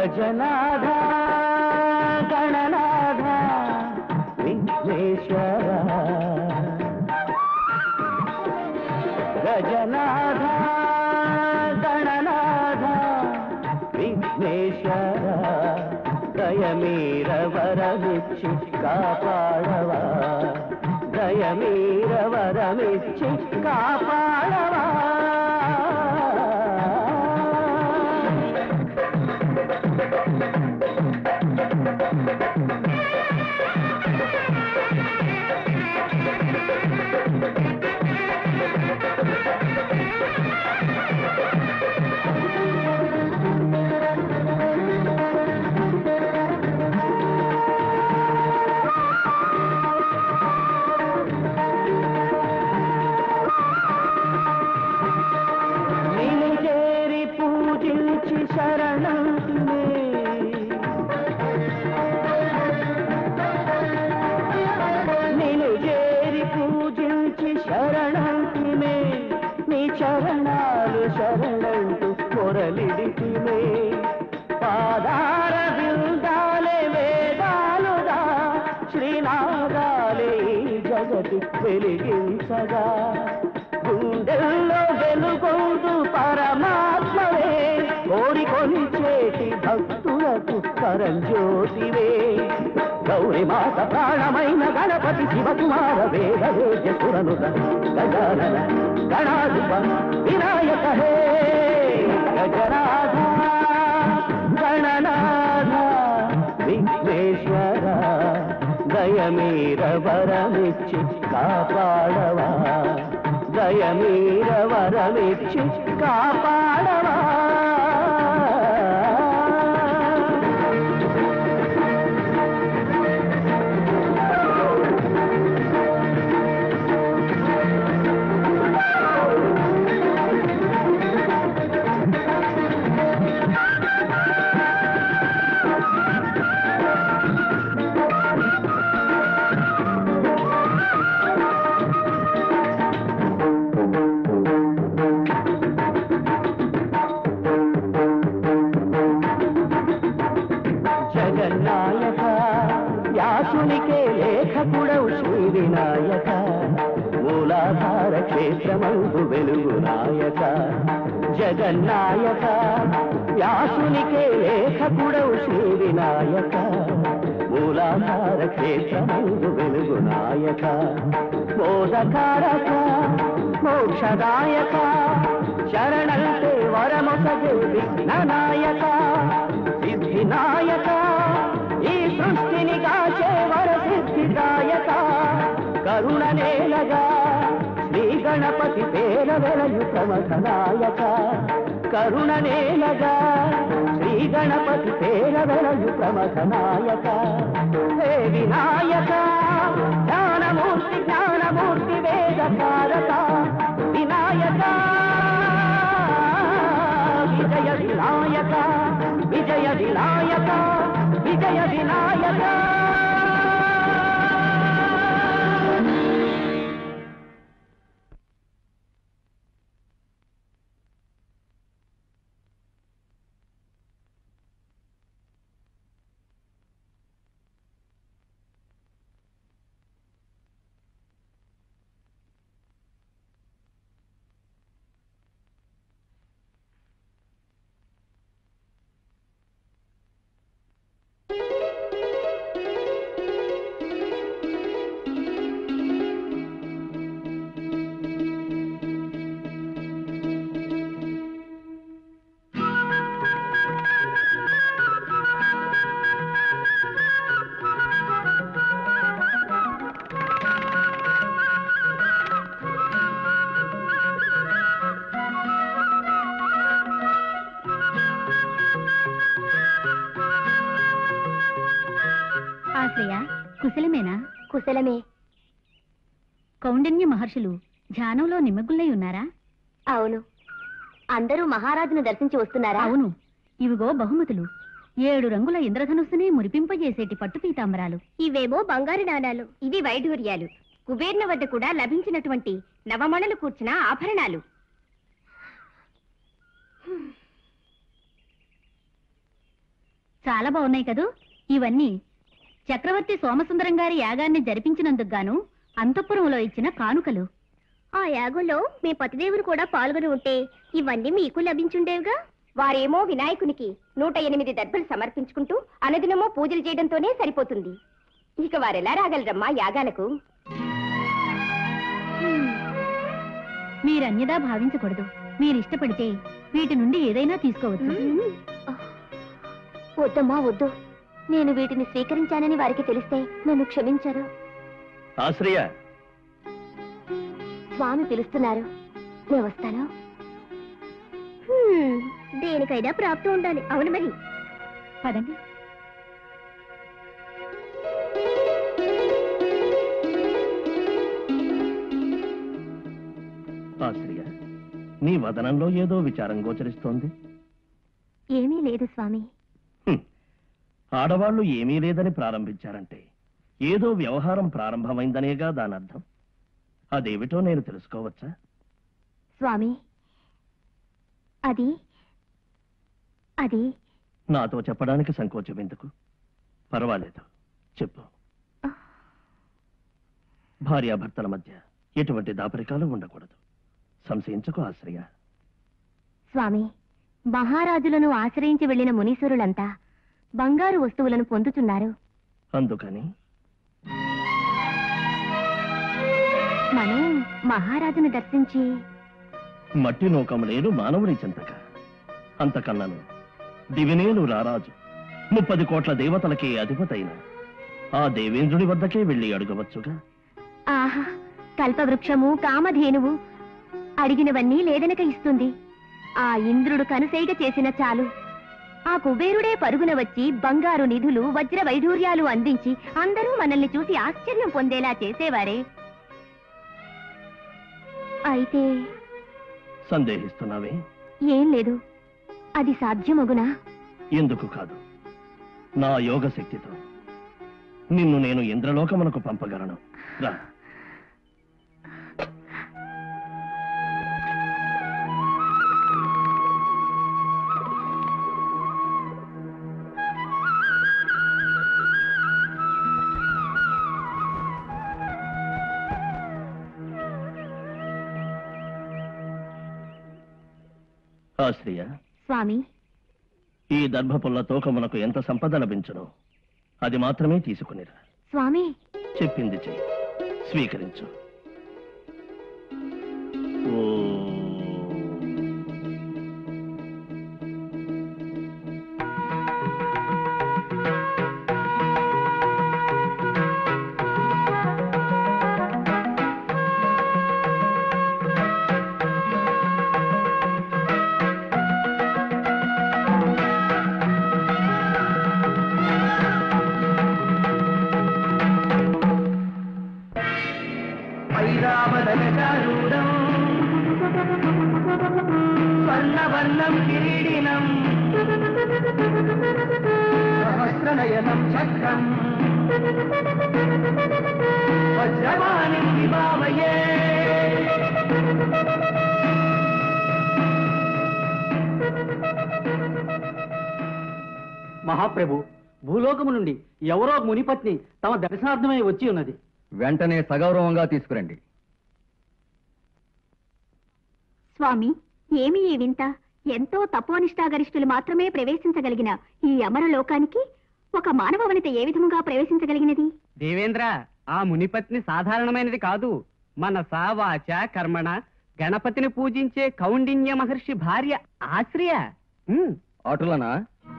గజనాథ గణనాథ విఘ్నేశ్వర గజనాథ గణనాథ విఘ్నేశ్వర దయమీర వరమిచ్చి కాపాడవా దయమీర వరమిచ్చి కాపాడవా నిన్ను చేరి పూజించి శరణంతునే నిన్ను చేరి పూజించి శరణంతిమే నీ చరణాలు శరణంటూ మొరలిడితిమే పాదార బిందాలే వేదాలుగా శ్రీనాగాలే ఈ జగతి వెలిగించగా గుండెల్లో వెలుగొందు పరమాత్మవే కోరికొని చేటి భక్తులకు పరంజ్యోతివే గౌరి మాత ప్రాణమైన గణపతి శివకుమార వేద వేద్యసురనుత గజానన గణాధిప వినాయక హే గజరాధ గణనాథ విఘ్నేశ్వర దయమీర వరమిచ్చి కాపాడవా దయమీర వరమిచ్చి కాపాడవా జగన్నాయక వ్యాసునికే లేఖకుడవు శ్రీ వినాయక మూలాధార క్షేత్రమందు వెలుగు నాయక జగన్నాయక వ్యాసునికే లేఖకుడవు శ్రీ వినాయక మూలాధార క్షేత్రమందు వెలుగు నాయక మోదకారక మోక్షదాయక శరణంతే వరమొసగే విఘ్ననాయక సిద్ధినాయక ఈ సృష్టిని కాచే వర సిద్ధిదాయక కరుణ నేలగా శ్రీ గణపతి పేర వెలయు ప్రమథనాయక కరుణ నేలగా శ్రీ గణపతి పేర వెలయు ప్రమథనాయక హే వినాయక జ్ఞానమూర్తి జ్ఞానమూర్తి వేదకారక వినాయక విజయ వినాయక విజయ వినాయక విజయ వినాయక ఆశ్రయ కుశలమేనా కుశలమే కౌండిన్య మహర్షులు ధ్యానంలో నిమగ్గులై ఉన్నారా అవును అందరూ మహారాజును దర్శించి వస్తున్నారా అవును ఇవిగో బహుమతులు ఏడు రంగుల ఇంద్రధనుస్సునే మురిపింపజేసేటి పట్టు పీతాంబరాలు ఇవేమో బంగారు నాణాలు ఇవి వైఢూర్యాలు కుబేర్న వద్ద కూడా లభించినటువంటి నవమణులు కూర్చిన ఆభరణాలు చాలా బాగున్నాయి కదూ ఇవన్నీ చక్రవర్తి సోమసుందరం గారి యాగాన్ని జరిపించినందుకు గాను అంతఃపురంలో ఇచ్చిన కానుకలు ఆ యాగంలో మీ పతిదేవుడు కూడా పాల్గొని ఉంటే ఇవన్నీ మీకు లభించుండేవిగా వారేమో వినాయకునికి నూట ఎనిమిది దర్భలు సమర్పించుకుంటూ అనుదినమో పూజలు చేయడంతోనే సరిపోతుంది ఇక వారెలా రాగలరమ్మా యాగాలకు మీరన్యదా భావించకూడదు మీరిష్టపడితే వీటి నుండి ఏదైనా తీసుకోవచ్చు వద్దమ్మా వద్దు నేను వీటిని స్వీకరించానని వారికి తెలిస్తే నన్ను క్షమించరు ఆశ్రయ స్వామి పిలుస్తున్నారు నేను వస్తాను హ్మ్, దేనికైనా ప్రాప్తం ఉండాలి అవును మరి పదండి ఆశ్రయ నీ వదనంలో ఏదో విచారం గోచరిస్తోంది ఏమీ లేదు స్వామి హ్మ్. ఆడవాళ్లు ఏమీ లేదని ప్రారంభించారంటే ఏదో వ్యవహారం ప్రారంభమైందనేగా దాని అర్థం అదేమిటో నేను తెలుసుకోవచ్చా స్వామి అది అది నాతో చెప్పడానికి సంకోచం ఎందుకు పర్వాలేదు చెప్పు భార్యాభర్తల మధ్య ఎటువంటి దాపరికాలు ఉండకూడదు సంశయించకు ఆశ్రయ స్వామి మహారాజులను ఆశ్రయించి వెళ్లిన మునీశ్వరులంతా బంగారు వస్తువులను పొందుతున్నారు అందుకని మనం మహారాజును దర్శించి మట్టి నూకములేను మానవుని చింతక అంతకన్నను దివినేలు రారాజు ముప్పది కోట్ల దేవతలకే అధిపతైన ఆ దేవేంద్రుడి వద్దకే వెళ్లి అడగవచ్చుగా ఆహా కల్పవృక్షము కామధేనువు అడిగినవన్నీ లేదనక ఇస్తుంది ఆ ఇంద్రుడు కనుసైగ చేసిన చాలు ఆ కుబేరుడే పరుగున వచ్చి బంగారు నిధులు వజ్ర వైఢూర్యాలు అందించి అందరూ మనల్ని చూసి ఆశ్చర్యం పొందేలా చేసేవారే అయితే సందేహిస్తున్నావే ఏం లేదు అది సాధ్యమగునా ఎందుకు కాదు నా యోగ శక్తితో నిన్ను నేను ఇంద్రలోకమునకు పంపగలను రా ఆశ్రియ స్వామి ఈ దర్భపుల్ల తోకమునకు ఎంత సంపద లభించునో అది మాత్రమే తీసుకునిరా స్వామి చెప్పింది చెయ్యి స్వీకరించు ఓ ఐరావదగజారూఢం స్వర్ణవర్ణం కిరీడినం సహస్రనయనం చక్రం వజ్రవాణిం విభావయే మహాప్రభు భూలోకము నుండి ఎవరో మునిపత్ని తమ దర్శనార్థమై వచ్చి ఉన్నది వెంటనే సగౌరవంగా తీసుకురండి స్వామి ఏమి ఈ వింత ఎంతో తపోనిష్టాగరిష్ఠులు మాత్రమే ప్రవేశించగలిగిన ఈ అమర లోకానికి ఒక మానవ వనిత ఏ విధముగా ప్రవేశించగలిగినది దేవేంద్ర ఆ మునిపత్ని సాధారణమైనది కాదు మన సావాచ కర్మణ గణపతిని పూజించే కౌండిన్య మహర్షి భార్య ఆశ్రయ ఉమ్, ఆటులనా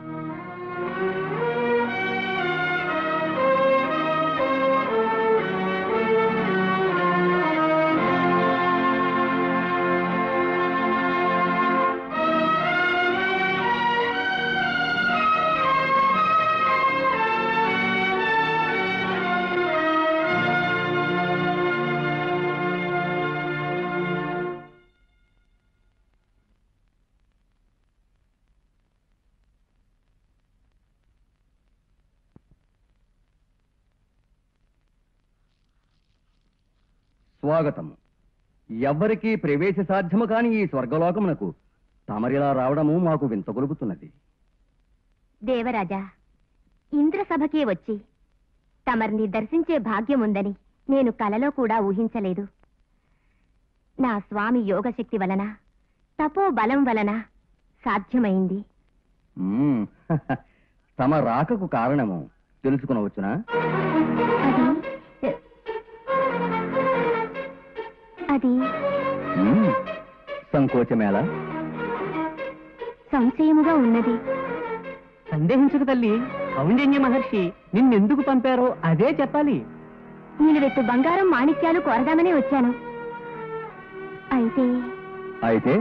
స్వాగతం ఎవ్వరికీ ప్రవేశ సాధ్యము కాని ఈ స్వర్గలోకమునకు తమరిలా రావడము మాకు వింత గొలుపుతున్నది దేవరాజా ఇంద్రసభకే వచ్చి తమర్ని దర్శించే భాగ్యముందని నేను కలలో కూడా ఊహించలేదు నా స్వామి యోగశక్తి వలన తపో బలం వలన సాధ్యమైంది మ్మ్. తమ రాకకు కారణము తెలుసుకునవచ్చునా అది అది మ్మ్. సంకోచమేలా సంశయముగా ఉన్నది సందేహించకు తల్లి కౌండిన్య మహర్షి నిన్నెందుకు పంపారో అదే చెప్పాలి నిలువెత్తు బంగారం మాణిక్యాలు కోరదామనే వచ్చాను అయితే అయితే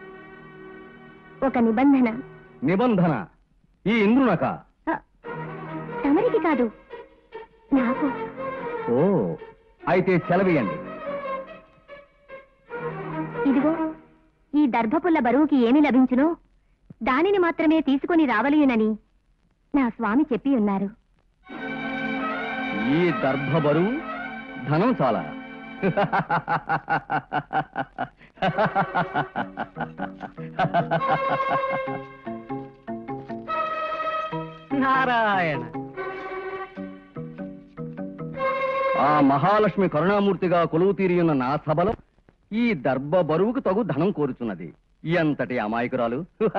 ఒక నిబంధన నిబంధన ఈ ఇంద్రునక అ, తమరికి కాదు నాకు ఓ అయితే సెలవియండి ఇదిగో ఈ దర్భపుల్ల బరువుకి ఏమి లభించునో దానిని మాత్రమే తీసుకొని రావలయునని నా స్వామి చెప్పి ఉన్నారు ఈ దర్భ బరువు ధనం చాలా నారాయణ ఆ మహాలక్ష్మి కరుణామూర్తిగా కొలువు తీరియున్న నా సభలో ఈ దర్భ బరువుకు తగు ధనం కోరుచున్నది ఎంతటి అమాయకురాలు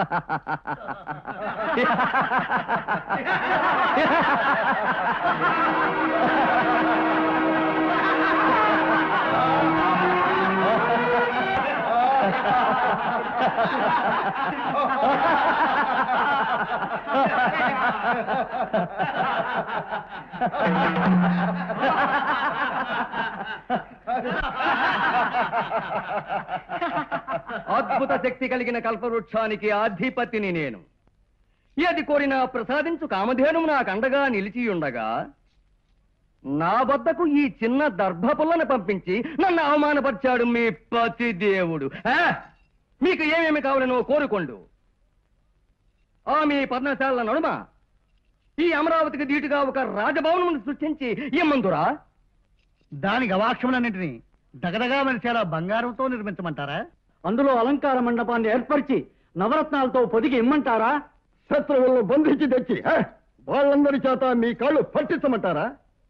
అద్భుత శక్తి కలిగిన కల్పవృక్షానికి అధిపతిని నేను ఏది కోరినా ప్రసాదించు కామధేనువు నాకు అండగా నిలిచి ఉండగా నా వద్దకు ఈ చిన్న దర్భపుల్లను పంపించి నన్ను అవమానపరిచాడు మీ పతి దేవుడు ఆ? మీకు ఏమేమి కావాలనో కోరుకోండు ఆ మీ పర్ణశాల నడుమ ఈ అమరావతికి ధీటుగా ఒక రాజభవనం సృష్టించి ఇమ్మందురా దాని గవాక్షములన్నింటినీ దగదగా మెరిసేలా బంగారంతో నిర్మించమంటారా అందులో అలంకార మండపాన్ని ఏర్పరిచి నవరత్నాలతో పొదిగి ఇమ్మంటారా శత్రువులను బంధించి తెచ్చి ఆ? వాళ్ళందరి చేత మీ కాళ్ళు పట్టించమంటారా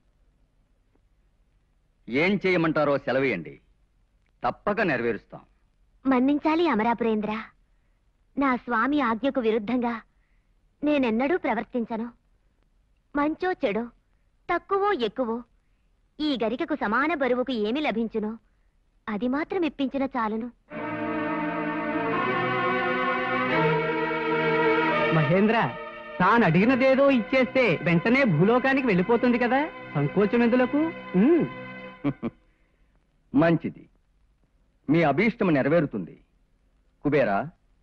ఏం చేయమంటారో సెలవేయండి తప్పక నెరవేరుస్తాం మన్నించాలి అమరాపురేంద్ర నా స్వామి ఆజ్ఞకు విరుద్ధంగా నేనెన్నడూ ప్రవర్తించను మంచో చెడో తక్కువో ఎక్కువో ఈ గరికకు సమాన బరువుకు ఏమి లభించునో అది మాత్రం ఇప్పించిన చాలును మహేంద్ర తాను అడిగినదేదో ఇచ్చేస్తే వెంటనే భూలోకానికి వెళ్ళిపోతుంది కదా సంకోచం ఎందులకు ఉమ్. మంచిది మీ అభీష్టం నెరవేరుతుంది కుబేరా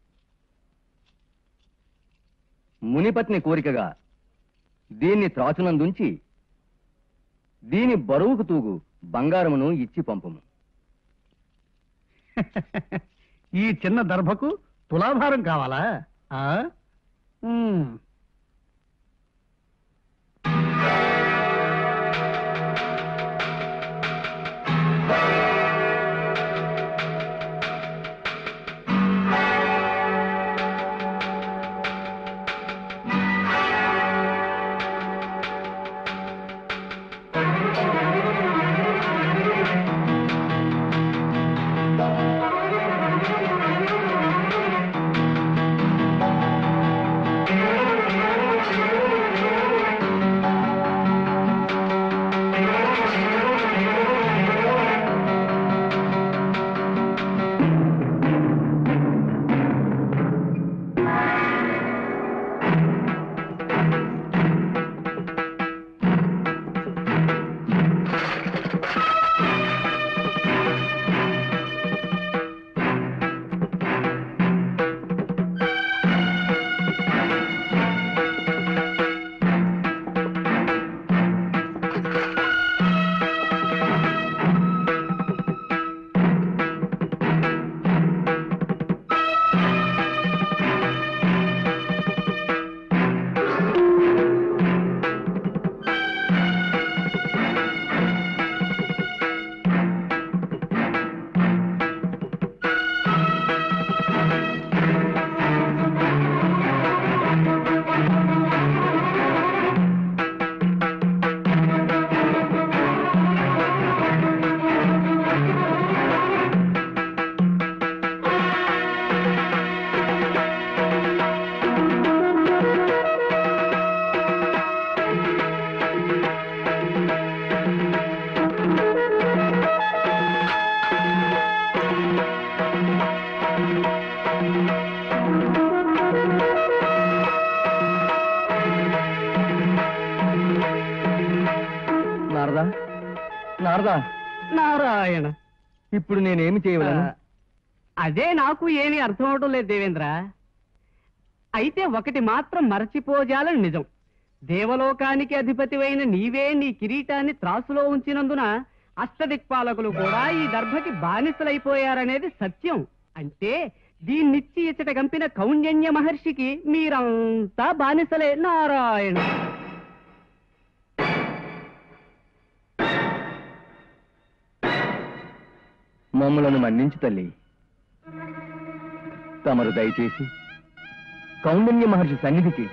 మునిపత్ని కోరికగా దీన్ని త్రాచునందుంచి దీని బరువుకు తూగు బంగారమును ఇచ్చి పంపుము ఈ చిన్న దర్భకు తులాభారం కావాలా ఆ? ఉమ్. నారదా నారాయణ ఇప్పుడు నేనేమి చేయగలను ఆ, అదే నాకు ఏమీ అర్థం అవడం లేదు దేవేంద్ర అయితే ఒకటి మాత్రం మరచిపోజాలని నిజం దేవలోకానికి అధిపతివైన నీవే నీ కిరీటాన్ని త్రాసులో ఉంచినందున అష్టదిక్పాలకులు కూడా ఈ దర్భకి బానిసలైపోయారనేది సత్యం అంటే దీన్నిచ్చి ఇచ్చట గంపిన కౌంజన్య మహర్షికి మీరంతా బానిసలే నారాయణ మమ్మలను మన్నించు తల్లి తమరు దయచేసి కౌండన్య మహర్షి సన్నిధికి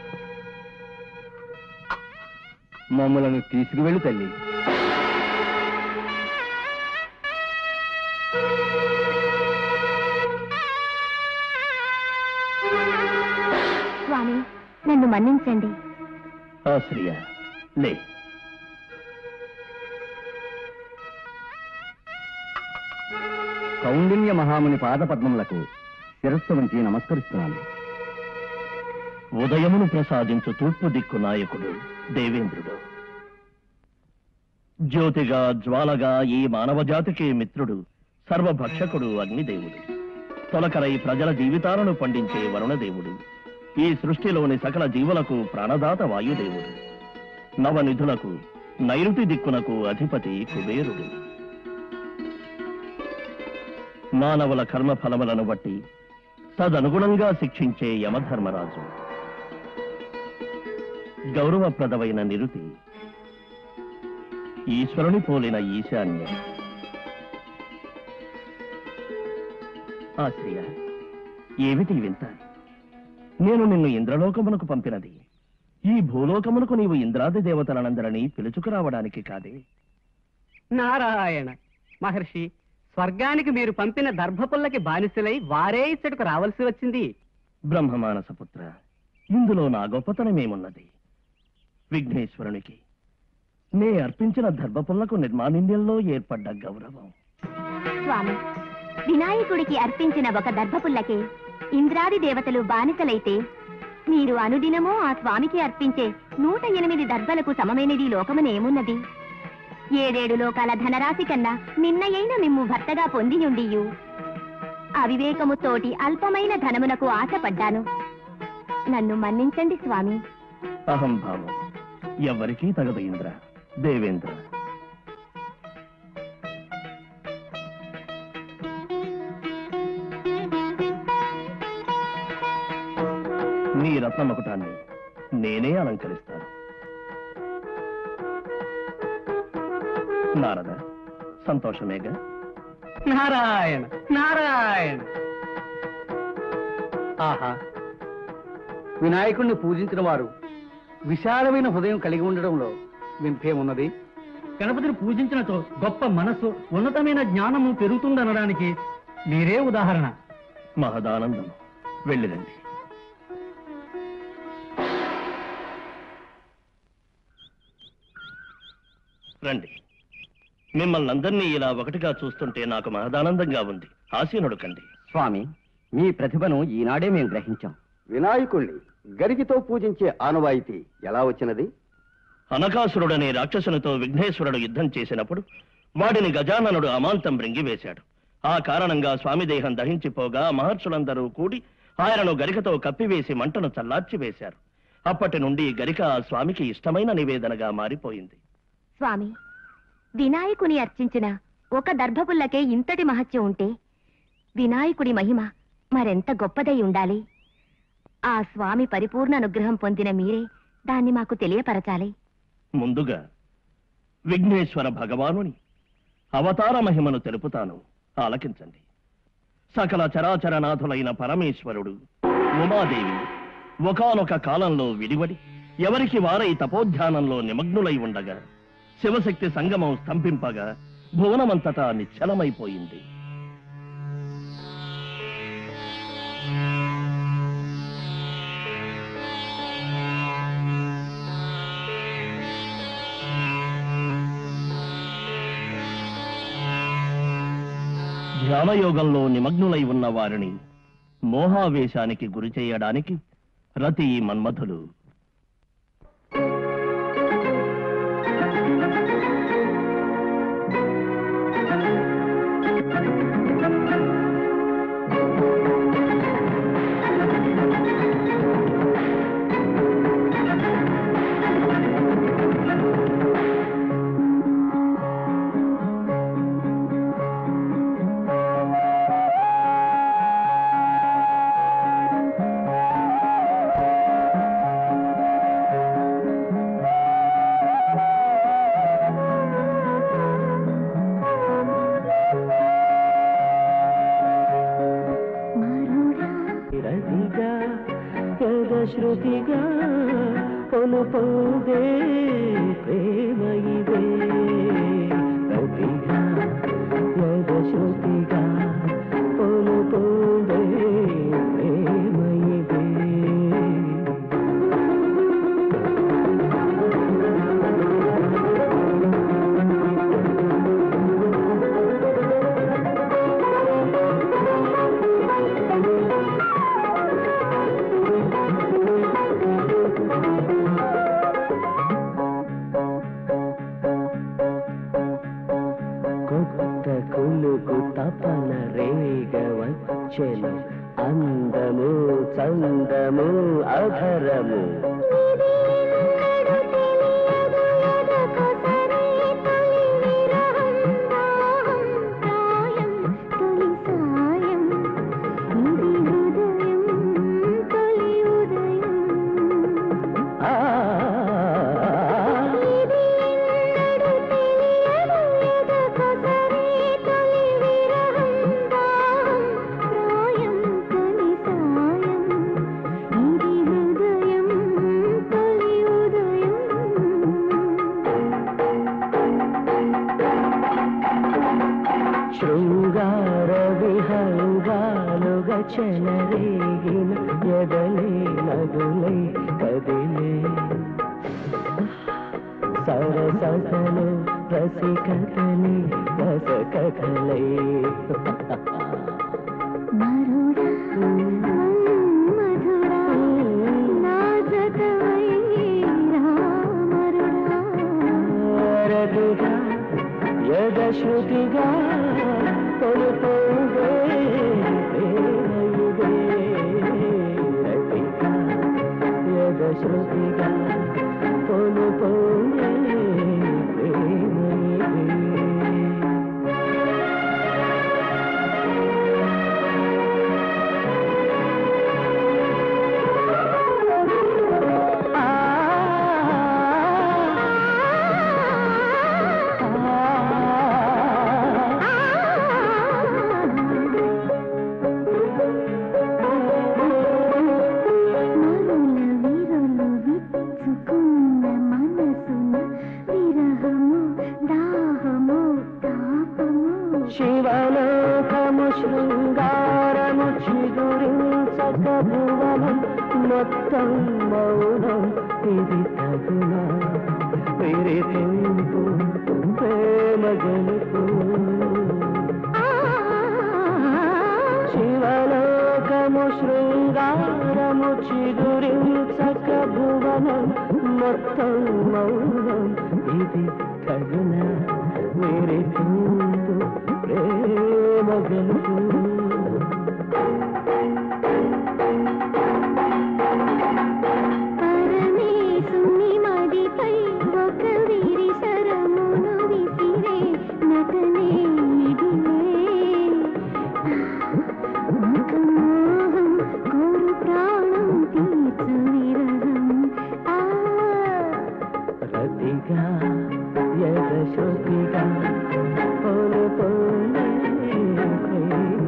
మమ్మలను తీసుకువెళ్ళు తల్లి స్వామి నన్ను మన్నించండి ఆశ్రియ లే కౌండిన్య మహాముని పాదపద్మములకు శిరస్సు వంచి నమస్కరిస్తున్నాను ఉదయమును ప్రసాదించు తూర్పు దిక్కు నాయకుడు దేవేంద్రుడు జ్యోతిగా జ్వాలగా ఈ మానవ జాతికి మిత్రుడు సర్వభక్షకుడు అగ్నిదేవుడు తొలకరై ప్రజల జీవితాలను పండించే వరుణదేవుడు ఈ సృష్టిలోని సకల జీవులకు ప్రాణదాత వాయుదేవుడు నవనిధులకు నైరుతి దిక్కునకు అధిపతి కుబేరుడు మానవుల కర్మ ఫలములను బట్టి తదనుగుణంగా శిక్షించే యమధర్మరాజు గౌరవప్రదమైన నిరుతి ఈశ్వరుని పోలిన ఈశాన్యం ఆశ్రియ ఏమిటి వింత నేను నిన్ను ఇంద్రలోకమునకు పంపినది ఈ భూలోకమునకు నీవు ఇంద్రాది దేవతలనందరినీ పిలుచుకురావడానికి కాదే నారాయణ మహర్షి స్వర్గానికి మీరు పంపిన దర్భపుల్లకి బానిసలై వారే ఇచ్చటకు రావాల్సి వచ్చింది బ్రహ్మమానసపుత్ర ఇందులో నా గొప్పతనమేమున్నది విఘ్నేశ్వరునికి నే అర్పించిన దర్భపుల్లకు నిర్మాణిన్యంలో ఏర్పడ్డ గౌరవం స్వామి వినాయకుడికి అర్పించిన ఒక దర్భపుల్లకే ఇంద్రాది దేవతలు బానిసలైతే మీరు అనుదినమూ ఆ స్వామికి అర్పించే నూట ఎనిమిది దర్భలకు సమమైనది లోకమునేమున్నది ఏడేడు లోకాల ధనరాశి కన్నా నిన్నయైన మిమ్ము భర్తగా పొందియుండియు అవివేకముతోటి అల్పమైన ధనమునకు ఆశపడ్డాను నన్ను మన్నించండి స్వామి అహంభావం ఎవరికీ తగదు ఇంద్ర దేవేంద్ర నీ రత్నమకుటాన్ని నేనే అలంకరిస్తాను నారద సంతోషమేగా నారాయణ నారాయణ ఆహా వినాయకుణ్ణి పూజించిన వారు విశాలమైన హృదయం కలిగి ఉండడంలో వింపేమున్నది గణపతిని పూజించినతో గొప్ప మనస్సు ఉన్నతమైన జ్ఞానము పెరుగుతుందనడానికి మీరే ఉదాహరణ మహదానందం వెళ్ళిరండి రండి మిమ్మల్ని అందరినీ ఇలా ఒకటిగా చూస్తుంటే నాకు మహదానందంగా ఉంది ఆసీనుడు కండి స్వామి మీ ప్రతిభను ఈనాడే మేము గ్రహించాం వినాయకుణ్ణి గరికితో పూజించే ఆనవాయితీ ఎలా వచ్చినది అనకాసురుడనే రాక్షసునితో విఘ్నేశ్వరుడు యుద్ధం చేసినప్పుడు వాడిని గజాననుడు అమాంతం మృంగివేశాడు ఆ కారణంగా స్వామి దేహం దహించిపోగా మహర్షులందరూ కూడి ఆయనను గరికతో కప్పివేసి మంటను చల్లార్చి వేశారు అప్పటి నుండి గరిక ఆ స్వామికి ఇష్టమైన నివేదనగా మారిపోయింది స్వామి వినాయకుని అర్చించిన ఒక దర్భపుల్లకే ఇంతటి మహత్యం ఉంటే వినాయకుడి మహిమ మరెంత గొప్పదై ఉండాలి ఆ స్వామి పరిపూర్ణ అనుగ్రహం పొందిన మీరే దాన్ని మాకు తెలియపరచాలి ముందుగా విఘ్నేశ్వర భగవానుని అవతార మహిమను తెలుపుతాను ఆలకించండి సకల చరాచరనాథులైన పరమేశ్వరుడు ఉమాదేవి ఒకానొక కాలంలో విడివడి ఎవరికి వారై తపోధ్యానంలో నిమగ్నులై ఉండగా శివశక్తి సంగమం స్తంభింపగా భువనమంతటా నిశ్చలమైపోయింది ధ్యానయోగంలో నిమగ్నులై ఉన్న వారిని మోహావేశానికి గురి చేయడానికి రతి మన్మథులు శృతిగా కొను పొందే ప్రేమ ఇదే రతిగా యద శృతిగా కొను పొందే ప్రేమ ఇదే కొత్త కులుకు తపన రేగ వచ్చెను అందము చందము అధరము ఆ శృంగార విహంగాలుగా చెలరేగిన ఎదలే నదులై కదిలే సరసతలు రసికతని రసకథలై రతిగా యద శృతిగా కొలుపోగే ప్రేమయుగే రతిగా యద శృతిగా కొలుపోగే ప్రేమయుగే శివలోకము శృంగారము చిగురించక భువనం మొత్తం మౌనం ఇది తగున విరిపింపు ప్రేమ గెలుపు శివలోకము శృంగారము చిగురించక భువనం మొత్తం మౌనం ఇది తగున విరిపింపు ప్రేమ గెలుపు పరమేశుని మదిపై ఒక వీరి శరమును విసిరే నటనే ఇదిలే ఒక మోహం కోరు ప్రాణం తీర్చు విరహం ఆ రతిగా యద శృతిగా కొలుపోగే ప్రేమ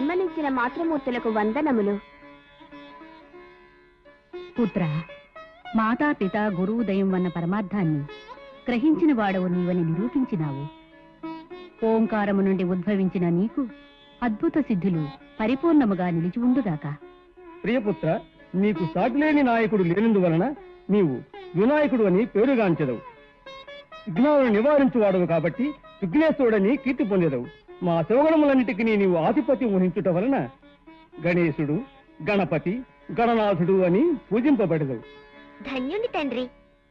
జన్మనిచ్చిన మాతృమూర్తులకు వందనములు పుత్ర మాతాపిత గురువు దయం వన్న పరమార్థాన్ని గ్రహించిన వాడవు నీవని నిరూపించినావు ఓంకారము నుండి ఉద్భవించిన నీకు అద్భుత సిద్ధులు పరిపూర్ణముగా నిలిచి ఉండుగాక ప్రియపుత్ర నీకు సాటిలేని నాయకుడు లేనందువలన నీవు వినాయకుడు అని పేరుగాంచెదవు విఘ్నాలను నివారించువాడవు కాబట్టి విఘ్నేశ్వరుడని కీర్తి పొందేదవు మా శివగణములన్నిటికీ నీవు ఆధిపత్యం వహించుట వలన గణేశుడు గణపతి గణనాథుడు అని పూజింపబడదవు ధన్యుని తండ్రి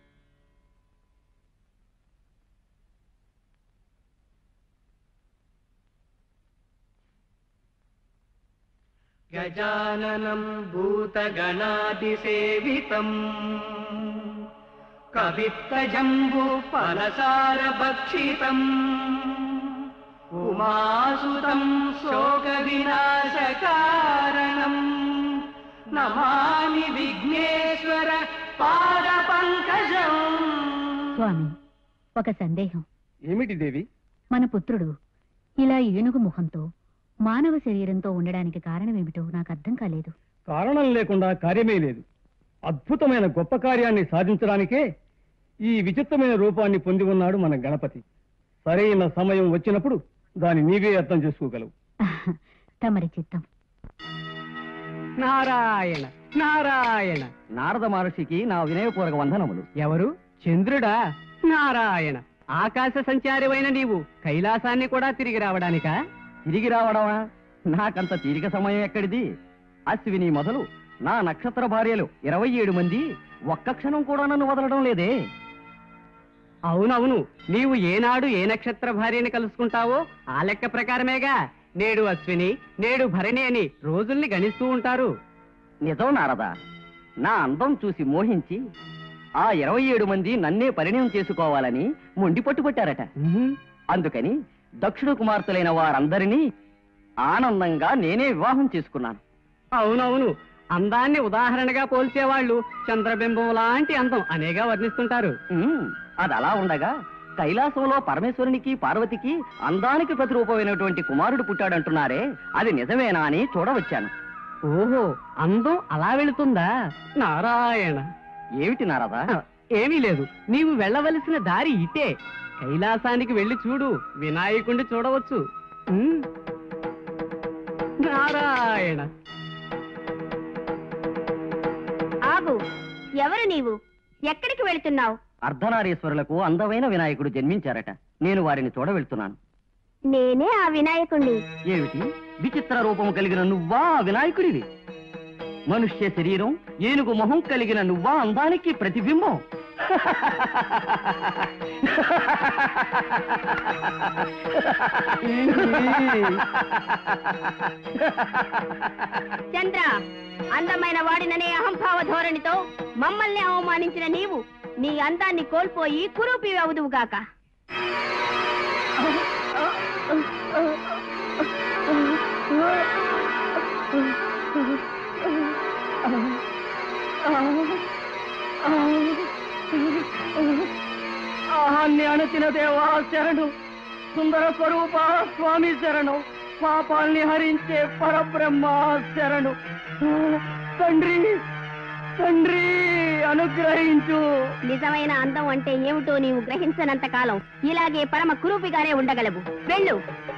गजाननम् भूतगणादिसेवितम् कवित्तजम्बूफलसारभक्षितम् उमासुतम् शोकविनाशकारणम् नमामि विघ्नेश्वर पादपङ्कजम् స్వామి ఒక సందేహం ఏమిటి దేవి మన పుత్రుడు ఇలా ఏనుగు ముఖంతో మానవ శరీరంతో ఉండడానికి కారణమేమిటో నాకు అర్థం కాలేదు కారణం లేకుండా కార్యమే లేదు అద్భుతమైన గొప్ప కార్యాన్ని సాధించడానికే ఈ విచిత్రమైన రూపాన్ని పొంది ఉన్నాడు మన గణపతి సరైన సమయం వచ్చినప్పుడు దాన్ని నీవే అర్థం చేసుకోగలవు తమరి చిత్తం నారాయణ నారాయణ నారద మహర్షికి నా వినయపూర్వక వందనములు ఎవరు చంద్రుడా నారాయణ ఆకాశ సంచారమైన నీవు కైలాసాన్ని కూడా తిరిగి రావడానికా తిరిగి రావడమా నాకంత తీరిక సమయం ఎక్కడిది అశ్విని మొదలు నా నక్షత్ర భార్యలు ఇరవై ఏడు మంది ఒక్క క్షణం కూడా నన్ను వదలడం లేదే అవునవును నీవు ఏనాడు ఏ నక్షత్ర భార్యని కలుసుకుంటావో ఆ లెక్క ప్రకారమేగా నేడు అశ్విని నేడు భరణి అని రోజుల్ని గణిస్తూ ఉంటారు నిజం నారదా నా అందం చూసి మోహించి ఆ ఇరవై ఏడు మంది నన్నే పరిణయం చేసుకోవాలని మొండి పట్టుబట్టారట అందుకని దక్షిణ కుమార్తెలైన వారందరినీ ఆనందంగా నేనే వివాహం చేసుకున్నాను అవునవును అందాన్ని ఉదాహరణగా పోల్చేవాళ్ళు చంద్రబింబం లాంటి అందం అనేగా వర్ణిస్తుంటారు ఉమ్, అది అలా ఉండగా కైలాసంలో పరమేశ్వరునికి పార్వతికి అందానికి ప్రతిరూపమైనటువంటి కుమారుడు పుట్టాడంటున్నారే అది నిజమేనా అని చూడవచ్చాను ఓహో అందం అలా వెళుతుందా నారాయణ ఏమిటి నారదా ఆ, ఏమీ లేదు నీవు వెళ్ళవలసిన దారి ఇటే కైలాసానికి వెళ్ళి చూడు వినాయకుణ్ణి చూడవచ్చు ఉమ్. నారాయణ ఆగు ఎవరు నీవు ఎక్కడికి వెళుతున్నావు అర్ధనారీశ్వరులకు అందమైన వినాయకుడు జన్మించారట నేను వారిని చూడవెళ్తున్నాను నేనే ఆ వినాయకుణ్ణి ఏమిటి విచిత్ర రూపం కలిగిన నువ్వా ఆ వినాయకుడివి మనుష్య శరీరం ఏనుగు మొహం కలిగిన నువ్వా అందానికి ప్రతిబింబం చంద్ర అందమైన వాడిననే అహంభావ ధోరణితో మమ్మల్ని అవమానించిన నీవు నీ అందాన్ని కోల్పోయి కురూపి అవుదువుగాక ఆహాన్ని అణచిన దేవా శరణు సుందర స్వరూప స్వామి శరణు పాపాల్ని హరించే పరబ్రహ్మ శరణు తండ్రి తండ్రి అనుగ్రహించు నిజమైన అందం అంటే ఏమిటో నీవు గ్రహించనంత కాలం ఇలాగే పరమ కురూపిగానే ఉండగలవు వెళ్ళు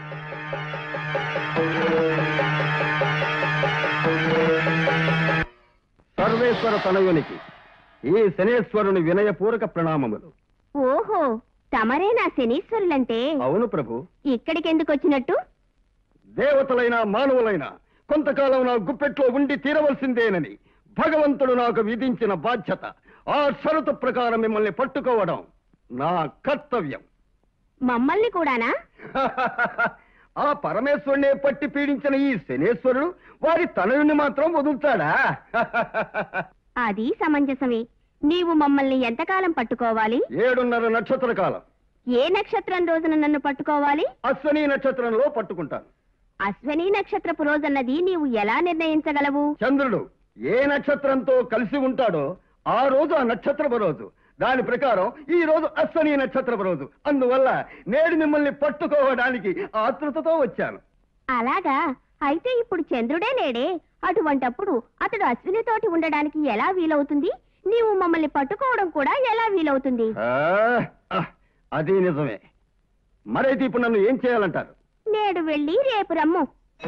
సర్వేశ్వర తనయునికి ఈ శనేశ్వరుని వినయపూర్వక ప్రణామములు ఓహో తమరే నా శనీశ్వరులంటే అవును ప్రభు ఇక్కడికెందుకు వచ్చినట్టు దేవతలైన మానవులైన కొంతకాలం నా గుప్పెట్లో ఉండి తీరవలసిందేనని భగవంతుడు నాకు విధించిన బాధ్యత ఆ షరతు ప్రకారం మిమ్మల్ని పట్టుకోవడం నా కర్తవ్యం మమ్మల్ని కూడానా ఆ పరమేశ్వరునే పట్టి పీడించిన ఈ శనేశ్వరుడు వారి తనయుని మాత్రం వదులుతాడా అది సమంజసమే నీవు మమ్మల్ని ఎంతకాలం పట్టుకోవాలి ఏడున్నర నక్షత్ర కాలం ఏ నక్షత్రం రోజున నన్ను పట్టుకోవాలి అశ్వని నక్షత్రంలో పట్టుకుంటాను అశ్వనీ నక్షత్రపు రోజన్నది నీవు ఎలా నిర్ణయించగలవు చంద్రుడు ఏ నక్షత్రంతో కలిసి ఉంటాడో ఆ రోజు ఆ నక్షత్రపు రోజు దాని ప్రకారం ఈ రోజు అశ్వని నక్షత్రపు రోజు అందువల్ల నేడు మిమ్మల్ని పట్టుకోవడానికి ఆతృతతో వచ్చాను అలాగా అయితే ఇప్పుడు చంద్రుడే లేడే అటువంటప్పుడు అతడు అశ్వినితోటి ఉండడానికి ఎలా వీలవుతుంది నీవు మమ్మల్ని పట్టుకోవడం కూడా ఎలా వీలవుతుంది ఆ, ఆ, అది నిజమే మరైతే ఇప్పుడు నన్ను ఏం చేయాలంటారు నేడు వెళ్ళి రేపు రమ్ము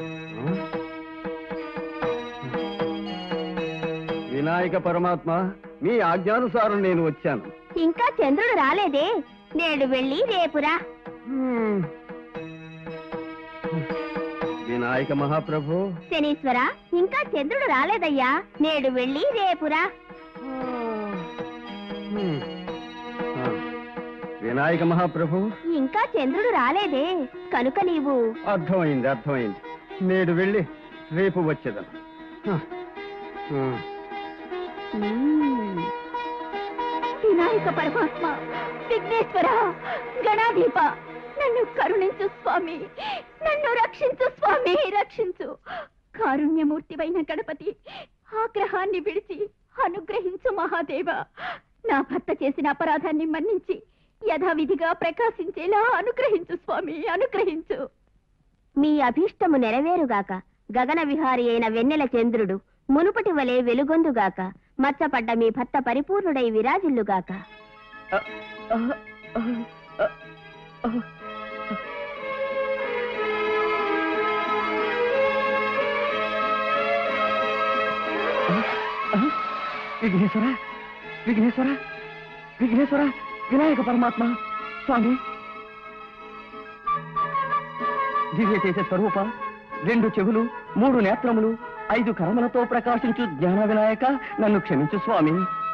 వినాయక పరమాత్మ మీ ఆజ్ఞానుసారం నేను వచ్చాను ఇంకా చంద్రుడు రాలేదే నేడు వెళ్ళి రేపురా వినాయక మహాప్రభు శనీశ్వర ఇంకా చంద్రుడు రాలేదయ్యా నేడు వెళ్ళి రేపురా హ్మ్. ఆ, వినాయక మహాప్రభు ఇంకా చంద్రుడు రాలేదే కనుక నీవు అర్థమైంది అర్థమైంది నేడు వెళ్ళి రేపు వచ్చేదను ఆ, ఆ. మ్మ్. వినాయక పరమాత్మ విఘ్నేశ్వర గణాధీప నన్ను కరుణించు స్వామి నన్ను రక్షించు స్వామి రక్షించు కారుణ్యమూర్తివైన గణపతి ఆగ్రహాన్ని విడిచి అనుగ్రహించు మహాదేవ నా భర్త చేసిన అపరాధాన్ని మన్నించి యథావిధిగా ప్రకాశించేలా అనుగ్రహించు స్వామి అనుగ్రహించు మీ అభీష్టము నెరవేరుగాక గగన విహారి అయిన వెన్నెల చంద్రుడు మునుపటి వలె వెలుగొందుగాక మచ్చపడ్డ మీ భర్త పరిపూర్ణుడై విరాజిల్లుగాక విఘ్నేశ్వర విఘ్నేశ్వర విఘ్నేశ్వర వినాయక పరమాత్మ స్వామి దివ్య చేసే స్వరూప రెండు చెవులు మూడు నేత్రములు ఐదు కర్మలతో ప్రకాశించు జ్ఞాన వినాయక నన్ను క్షమించు స్వామి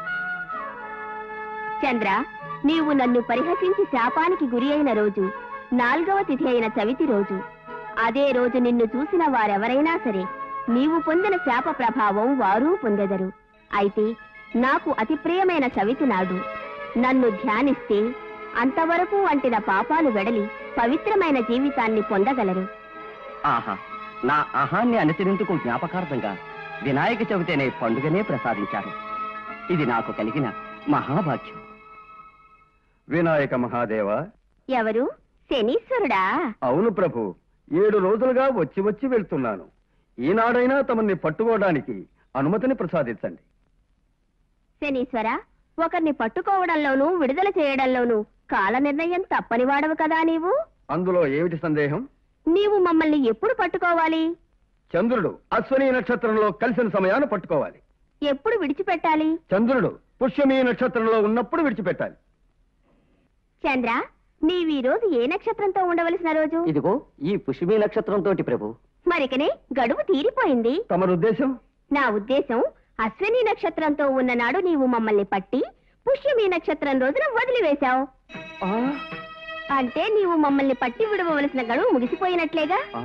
చంద్ర నీవు నన్ను పరిహసించి శాపానికి గురి అయిన రోజు నాల్గవ తిథి అయిన చవితి రోజు అదే రోజు నిన్ను చూసిన వారెవరైనా సరే నీవు పొందిన శాప ప్రభావం వారూ పొందెదరు అయితే నాకు అతి ప్రియమైన చవితి నాడు నన్ను ధ్యానిస్తే అంతవరకు అంటిన పాపాలు వెడలి పవిత్రమైన జీవితాన్ని పొందగలరు ఆహా నా అహాన్ని అనుసరించుకు జ్ఞాపకార్థంగా వినాయక చవితి అనే పండుగనే ప్రసాదించారు ఇది నాకు కలిగిన మహాభాగ్యం వినాయక మహాదేవ ఎవరు శనీశ్వరుడా అవును ప్రభు ఏడు రోజులుగా వచ్చి వచ్చి వెళ్తున్నాను ఈనాడైనా తమని పట్టుకోవడానికి అనుమతిని ప్రసాదించండి శనీశ్వర ఒకరిని పట్టుకోవడంలోనూ విడుదల చేయడంలోనూ కాల నిర్ణయం తప్పని వాడవు కదా నీవు అందులో ఏమిటి సందేహం నీవు మమ్మల్ని ఎప్పుడు పట్టుకోవాలి చంద్రుడు అశ్వని నక్షత్రంలో కలిసిన సమయాన్ని పట్టుకోవాలి ఎప్పుడు విడిచిపెట్టాలి చంద్రుడు పుష్యమి నక్షత్రంలో ఉన్నప్పుడు విడిచిపెట్టాలి చంద్ర నీవీ రోజు ఏ నక్షత్రంతో ఉండవలసిన రోజు ఇదిగో ఈ పుష్యమి నక్షత్రం తోటి ప్రభు మరికనే గడువు తీరిపోయింది తమరు ఉద్దేశం నా ఉద్దేశం అశ్విని నక్షత్రంతో ఉన్ననాడు నీవు మమ్మల్ని పట్టి పుష్యమి నక్షత్రం రోజున వదిలివేశావు ఆ, అంటే నీవు మమ్మల్ని పట్టి విడవలసిన గడువు ముగిసిపోయినట్లేగా ఆ.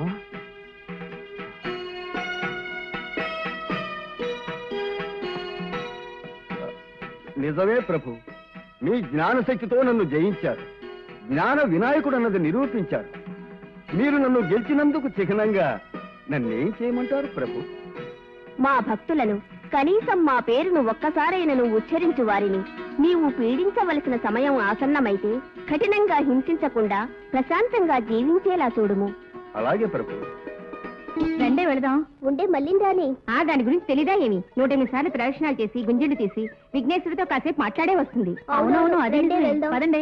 నిజమే ప్రభు మీ జ్ఞానశక్తితో నన్ను జయించారు జ్ఞాన వినాయకుడు అన్నది నిరూపించారు మీరు నన్ను గెలిచినందుకు చిహ్నంగా నన్నేం చేయమంటారు ప్రభు మా భక్తులను కనీసం మా పేరును ఒక్కసారైనను ఉచ్చరించు వారిని నీవు పీడించవలసిన సమయం ఆసన్నమైతే కఠినంగా హింసించకుండా ప్రశాంతంగా జీవించేలా చూడుము అలాగే ప్రభు రెండే వెళదాం ఉండే మళ్ళీందాని ఆ దాని గురించి తెలీదా ఏమి నూట ఎనిమిది సార్లు ప్రదర్శనలు చేసి గుంజెడు తీసి విఘ్నేశ్వరితో కాసేపు మాట్లాడే వస్తుంది అవునవును, అదే రండి, వెళ్దాం. పదండి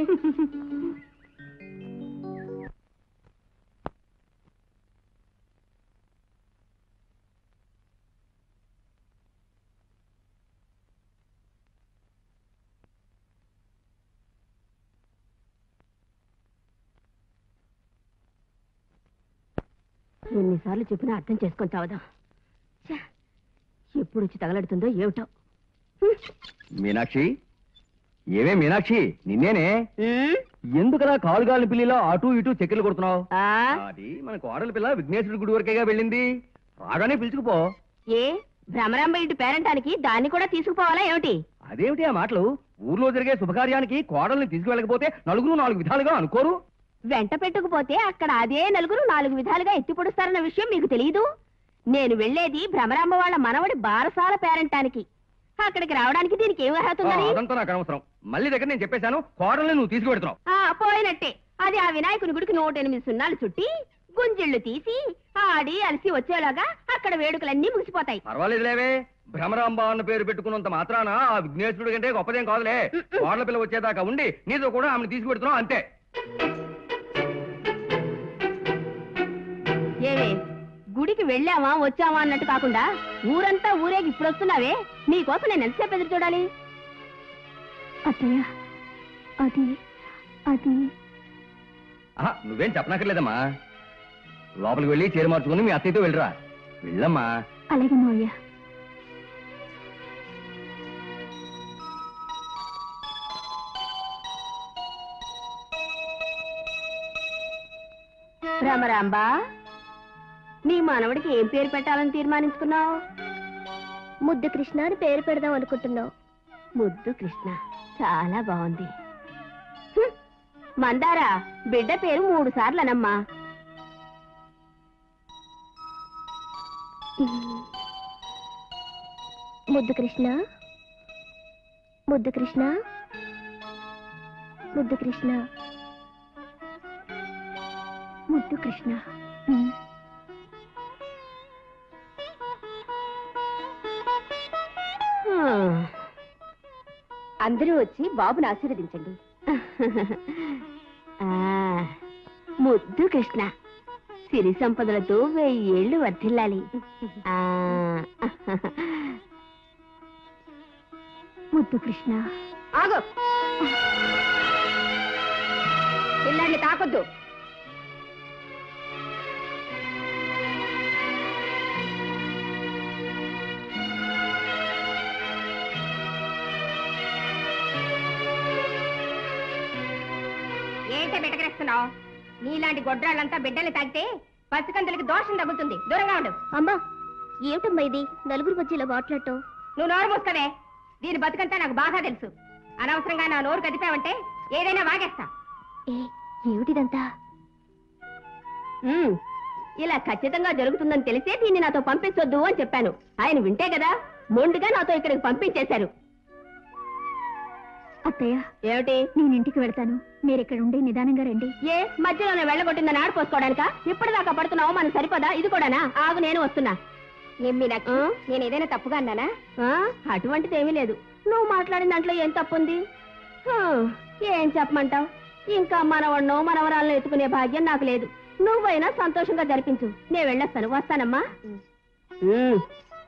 ఎన్నిసార్లు చెప్పినా అర్థం చేసుకొని చావదాం ఛ, ఎప్పుడు వచ్చి తగలడుతుందో ఏమిటో మీనాక్షి ఏమే మీనాక్షి నిన్నేనే ఎందుకలా కాలుగాలి పిల్లిలో అటు ఇటు చెక్కలు కొడుతున్నావు ఆ అది మన కోడలి పిల్ల విఘ్నేశ్వరుడి గుడి వరకేగా వెళ్ళింది రాగానే పిలుచుకుపో ఏ భ్రమరాంబ ఇంటి పేరంటానికి దాన్ని కూడా తీసుకుపోవాలా ఏమిటి అదేమిటి ఆ మాటలు ఊర్లో జరిగే శుభకార్యానికి కోడల్ని తీసుకువెళ్ళకపోతే నలుగురు నాలుగు విధాలుగా అనుకోరు వెంట పెట్టుకుపోతే అక్కడ అదే నలుగురు నాలుగు విధాలుగా ఎత్తి పొడుస్తారన్న విషయం మీకు తెలియదు నేను వెళ్ళేది భ్రమరాంబ వాళ్ళ మనవడి బారసాల పేరంటానికి అక్కడికి రావడానికి దీనికి ఏం అర్హత ఆ, ఉందని అదంతా నాకు అనవసరం మళ్ళీ దగ్గర నేను చెప్పేశాను కోడల్ని నువ్వు తీసుకువెడుతున్నావు ఆ, పోయినట్టే అది ఆ వినాయకుని గుడికి నూట ఎనిమిది సున్నాలు చుట్టి గుంజిళ్ళు తీసి ఆడి అలసి వచ్చేలాగా అక్కడ వేడుకలన్నీ ముగిసిపోతాయి పర్వాలేదులేవే భ్రమరాంబ అన్న పేరు పెట్టుకున్నంత మాత్రాన ఆ విఘ్నేశ్వరుడు కంటే గొప్పదేం కాదులే వాళ్ళ పిల్ల వచ్చేదాకా ఉండి నీతో కూడా ఆమెను తీసుకుపెడుతున్నావు అంతే ఏవే గుడికి వెళ్ళామా వచ్చామా అన్నట్టు కాకుండా ఊరంతా ఊరేగి ఇప్పుడు వస్తున్నావే నీకోసం నేను ఎంతసేపు ఎదురు చూడాలి అత్తయ్య అది అది ఆహా, నువ్వేం చెప్పనక్కర్లేదమ్మా లోపలికి వెళ్ళి చీర మార్చుకుని మీ అత్తయ్యతో వెళ్ళరా వెళ్ళమ్మా అలాగే మావయ్య రామరాంబా నీ మనవడికి ఏం పేరు పెట్టాలని తీర్మానించుకున్నావు ముద్దు కృష్ణ అని పేరు పెడదాం అనుకుంటున్నావు ముద్దు కృష్ణ చాలా బాగుంది హ్మ్. మందారా బిడ్డ పేరు మూడు సార్లు అనమ్మా ముద్దు కృష్ణ ముద్దు కృష్ణ ముద్దు కృష్ణ ముద్దు కృష్ణ అందరూ వచ్చి బాబుని ఆశీర్వదించండి ఆ, ముద్దు కృష్ణ సిరి సంపదలతో వెయ్యేళ్లు వర్ధిల్లాలి ఆ, ముద్దు కృష్ణ ఆగు పిల్లాన్ని తాకొద్దు ఏంటే బిడ్డకరేస్తున్నావు నీలాంటి గొడ్రాళ్ళంతా బిడ్డల్ని తాగితే పసికందులకి దోషం తగ్గుతుంది దూరంగా ఉండు అమ్మా ఏమిటమ్మా ఇది నలుగురు మధ్య ఇలా మాట్లాడటం నువ్వు నోరు మూసుకోవే దీని బతుకంతా నాకు బాగా తెలుసు అనవసరంగా నా నోరు కదిపావంటే ఏదైనా వాగేస్తా ఏ ఏమిటిదంతా ఉమ్, ఇలా ఖచ్చితంగా జరుగుతుందని తెలిసే దీన్ని నాతో పంపించొద్దు అని చెప్పాను ఆయన వింటే కదా మొండుగా నాతో ఇక్కడికి పంపించేశారు అత్తయ్య ఏమిటి నేను ఇంటికి వెళ్తాను మీరు ఇక్కడ ఉండి నిదానంగా రండి ఏ మధ్యలోనే వెళ్ళగొట్టిందని ఆడిపోసుకోవడానిక ఇప్పటిదాకా పడుతున్నావు మనం సరిపోదా ఇది కూడానా ఆగు నేను వస్తున్నా ఏం మీనాక్షి నేను ఏదైనా తప్పుగా అన్నానా అటువంటిది ఏమీ లేదు నువ్వు మాట్లాడిన దాంట్లో ఏం తప్పుంది ఆ, ఏం చెప్పమంటావు ఇంకా మనవన్నో మనవరాలను ఎత్తుకునే భాగ్యం నాకు లేదు నువ్వైనా సంతోషంగా జరిపించు నేను వెళ్ళొస్తాను వస్తానమ్మా ఉమ్.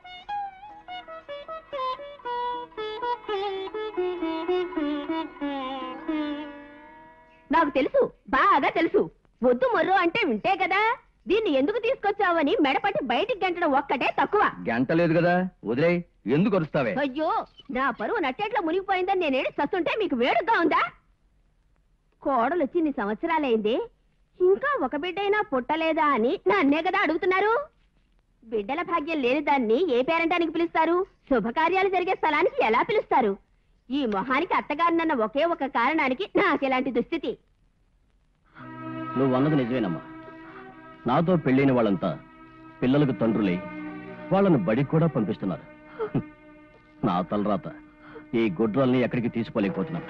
నాకు తెలుసు బాగా తెలుసు వద్దు మొర్రు అంటే వింటే కదా దీన్ని ఎందుకు తీసుకొచ్చావని మెడపట్టి బయటికి గంటడం ఒక్కటే తక్కువ గంట లేదు కదా వదిలే ఎందుకు అరుస్తావే అయ్యో నా పరువు నట్టేట్లో మునిగిపోయిందని నేనేడు చస్తుంటే మీకు వేడుగా ఉందా కోడలు వచ్చి ఇన్ని సంవత్సరాలైంది ఇంకా ఒక బిడ్డైనా పుట్టలేదా అని నన్నే కదా అడుగుతున్నారు బిడ్డల భాగ్యం లేని దాన్ని ఏ పేరంటానికి పిలుస్తారు శుభకార్యాలు జరిగే స్థలానికి ఎలా పిలుస్తారు ఈ మొహానికి అత్తగారినన్న ఒకే ఒక కారణానికి నాకెలాంటి దుస్థితి నువ్వు అన్నది నిజమేనమ్మా నాతో పెళ్ళైన వాళ్ళంతా పిల్లలకు తండ్రులై వాళ్ళను బడికి కూడా పంపిస్తున్నారు హ్మ్. నా తలరాత ఈ గుడ్రాల్ని ఎక్కడికి తీసుకోలేకపోతున్నాను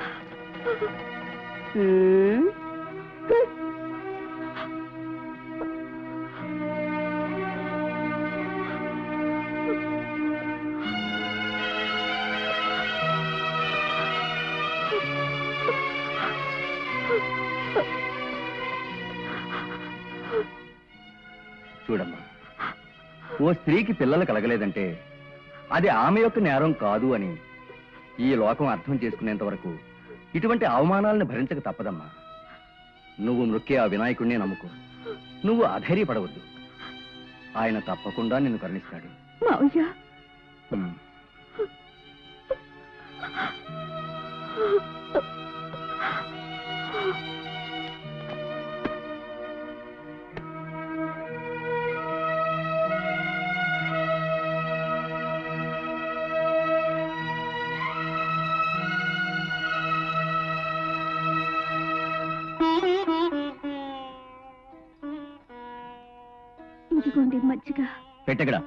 హ్మ్. చూడమ్మా ఓ స్త్రీకి పిల్లలు కలగలేదంటే అది ఆమె యొక్క నేరం కాదు అని ఈ లోకం అర్థం చేసుకునేంత వరకు ఇటువంటి అవమానాలను భరించక తప్పదమ్మా నువ్వు నృక్కే ఆ వినాయకుడినే నమ్ముకో నువ్వు అధైర్యపడవద్దు ఆయన తప్పకుండా నిన్ను కరుణిస్తాడు మావయ్య ఉమ్. ఇదిగోండి మజ్జిగ పెట్టెక్కడ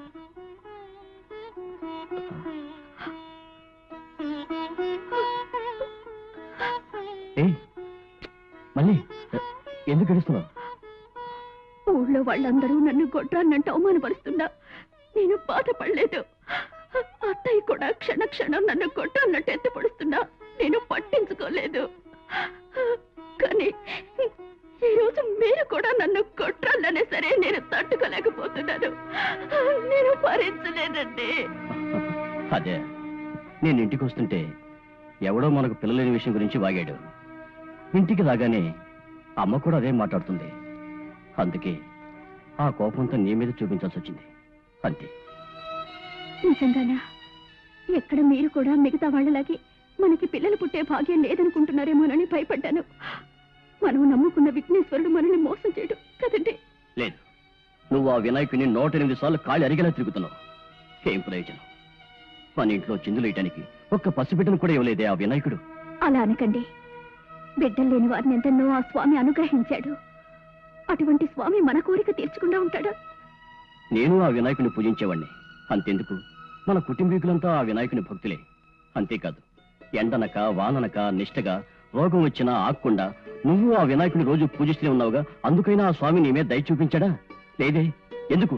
ఏయ్, మళ్ళీ ఎ- ఎందుకు ఏడుస్తున్నావు ఊళ్ళో వాళ్ళందరూ నన్ను గొడ్రాన్నంటే అవమానపరుస్తున్నా నేను బాధపడలేదు అత్తయ్య కూడా క్షణ క్షణం నన్ను గొడ్రాన్నట్టు ఎత్తుపడుతున్నా నేను పట్టించుకోలేదు కానీ ఈ రోజు మీరు కూడా నన్ను కొట్టాలనే సరే నేను తట్టుకోలేకపోతున్నాను నేను భరించలేనండి అదే నేను ఇంటికి వస్తుంటే ఎవడో మనకు పిల్లలేని విషయం గురించి వాగాడు ఇంటికి రాగానే అమ్మ కూడా అదే మాట్లాడుతుంది అందుకే ఆ కోపంతో నీ మీద చూపించాల్సి వచ్చింది అంతే నిజంగానా ఎక్కడ మీరు కూడా మిగతా వాళ్ళలాగే మనకి పిల్లలు పుట్టే భాగ్యం లేదనుకుంటున్నారేమోనని భయపడ్డాను మనం నమ్ముకున్న విఘ్నేశ్వరుడు మనల్ని మోసం చేయడు కదండి లేదు నువ్వు ఆ వినాయకుడిని నూట ఎనిమిది సార్లు కాళ్ళు అరిగేలా తిరుగుతున్నావు ఏం ప్రయోజనం మన ఇంట్లో చిందులేయటానికి ఒక్క పసిబిడ్డను కూడా ఇవ్వలేదే ఆ వినాయకుడు అలా అనకండి బిడ్డలు లేని వారిని ఎంతెన్నో ఆ స్వామి అనుగ్రహించాడు అటువంటి స్వామి మన కోరిక తీర్చకుండా ఉంటాడా నేను ఆ వినాయకుని పూజించేవాణ్ణి అంతెందుకు మన కుటుంబీకులంతా ఆ వినాయకుని భక్తులే అంతేకాదు ఎండనక వాననక నిష్టగా రోగం వచ్చినా ఆగకుండా నువ్వు ఆ వినాయకుని రోజు పూజిస్తూనే ఉన్నావుగా అందుకైనా ఆ స్వామి నీ మీద దయ చూపించాడా లేదే ఎందుకు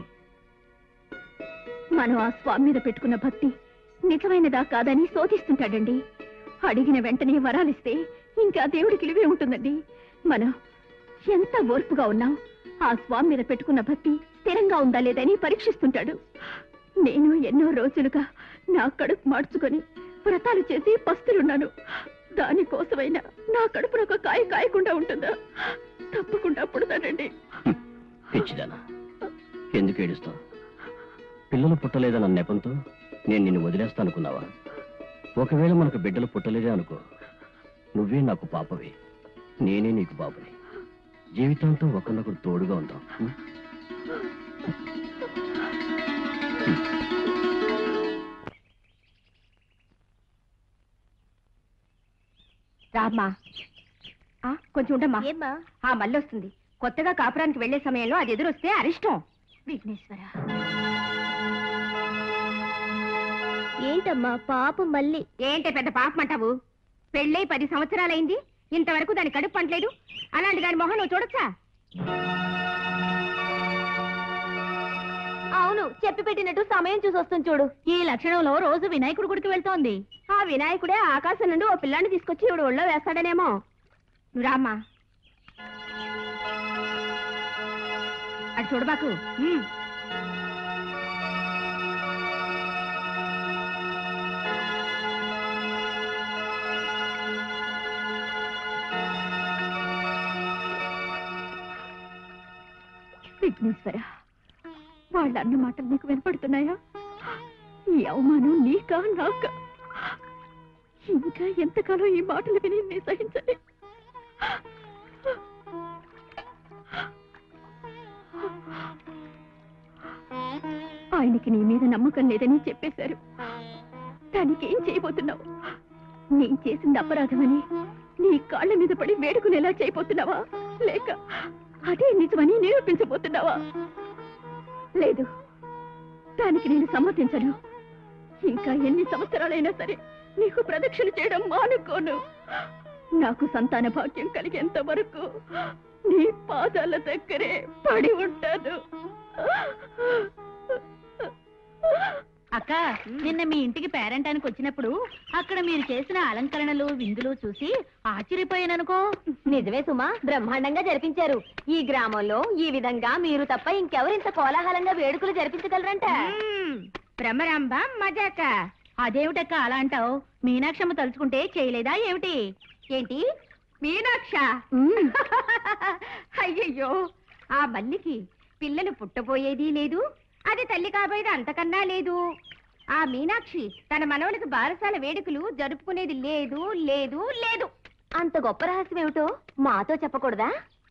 మనం ఆ స్వామి మీద పెట్టుకున్న భక్తి నిజమైనదా కాదని శోధిస్తుంటాడండి అడిగిన వెంటనే వరాలిస్తే ఇంకా దేవుడికి ఇలివే ఉంటుందండి మనం ఎంత ఓర్పుగా ఉన్నాం ఆ స్వామి మీద పెట్టుకున్న భక్తి స్థిరంగా ఉందా లేదని పరీక్షిస్తుంటాడు నేను ఎన్నో రోజులుగా నా కడుపు మార్చుకొని వ్రతాలు చేసి పస్తులున్నాను దానికోసమైనా నా కడుపున ఒక కాయ కాయకుండా ఉంటుందా తప్పకుండా పుడతానండి పిచ్చిదానా ఎందుకు ఏడుస్తావు పిల్లలు పుట్టలేదన్న నెపంతో నేను నిన్ను వదిలేస్తా అనుకున్నావా ఒకవేళ మనకు బిడ్డలు పుట్టలేదే అనుకో నువ్వే నాకు పాపవి నేనే నీకు బాబుని జీవితాంతం ఒకరినొకరు తోడుగా ఉందాం ఉం? రామ్మా ఆ, కొంచెం ఉండమ్మా ఏమ్మా ఆ మళ్ళీ వస్తుంది కొత్తగా కాపురానికి వెళ్లే సమయంలో అది ఎదురొస్తే అరిష్టం విఘ్నేశ్వర ఏంటమ్మా పాపం మళ్ళీ ఏంటే పెద్ద పాపం అంటావు పెళ్ళై పది సంవత్సరాలైంది ఇంతవరకు దాని కడుపు పంటలేదు అలాంటి దాని మొహం నువ్వు చూడొచ్చా అవును చెప్పి పెట్టినట్టు సమయం చూసి వస్తుంది చూడు ఈ లక్షణంలో రోజు వినాయకుడి గుడికి వెళ్తోంది ఆ వినాయకుడే ఆకాశం నుండి ఓ పిల్లాన్ని తీసుకొచ్చి ఇవిడ ఒళ్ళో వేస్తాడనేమో నువ్వు రామ్మా అటు చూడబాకు ఉమ్. విఘ్నేశ్వర వాళ్ళ అన్న మాటలు నీకు వినపడుతున్నాయా ఈ అవమానం నీకా నాకా ఇంకా ఎంతకాలం ఈ మాటలు విని నీ సహించాలి ఆయనకి నీ మీద నమ్మకం లేదని చెప్పేశారు దానికి ఏం చేయబోతున్నావు నేను చేసింది అపరాధమని నీ కాళ్ళ మీద పడి వేడుకునేలా చేయబోతున్నావా లేక అదే నిజమని నిరూపించబోతున్నావా లేదు దానికి నేను సమ్మతించను ఇంకా ఎన్ని సంవత్సరాలైనా సరే నీకు ప్రదక్షిణ చేయడం మానుకోను నాకు సంతాన భాగ్యం కలిగేంత వరకు నీ పాదాల దగ్గరే పడి ఉంటాను అక్క నిన్న మీ ఇంటికి పేరంటానికి వచ్చినప్పుడు అక్కడ మీరు చేసిన అలంకరణలు విందులు చూసి ఆశ్చర్యపోయాననుకో నిజమే సుమా బ్రహ్మాండంగా జరిపించారు ఈ గ్రామంలో ఈ విధంగా మీరు తప్ప ఇంకెవరింత కోలాహలంగా వేడుకలు జరిపించగలరంట బ్రహ్మరాంబ మజాక అదేమిటక్క అలా అంటావు మీనాక్షమ్మ తలుచుకుంటే చేయలేదా ఏమిటి ఏంటి మీనాక్ష అయ్యయ్యో ఆ మల్లికి పిల్లలు పుట్టబోయేది లేదు అది తల్లి కాబోయేది అంతకన్నా లేదు ఆ మీనాక్షి తన మనవనికి బారసాల వేడుకలు జరుపుకునేది లేదు లేదు లేదు అంత గొప్ప రహస్యం ఏమిటో మాతో చెప్పకూడదా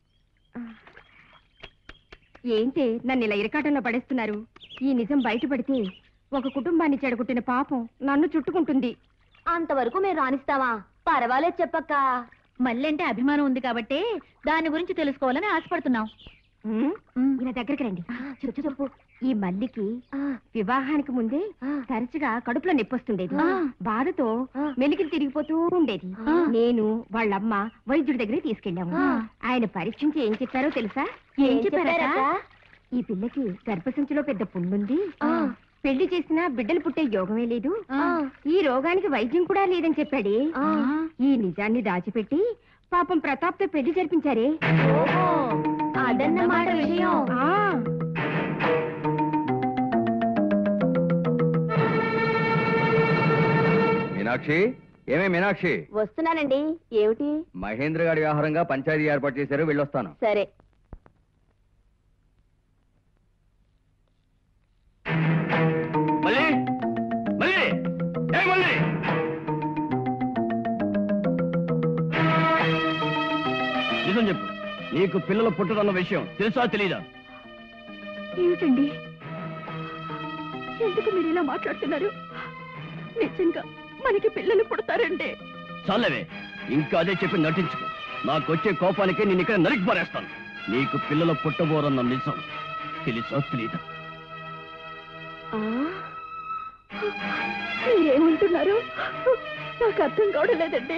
ఏంటి నన్ను ఇలా ఇరకాటంలో పడేస్తున్నారు ఈ నిజం బయటపడితే ఒక కుటుంబాన్ని చెడగొట్టిన పాపం నన్ను చుట్టుకుంటుంది అంతవరకు మేము రాణిస్తావా పర్వాలేదు చెప్పక్క మళ్ళంటే అభిమానం ఉంది కాబట్టి దాని గురించి తెలుసుకోవాలని ఆశపడుతున్నాం ఇలా దగ్గరికి రండి చెప్పు చెప్పు ఈ మల్లికి వివాహానికి ముందే తరచుగా కడుపులో నొప్పొస్తుండేది బాధతో మెలికలు తిరిగిపోతూ ఉండేది నేను వాళ్ళమ్మ వైద్యుడి దగ్గరికి తీసుకెళ్ళాము ఆయన పరీక్షించి ఏం చెప్పారో తెలుసా ఏం చెప్పారట ఈ పిల్లకి గర్భసంచిలో పెద్ద పుండుంది పెళ్లి చేసినా బిడ్డలు పుట్టే యోగమే లేదు ఈ రోగానికి వైద్యం కూడా లేదని చెప్పాడే ఈ నిజాన్ని దాచిపెట్టి పాపం ప్రతాప్తో పెళ్లి జరిపించారే అదన్నమాట విషయం ఆ మీనాక్షి ఏమే మీనాక్షి వస్తున్నానండి ఏమిటి మహేంద్ర గారి వ్యవహారంగా పంచాయతీ ఏర్పాటు చేశారు వెళ్ళొస్తాను సరే మళ్ళీ మళ్ళీ ఏ మళ్ళీ నిజం చెప్పు నీకు పిల్లలు పుట్టదన్న విషయం తెలుసా తెలీదా ఏమిటండి ఎందుకు మీరు ఇలా మాట్లాడుతున్నారు నిజంగా మనకి పిల్లలు పుడతారండి చాలవే ఇంకా అదే చెప్పి నటించుకో నాకొచ్చే కోపానికి నేను ఇక్కడ నరికి పారేస్తాను నీకు పిల్లలు పుట్టబోరన్న నిజం తెలుసా తెలీదా మీరేమంటున్నారు నాకు అర్థం కావడం లేదండి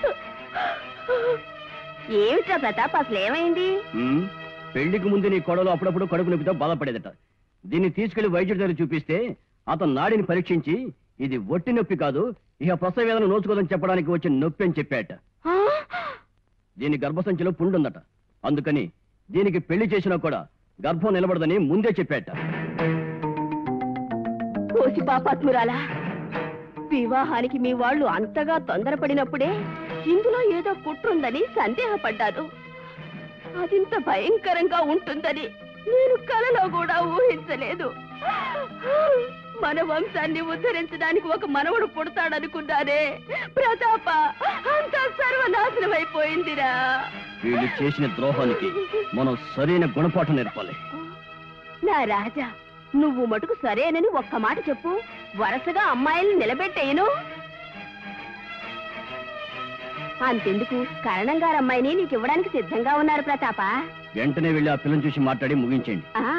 ఏమిట్రా ప్రతాప్ అసలు ఏమైంది ఉమ్, పెళ్లికి ముందు నీ కొడలు అప్పుడప్పుడు కడుపు నొప్పితో బాధపడేదట దీన్ని తీసుకెళ్లి వైద్యుడి దగ్గర చూపిస్తే అతను నాడిని పరీక్షించి ఇది ఒట్టి నొప్పి కాదు ఇక ప్రసవ వేదన నోచుకోదని చెప్పడానికి వచ్చిన నొప్పి అని చెప్పాట దీని గర్భసంచిలో పుండుందట అందుకని దీనికి పెళ్లి చేసినా కూడా గర్భం నిలబడదని ముందే చెప్పాట కోసి పాపాత్మురాలా వివాహానికి మీ వాళ్ళు అంతగా తొందరపడినప్పుడే ఇందులో ఏదో కుట్రుందని సందేహపడ్డాను అదింత భయంకరంగా ఉంటుందని నేను కలలో కూడా ఊహించలేదు మన వంశాన్ని ఉద్ధరించడానికి ఒక మనవడు పుడతాడనుకున్నానే ప్రతాప అంతా సర్వనాశనం అయిపోయిందిరా వీళ్ళు చేసిన ద్రోహానికి మనం సరైన గుణపాఠం నేర్పాలి నా రాజా నువ్వు మటుకు సరేనని ఒక్క మాట చెప్పు వరుసగా అమ్మాయిల్ని నిలబెట్టేయను అంతెందుకు కరణం గారు అమ్మాయిని నీకు ఇవ్వడానికి సిద్ధంగా ఉన్నారు ప్రతాప వెంటనే వెళ్ళి ఆ పిల్లని చూసి మాట్లాడి ముగించేయండి ఆ,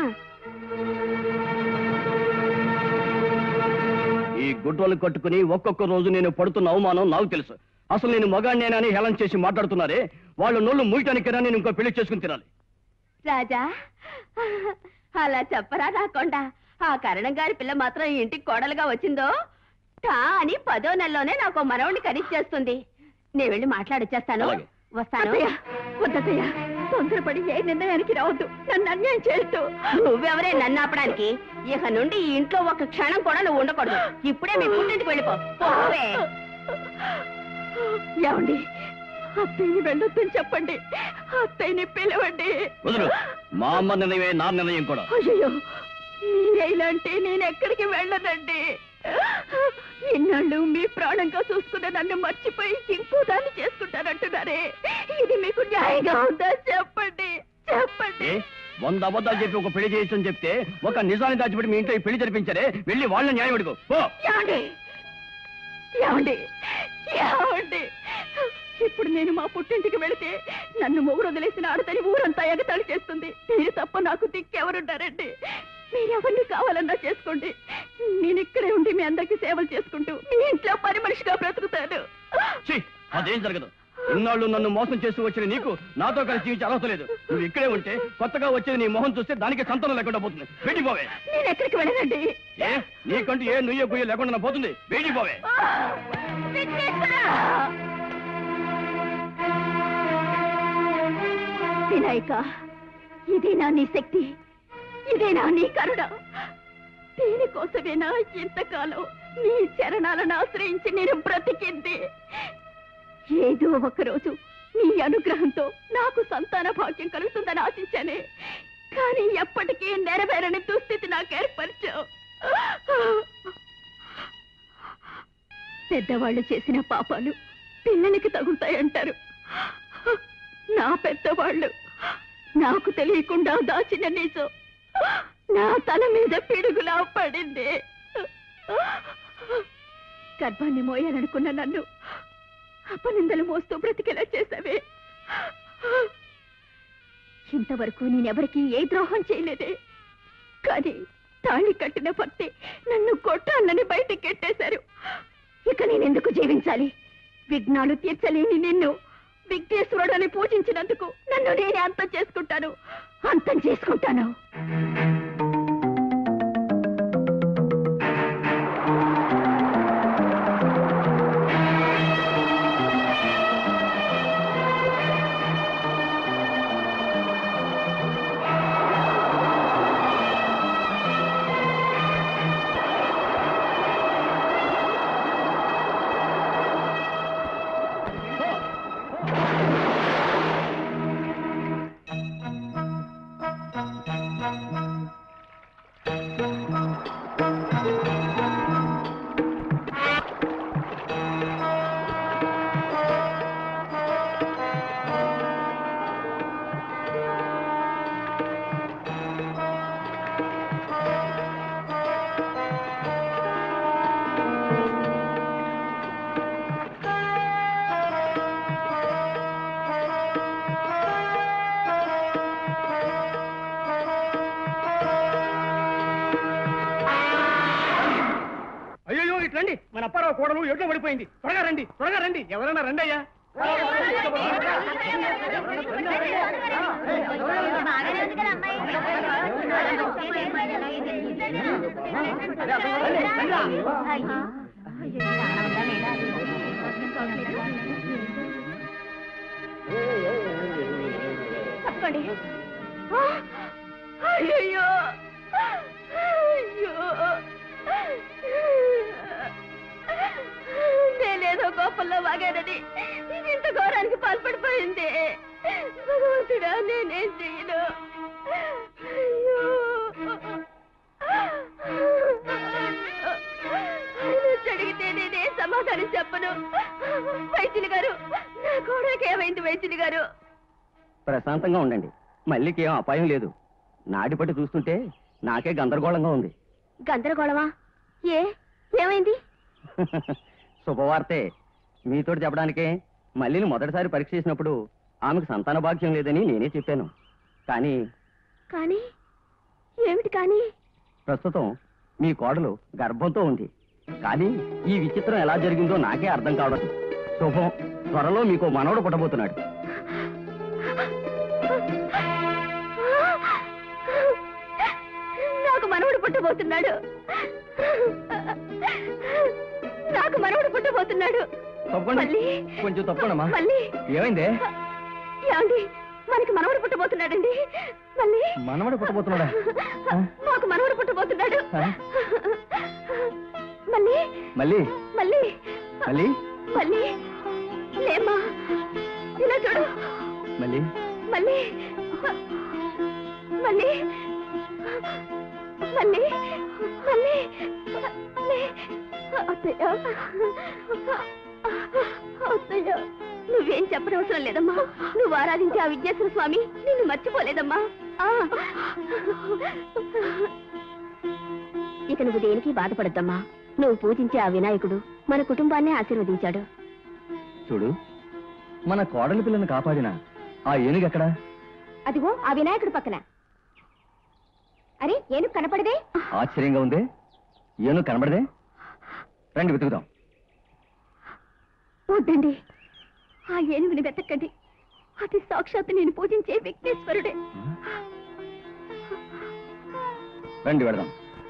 ఈ గుడ్డలు కట్టుకుని ఒక్కొక్క రోజు నేను పడుతున్న అవమానం నాకు తెలుసు అసలు నేను మగాడినేనని హేళన చేసి మాట్లాడుతున్నారే వాళ్ళు నోళ్ళు మూయటానికైనా నేను ఇంకో పెళ్లి చేసుకుని తినాలి రాజా అలా చెప్పరా రాకుండా ఆ కరణం గారి పిల్ల మాత్రం ఈ ఇంటికి కోడలుగా వచ్చిందో టా అని పదో నెలలోనే నాకు మనవణ్ణి కనిచ్చేస్తుంది నేను వెళ్ళి మాట్లాడొచ్చేస్తాను అలాగే. వస్తాను వద్దయ్యా తొందరపడి ఏ నిర్ణయానికి రావద్దు నన్ను అన్యాయం చేయొద్దు నువ్వెవరే నన్ను ఆపడానికి ఇక నుండి ఈ ఇంట్లో ఒక క్షణం కూడా నువ్వు ఉండకూడదు ఇప్పుడే మీ పుట్టింటికి వెళ్ళిపో పోవే. ఏమండి అత్తయ్యని వెళ్ళొద్దని చెప్పండి అత్తయ్యని పిలవండి వదులు మా అమ్మ నిర్ణయమే నా నిర్ణయం కూడా అయ్యో మీరే ఇలాంటి నేను ఎక్కడికి వెళ్ళనండి ఇన్నాళ్ళు మీ ప్రాణంగా చూసుకున్న నన్ను మర్చిపోయి ఇంకో దాన్ని చేసుకుంటానంటున్నారే ఇది మీకు న్యాయంగా ఉందా చెప్పండి చెప్పండి ఏ వంద అబద్ధాలు చెప్పి ఒక పెళ్లి చేయొచ్చని చెప్తే ఒక నిజాన్ని దాచిపెట్టి మీ ఇంట్లో ఈ పెళ్లి జరిపించారే వెళ్ళి వాళ్ళని న్యాయం అడుగు పో ఏమండి ఏమండి ఏమండి ఇప్పుడు నేను మా పుట్టింటికి వెళితే నన్ను మొగుడు వదిలేసిన ఆడతని ఊరంతా ఎగతాళి చేస్తుంది మీరు తప్ప నాకు దిక్కెవరున్నారండి మీరెవరిని కావాలన్నా చేసుకోండి నేను ఇక్కడే ఉండి మీ అందరికి సేవలు చేసుకుంటూ మీ ఇంట్లో పని మనిషిగా బ్రతుకుతాను ఛీ, అదేం జరగదు ఇన్నాళ్ళు నన్ను మోసం చేస్తూ వచ్చిన నీకు నాతో కలిసి జీవించే అర్హత లేదు నువ్వు ఇక్కడే ఉంటే కొత్తగా వచ్చేది నీ మొహం చూస్తే దానికి సంతానం లేకుండా పోతుంది వెళ్ళిపోవే నేను ఎక్కడికి వెళ్ళనండి ఏ నీకంటూ ఏ నుయ్య గుయ్య లేకుండా పోతుంది వెళ్ళిపోవే విఘ్నేశ్వరా! వినాయక ఇదేనా నీ శక్తి ఇదేనా నీ కరుణ దీనికోసమేనా ఇంతకాలం నీ చరణాలను ఆశ్రయించి నేను బ్రతికింది ఏదో ఒక రోజు నీ అనుగ్రహంతో నాకు సంతాన భాగ్యం కలుగుతుందని ఆశించానే కానీ ఎప్పటికీ నెరవేరని దుస్థితి నాకు ఏర్పరిచావు పెద్దవాళ్ళు చేసిన పాపాలు పిల్లలకి తగులుతాయంటారు నా పెద్దవాళ్ళు నాకు తెలియకుండా దాచిన నిజం నా తల మీద పిడుగులా పడింది గర్భాన్ని మోయాలనుకున్న నన్ను అపనిందలు మోస్తూ బ్రతికేలా చేసావే ఇంతవరకు నేనెవరికీ ఏ ద్రోహం చేయలేదే కానీ తాళి కట్టిన భర్తే నన్ను కొట్టాలని బయటికి కెట్టేశారు ఇక నేనెందుకు జీవించాలి విఘ్నాలు తీర్చలేని నిన్ను విఘ్నేశ్వరుడని పూజించినందుకు నన్ను నేనే అంతం చేసుకుంటాను అంతం చేసుకుంటాను అయ్యో ఇటు రండి మన అప్పారావు కోడలు ఎట్లో పడిపోయింది త్వరగా రండి త్వరగా రండి ఎవరైనా రండి అయ్యా తప్పండి అయ్యో అయ్యో నేనేదో కోపంలో వాగానని ఇంత ఘోరానికి పాల్పడిపోయింది భగవంతుడా నేనేం చెయ్యను అయ్యో ఆయన వచ్చి అడిగితే నేనే సమాధానం చెప్పను వైద్యులు గారు నా కోడలికి ఏమైంది వైద్యులు గారు ప్రశాంతంగా ఉండండి మళ్ళీకి ఏం అపాయం లేదు నాడిపట్టి చూస్తుంటే నాకే గందరగోళంగా ఉంది గందరగోళమా ఏ ఏమైంది శుభవార్తే మీతోటి చెప్పడానికే మళ్ళీని మొదటిసారి పరీక్ష చేసినప్పుడు ఆమెకు సంతాన భాగ్యం లేదని నేనే చెప్పాను కానీ కానీ ఏమిటి కానీ ప్రస్తుతం మీ కోడలు గర్భంతో ఉంది కానీ ఈ విచిత్రం ఎలా జరిగిందో నాకే అర్థం కావడం శుభం త్వరలో మీకు మనవడు పుట్టబోతున్నాడు నాకు మనవడు పుట్టబోతున్నాడు నాకు మనవడు పుట్టబోతున్నాడు తప్పకుండా మళ్ళీ కొంచెం తప్పకుండా మళ్ళీ ఏమైందే ఏమండి మనకి మనవడు పుట్టబోతున్నాడండి మళ్ళీ మనవడు పుట్టబోతున్నాడా ఆ? మాకు మనవడు పుట్టబోతున్నాడు ఆ? మళ్ళీ మళ్ళీ మళ్ళీ మళ్ళీ మళ్ళీ లేమ్మా ఇలా చూడు మళ్ళీ మళ్ళీ మళ్ళీ మళ్ళీ మళ్ళీ మళ్ళీ అత్తయ్య అత్తయ్య నువ్వేం చెప్పనవసరం లేదమ్మా నువ్వు ఆరాధించే ఆ విఘ్నేశ్వర స్వామి నిన్ను మర్చిపోలేదమ్మా ఆ. ఇక నువ్వు దేనికి బాధపడద్దమ్మా నువ్వు పూజించే ఆ వినాయకుడు మన కుటుంబాన్నే ఆశీర్వదించాడు చూడు మన కోడలి పిల్లను కాపాడిన ఆ ఏనుగు ఎక్కడా అదిగో ఆ వినాయకుడు పక్కన అరే ఏనుగు కనపడదే ఆశ్చర్యంగా ఉందే ఏనుగు కనబడదే రండి వెతుకుదాం వద్దండి ఆ ఏనుగుని వెతకండి అది సాక్షాత్ నేను పూజించే విఘ్నేశ్వరుడే రండి వెళదాం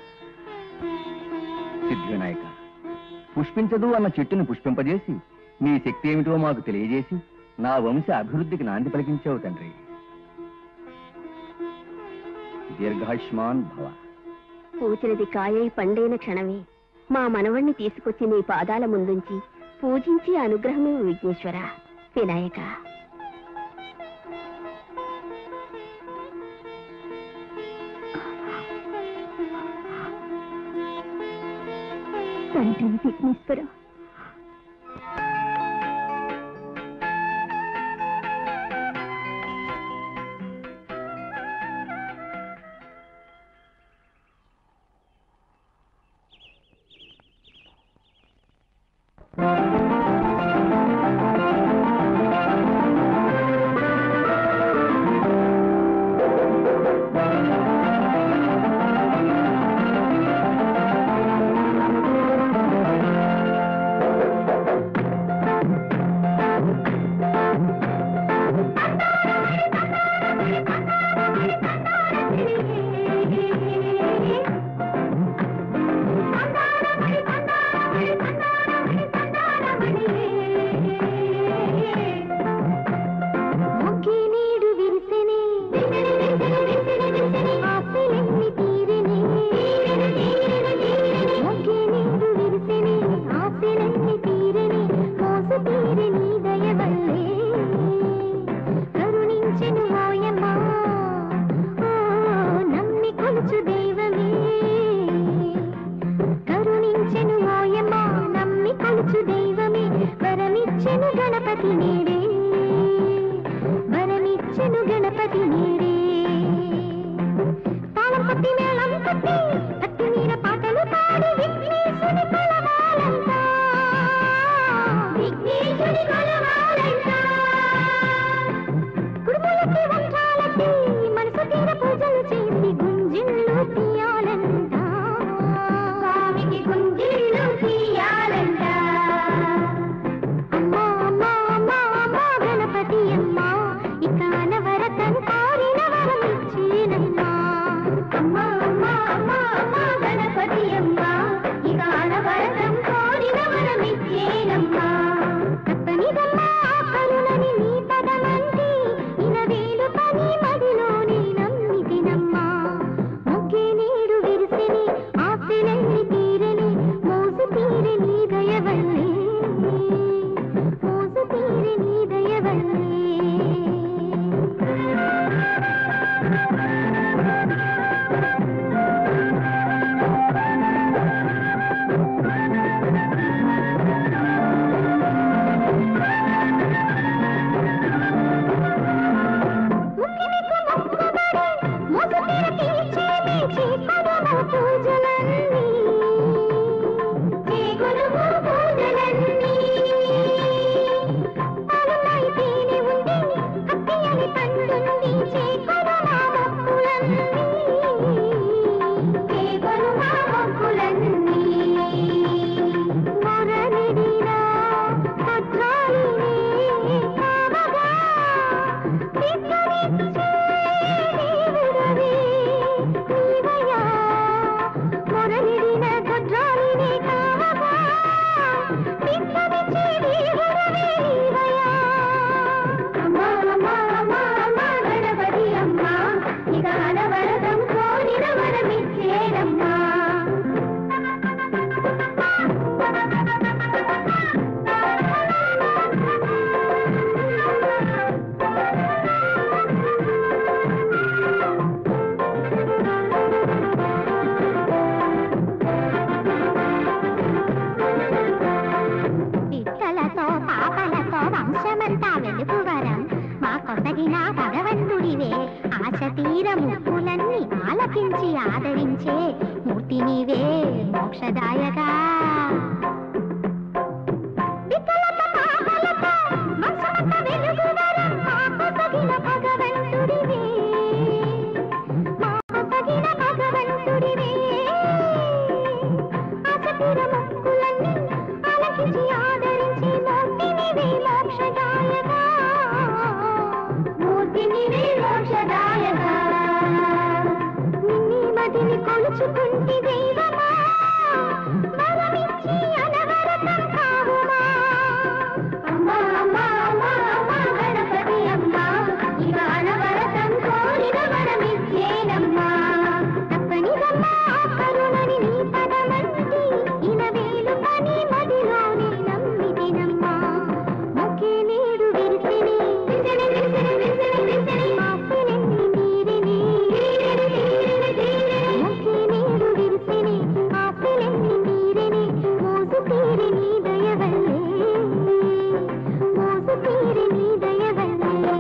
సిద్ధి వినాయక పుష్పించదు అన్న చెట్టుని పుష్పింపజేసి నీ శక్తి ఏమిటో మాకు తెలియజేసి నా వంశ అభివృద్ధికి నాంది పలికించావు తండ్రి దీర్ఘాయుష్మాన్ భవ పూచినది కాయై పండైన క్షణమే మా మనవణ్ణి తీసుకొచ్చి నీ పాదాల ముందుంచి పూజించి అనుగ్రహమే విఘ్నేశ్వర వినాయక తండ్రి విఘ్నేశ్వర కొలుచు దైవమే కరుణించెను ఓయమ్మ నమ్మి కొలుచు దైవమే వరమిచ్చెను గణపతి నేడే వరమిచ్చెను గణపతి నేడే తాళం పట్టి మేళం కొట్టి పట్టి మీర పాటలు పాడి విఘ్నేశుని కొలవాలంట విఘ్నేశుని కొలవాలంట కుడుములకి వంటాలకి మనసు తీర పూజలు చేసి గుంజిళ్ళు తీయాలంట స్వామికి గుంజిళ్ళు తీయాలంట అమ్మా అమ్మా అమ్మా అమ్మా గణపతి అమ్మా ఇక అనవరతం కోరిన వరం ఇచ్చేనమ్మా అమ్మా అమ్మా అమ్మా అమ్మా గణపతి అమ్మా ఇక అనవరతం కోరిన వరం ఇచ్చేనమ్మా తప్పనిదమ్మా కరుణని నీ పదమంటి ఇనవేలు పని మదిలోని నమ్మితినమ్మా మొక్కే నేడు విరిసిని ఆశలన్నీ తీరని మోసు తీరి నీ దయవల్లే మోసు తీరి నీ దయవల్లే ముక్కినికి మొక్కుబడి మోసతీర తీర్చేవి చేకొనుము పూజలన్నీ చేకొనుము పూజలన్నీ పాలున్నాయి తేనె ఉంది కత్తియని పండుంది చేకొనుమా మొక్కులన్నీ చేకొనుమా మొక్కులన్నీ మొరనిడినా భద్రాలినే కావగా పిట్టలతో పాపలతో వంశమంతా వెలుగువరం మా కొసగిన భగవంతుడివే ఆశ తీర ముక్కులన్నీ ఆలకించి ఆదరించే మూర్తి నీవే మోక్షదాయగా పిట్టలతో పాపలతో వంశమంతా వెలుగువరం మా కొసగిన భగవంతుడివే మా కొసగిన భగవంతుడివే ఆశతీర మొక్కులన్నీ ఆలకించి ఆదరించి మూర్తినివే మోక్షదాయగా మూర్తినివే మోక్షదాయగా నిన్ని మదిని కొలుచుకుంటి దైవమా వరమిచ్చి అనవరతం కావుమా అమ్మా అమ్మా అమ్మా అమ్మా గణపతి అమ్మా ఇక అనవరతం కోరిన వరమిచ్చేనమ్మా తప్పనిదమ్మా కరుణని నీ పదమంటి ఇనవేలు పని మదిలోని నమ్మితినమ్మా మొక్కే నేడు విరిసిని విసిని విసిని విసిని విసిని ఆశలెన్ని మీరిని మొక్కే నేడు విరిసిని ఆశలెన్ని మీరిని మోసు తీరి నీ దయవల్లే మోసు తీరి నీ దయవల్లే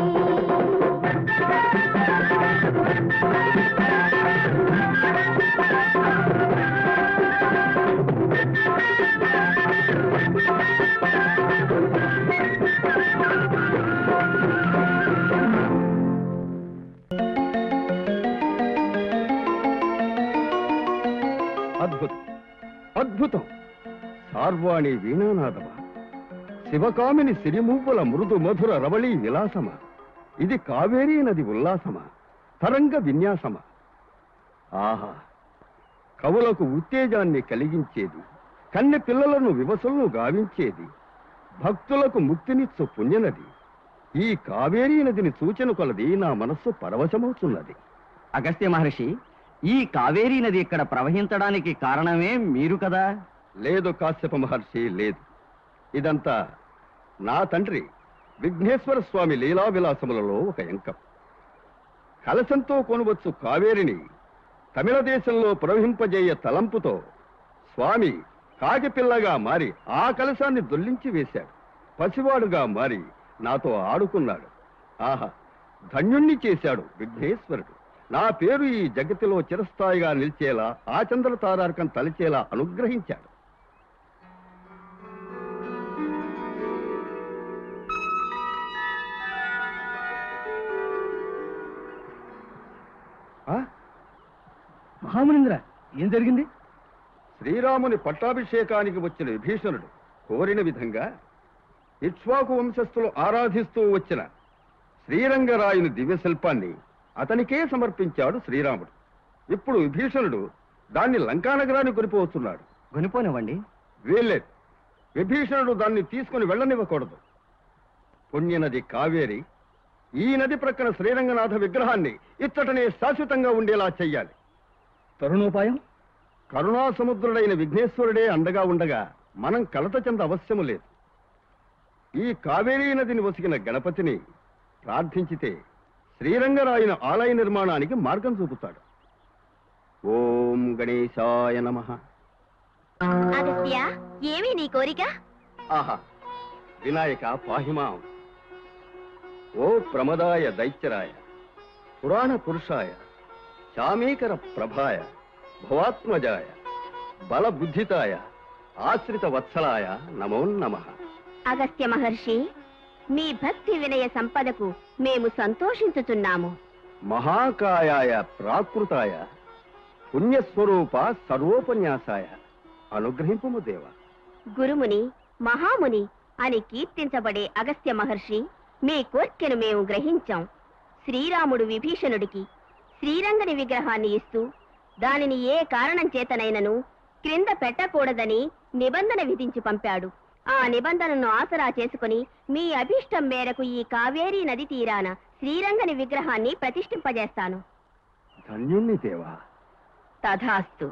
అద్భుతం అద్భుతం సార్వాణి వీణానాదమా శివకామిని సిరిమువ్వుల మృదు మధుర రవళీ విలాసమా ఇది కావేరీ నది ఉల్లాసమా తరంగ విన్యాసమా ఆహా కవులకు ఉత్తేజాన్ని కలిగించేది కన్నె పిల్లలను వివసులను గావించేది భక్తులకు ముక్తినిచ్చు పుణ్యనది ఈ కావేరీ నదిని సూచన కొలది నా మనస్సు పరవశమవుతున్నది అగస్త్య మహర్షి ఈ కావేరీ నది ఇక్కడ ప్రవహించడానికి కారణమే మీరు కదా లేదు కాశ్యప మహర్షి లేదు ఇదంతా నా తండ్రి విఘ్నేశ్వర స్వామి లీలా విలాసములలో ఒక ఎంకం కలశంతో కొనవచ్చు కావేరిని తమిళ దేశంలో ప్రవహింపజేయ తలంపుతో స్వామి కాకిపిల్లగా మారి ఆ కలశాన్ని దొల్లించి వేశాడు పసివాడుగా మారి నాతో ఆడుకున్నాడు ఆహా ధన్యుణ్ణి చేశాడు విఘ్నేశ్వరుడు నా పేరు ఈ జగతిలో చిరస్థాయిగా నిలిచేలా ఆ చంద్ర తారార్కం తలిచేలా అనుగ్రహించాడు ఆ? మహామునింద్ర ఏం జరిగింది శ్రీరాముని పట్టాభిషేకానికి వచ్చిన విభీషణుడు కోరిన విధంగా ఇక్ష్వాకు వంశస్థులు ఆరాధిస్తూ వచ్చిన శ్రీరంగరాయుని దివ్య శిల్పాన్ని అతనికే సమర్పించాడు శ్రీరాముడు ఇప్పుడు విభీషణుడు దాన్ని లంకానగరానికి కొనిపోతున్నాడు కొనిపోనివ్వండి వీల్లేదు విభీషణుడు దాన్ని తీసుకుని వెళ్ళనివ్వకూడదు పుణ్యనది కావేరి ఈ నది ప్రక్కన శ్రీరంగనాథ విగ్రహాన్ని ఇచ్చటనే శాశ్వతంగా ఉండేలా చెయ్యాలి తరుణోపాయం కరుణా సముద్రుడైన విఘ్నేశ్వరుడే అండగా ఉండగా మనం కలత చెంద అవశ్యము లేదు ఈ కావేరీ నదిని ఒసిగిన గణపతిని ప్రార్థించితే శ్రీరంగరాయన ఆలయ నిర్మాణానికి మార్గం చూపుతాడు ఓం గణేశాయ నమః అగస్త్య ఏమి నీ కోరిక ఆహా వినాయక పాహిమాం ఓ ప్రమదాయ దైత్యరాయ పురాణ పురుషాయ శామీకర ప్రభాయ భవాత్మజాయ బలబుద్ధితాయ ఆశ్రిత వత్సలాయ నమో నమః అగస్త్య మహర్షి మీ భక్తి వినయ సంపదకు మేము సంతోషించుచున్నాము మహాకాయాయ ప్రాకృతాయ పుణ్యస్వరూప సర్వోపన్యాసాయ అనుగ్రహింపుము దేవ గురుముని మహాముని అని కీర్తించబడే అగస్త్య మహర్షి మీ కోర్కెను మేము గ్రహించాం శ్రీరాముడు విభీషణుడికి శ్రీరంగని విగ్రహాన్ని ఇస్తూ దానిని ఏ కారణం చేతనైనను క్రింద పెట్టకూడదని నిబంధన విధించి పంపాడు ఆ నిబంధనను ఆసరా చేసుకుని మీ అభిష్టం మేరకు ఈ కావేరీ నది తీరాన శ్రీరంగని విగ్రహాన్ని ప్రతిష్ఠింపజేస్తాను ధన్యుణ్ణి దేవా తథాస్తు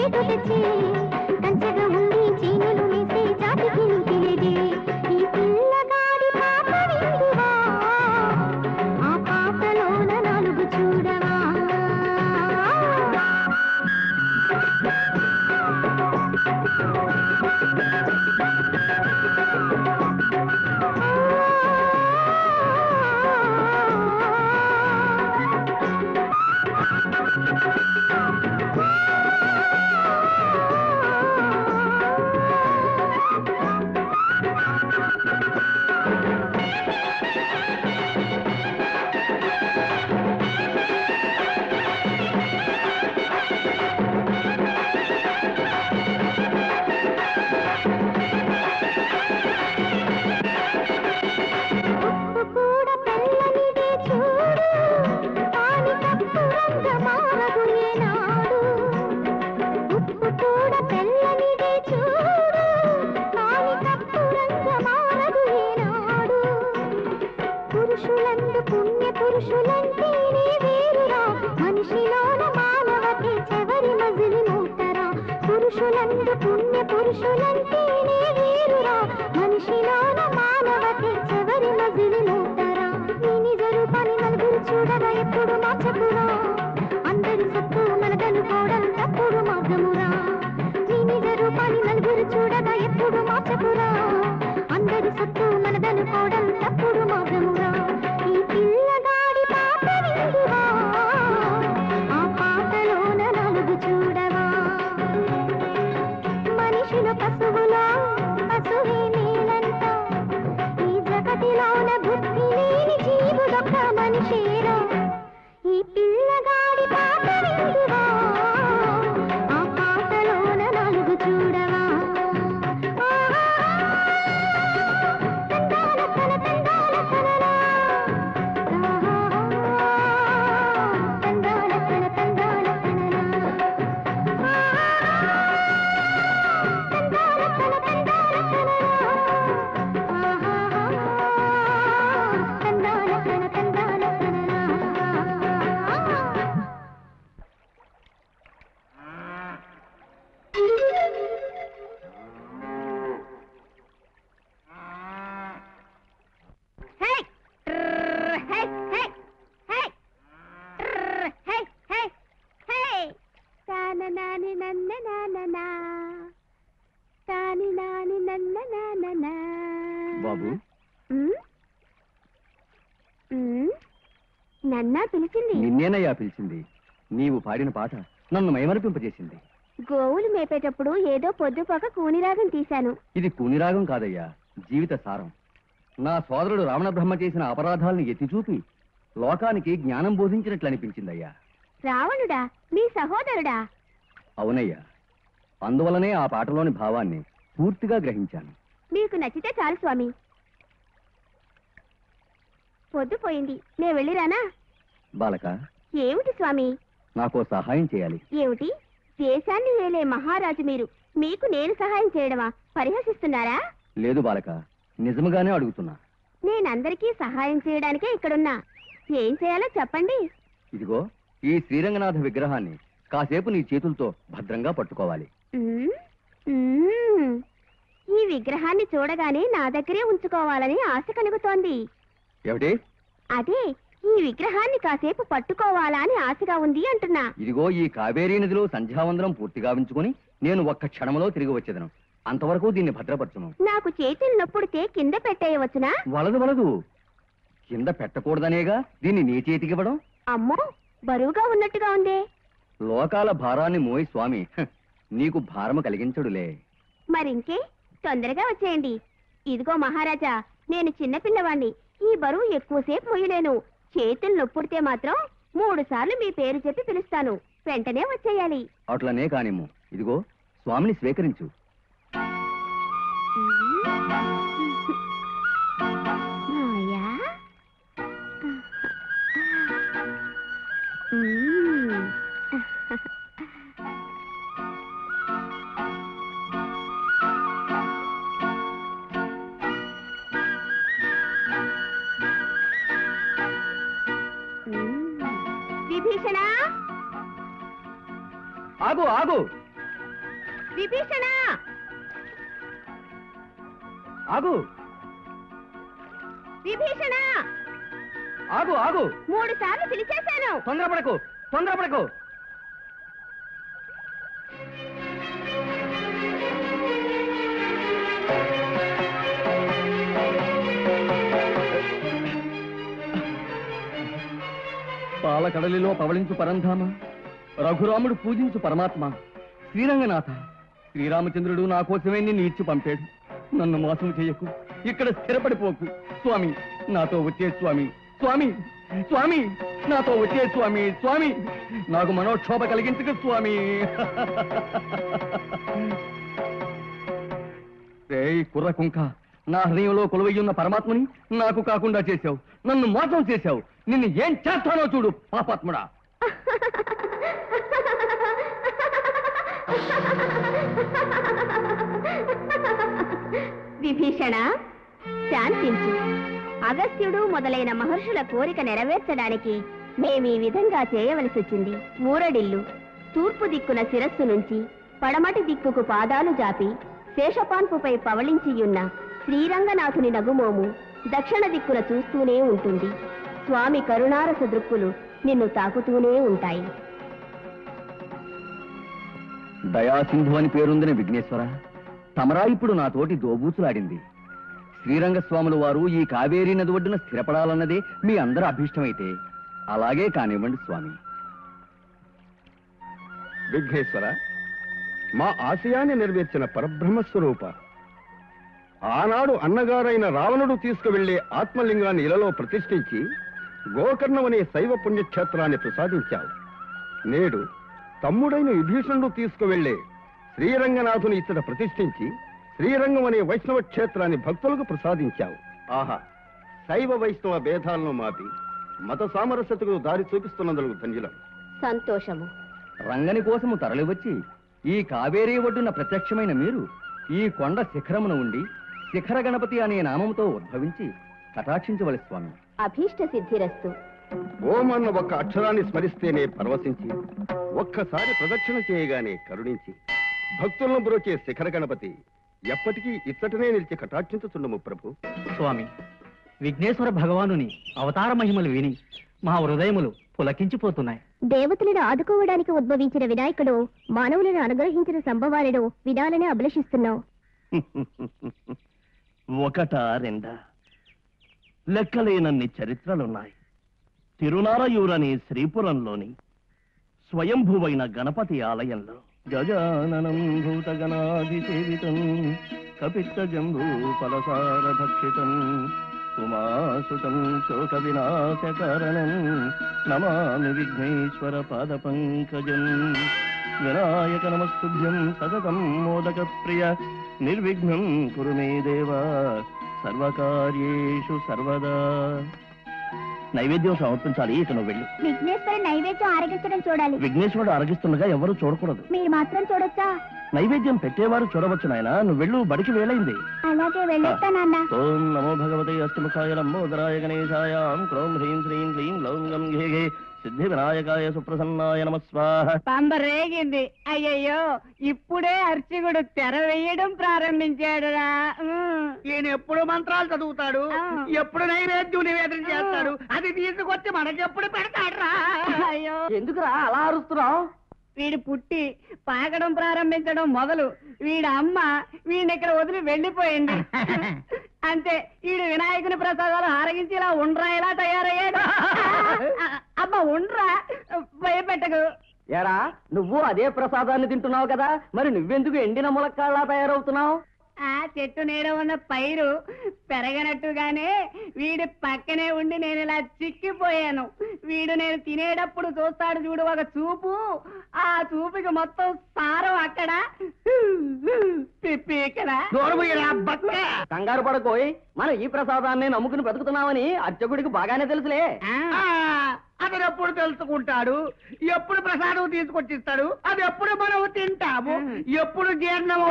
చీటు తెచ్చి కంచెగా ఉండి చీనులు వేసి చాటికి నిలిపేది ఈ పిల్లగాడి పాప విందువా ఆ పాపలోన నాలుగు చూడవా ఉప్పు కూడా తెల్లనిదే చూడు కాని కప్పు రంగు మారదు ఏనాడు ఉప్పు కూడా తెల్లనిదే చూడు కాని కప్పు రంగు మారదు ఏనాడు పురుషులందు పుణ్య పురుషులంటేనే వేరురా మనిషిలోన మానవతే చెవరి మజిలి మూటరా పురుషులందు పుణ్య పురుషులంటేనే వేరురా మనిషిలోన మానవతే చెవరి మజిలి మూటరా నీ నిజ రూపాన్ని నలుగురు చూడగా ఎప్పుడు మార్చకురా అందరి సత్తు మనదనుకోవడం తప్పుడు మార్గమురా నీ నిజ రూపాన్ని నలుగురు చూడగా ఎప్పుడు మార్చకురా అందరి సత్తు మనదనుకోవడం తప్పుడు మార్గమురా ఈ పిల్లగాడి పాట విందువా ఆ పాటలోన నలుగు చూడవా మనిషిన పశువులా పశువే మేలంట ఈ జగతిలోన బుద్ధి లేని జీవుడొక్క మనిషేరా ఈ పిల్లగాడి పాట విందువా ఆ పాటలోన నలుగు చూడవా తందాల తన తందాల తనలా తందాల తన తందాల తనలా తందాల తన తందాల తనలా తందాల తన తందాల తనలా హే ట్రర్, హే హే హే ట్రర్, హే హే హే తాన నాని నన్న నాననా తాని నాని నన్న నాననా బాబు ఉమ్? ఉమ్? నన్నా పిలిచింది నిన్నేనయ్యా పిలిచింది నీవు పాడిన పాట నన్ను మైమరిపింపజేసింది గోవులు మేపేటప్పుడు ఏదో పొద్దుపోక కూనిరాగం తీశాను ఇది కూనిరాగం కాదయ్యా జీవిత సారం నా సోదరుడు రావణ బ్రహ్మ చేసిన అపరాధాలను ఎత్తి చూపి లోకానికి జ్ఞానం బోధించినట్లు అనిపించిందయ్యా రావణుడా మీ సహోదరుడా అవునయ్యా అందువలనే ఆ పాటలోని భావాన్ని పూర్తిగా గ్రహించాను మీకు నచ్చితే చాలు స్వామి పొద్దుపోయింది నే వెళ్ళిరానా బాలక ఏమిటి స్వామి నాకో సహాయం చేయాలి ఏమిటి దేశాన్ని ఏలే మహారాజు మీరు మీకు నేను సహాయం చేయడమా పరిహసిస్తున్నారా లేదు బాలక నిజముగానే అడుగుతున్నా నేనందరికీ సహాయం చేయడానికే ఇక్కడున్నా ఏం చేయాలో చెప్పండి ఇదిగో ఈ శ్రీరంగనాథ విగ్రహాన్ని కాసేపు నీ చేతులతో భద్రంగా పట్టుకోవాలి ఉమ్, ఉమ్. ఈ విగ్రహాన్ని చూడగానే నా దగ్గరే ఉంచుకోవాలని ఆశ కలుగుతోంది ఏమిటి అదే ఈ విగ్రహాన్ని కాసేపు పట్టుకోవాలా అని ఆశగా ఉంది అంటున్నా ఇదిగో ఈ కావేరీ నదిలో సంధ్యావందనం పూర్తిగా ఉంచుకొని నేను ఒక్క క్షణంలో తిరిగి వచ్చేదను అంతవరకు దీన్ని భద్రపరచును నాకు చేతులు నొప్పుడితే కింద పెట్టేయవచ్చునా వలదు వలదు కింద పెట్టకూడదనేగా దీన్ని నీ చేతికివ్వడం అమ్మో బరువుగా ఉన్నట్టుగా ఉందే లోకాల భారాన్ని మోయి స్వామి హ, నీకు భారము కలిగించడులే మరింకే తొందరగా వచ్చేయండి ఇదిగో మహారాజా నేను చిన్నపిల్లవాణ్ణి ఈ బరువు ఎక్కువసేపు మొయ్యలేను చేతులు నొప్పుడితే మాత్రం మూడు సార్లు మీ పేరు చెప్పి పిలుస్తాను వెంటనే వచ్చేయాలి అట్లనే కానిమ్ము ఇదిగో స్వామిని స్వీకరించు మాయా మ్మ్. మ్మ్. విభీషణ ఆగు ఆగు విభీషణ ఆగు విభీషణ ఆగు ఆగు మూడు సార్లు పిలిచేశాను తొందరపడకు తొందరపడకు పాలకడలిలో పవళించు పరంధామ రఘురాముడు పూజించు పరమాత్మ శ్రీరంగనాథ శ్రీరామచంద్రుడు నా కోసమే నిన్ను ఇచ్చి పంపాడు నన్ను మోసం చేయకు ఇక్కడ స్థిరపడిపోకు స్వామి నాతో వచ్చే స్వామి స్వామి స్వామి నాతో వచ్చే స్వామి స్వామి నాకు మనోక్షోభ కలిగించక స్వామి రేయ్ కుర్ర కుంక నా హృదయంలో కొలువయ్యున్న పరమాత్మని నాకు కాకుండా చేశావు నన్ను మోసం చేశావు నిన్ను ఏం చేస్తానో చూడు పాపాత్ముడా విభీషణ శాంతించు అగస్త్యుడు మొదలైన మహర్షుల కోరిక నెరవేర్చడానికి మేమీ విధంగా చేయవలసి వచ్చింది ఊరడిల్లు తూర్పు దిక్కున శిరస్సు నుంచి పడమటి దిక్కుకు పాదాలు జాపి శేషపాన్పుపై పవళించియున్న శ్రీరంగనాథుని నగుమోము దక్షిణ దిక్కున చూస్తూనే ఉంటుంది స్వామి కరుణారస దృక్కులు నిన్ను తాకుతూనే ఉంటాయి దయాసింధు అని పేరుందిన విఘ్నేశ్వర తమరా ఇప్పుడు నాతోటి దోబూచులాడింది శ్రీరంగ స్వాముల వారు ఈ కావేరీ నది ఒడ్డున స్థిరపడాలన్నదే మీ అందరి అభీష్టమైతే అలాగే కానివ్వండి స్వామి విఘ్నేశ్వర మా ఆశయాన్ని నెరవేర్చిన పరబ్రహ్మ స్వరూప ఆనాడు అన్నగారైన రావణుడు తీసుకువెళ్లే ఆత్మలింగాన్ని ఇలలో ప్రతిష్ఠించి గోకర్ణం అనే శైవ పుణ్యక్షేత్రాన్ని ప్రసాదించావు నేడు తమ్ముడైన విభీషణుడు తీసుకువెళ్లే శ్రీరంగనాథుని ఇచ్చట ప్రతిష్ఠించి శ్రీరంగం అనే వైష్ణవ క్షేత్రాన్ని భక్తులకు ప్రసాదించావు ఆహా శైవ వైష్ణవ భేదాలను మాపి మత సామరస్యతకు దారి చూపిస్తున్నందుకు ధన్యులం సంతోషము రంగని కోసము తరలివచ్చి ఈ కావేరీ ఒడ్డున ప్రత్యక్షమైన మీరు ఈ కొండ శిఖరమున ఉండి శిఖర గణపతి అనే నామముతో ఉద్భవించి కటాక్షించవలసి స్వామి అభీష్ట సిద్ధిరస్తు ఓం అన్న ఒక్క అక్షరాన్ని స్మరిస్తేనే పరవశించి ఒక్కసారి ప్రదక్షిణ చేయగానే కరుణించి భక్తులను బ్రోచే శిఖర గణపతి ఎప్పటికీ ఇచ్చటనే నిలిచి కటాక్షించుచుండము ప్రభు స్వామి విఘ్నేశ్వర భగవానుని అవతార మహిమలు విని మా హృదయములు పులకించిపోతున్నాయి దేవతలను ఆదుకోవడానికి ఉద్భవించిన వినాయకుడు మానవులను అనుగ్రహించిన సంభవాలను వినాలని అభిలషిస్తున్నావు ఒకటా రెండా లెక్కలేనన్ని చరిత్రలున్నాయి తిరునారయూరని శ్రీపురంలోని స్వయంభువైన గణపతి ఆలయంలో గజాననం భూతగణాధిసేవితం కపిత్త జంబూ ఫలసార భక్షితం ఉమాసుతం శోక వినాశకారణం నమామి విఘ్నేశ్వర పాద పంకజం వినాయక నమస్తుభ్యం సతతం మోదక ప్రియ నిర్విఘ్నం కురు మే దేవ సర్వకార్యేషు సర్వదా నైవేద్యం సమర్పించాలి ఇక నువ్వు వెళ్ళు విఘ్నేశ్వర నైవేద్యం ఆరగించడం చూడాలి విఘ్నేశ్వరుడు ఆరగిస్తుండగా ఎవరు చూడకూడదు మీరు మాత్రం చూడొచ్చా నైవేద్యం పెట్టేవారు చూడవచ్చు నాయన నువ్వు వెళ్ళు బడికి వేలైంది అలాగే వెళ్ళొస్తానన్నా ఓం నమో భగవతే అష్టముఖాయ లంబోదరాయ గణేశాయాం క్రోం హ్రీం శ్రీం క్లీం గ్లౌం గం ఘే ఘే సిద్ధి వినాయకాయ సుప్రసన్నాయ నమ స్వాహ పంబ రేగింది అయ్యయ్యో ఇప్పుడే అర్చకుడు తెర వేయడం ప్రారంభించాడురా ఈయన ఎప్పుడు మంత్రాలు చదువుతాడు ఎప్పుడు నైవేద్యం నివేదన చేస్తాడు అది తీసుకొచ్చి మనకెప్పుడు పెడతాడురా అయ్యో ఎందుకురా అలా అరుస్తున్నావు వీడు పుట్టి పాకడం ప్రారంభించడం మొదలు వీడి అమ్మ వీడిని ఇక్కడ వదిలి వెళ్ళిపోయింది అంతే వీడు వినాయకుని ప్రసాదాలు ఆరగించి ఇలా ఉండ్రా ఇలా తయారయ్యాడు అమ్మ ఉండ్రా భయపెట్టకు ఎరా నువ్వు అదే ప్రసాదాన్ని తింటున్నావు కదా మరి నువ్వెందుకు ఎండిన ములక్కాళ్ళ తయారవుతున్నావు ఆ చెట్టు నీడ ఉన్న పైరు పెరగనట్టుగానే వీడి పక్కనే ఉండి నేను ఇలా చిక్కిపోయాను వీడు నేను తినేటప్పుడు చూస్తాడు చూడు ఒక చూపు ఆ చూపుకి మొత్తం సారం అక్కడ పిప్పి ఇక్కడ కంగారు పడకోయ్ మనం ఈ ప్రసాదాన్ని నమ్ముకుని బతుకుతున్నామని అర్చకుడికి బాగానే తెలుసులే అతను ఎప్పుడు తెలుసుకుంటాడు ఎప్పుడు ప్రసాదం తీసుకొచ్చిస్తాడు అది ఎప్పుడు మనం తింటాము ఎప్పుడు జీర్ణం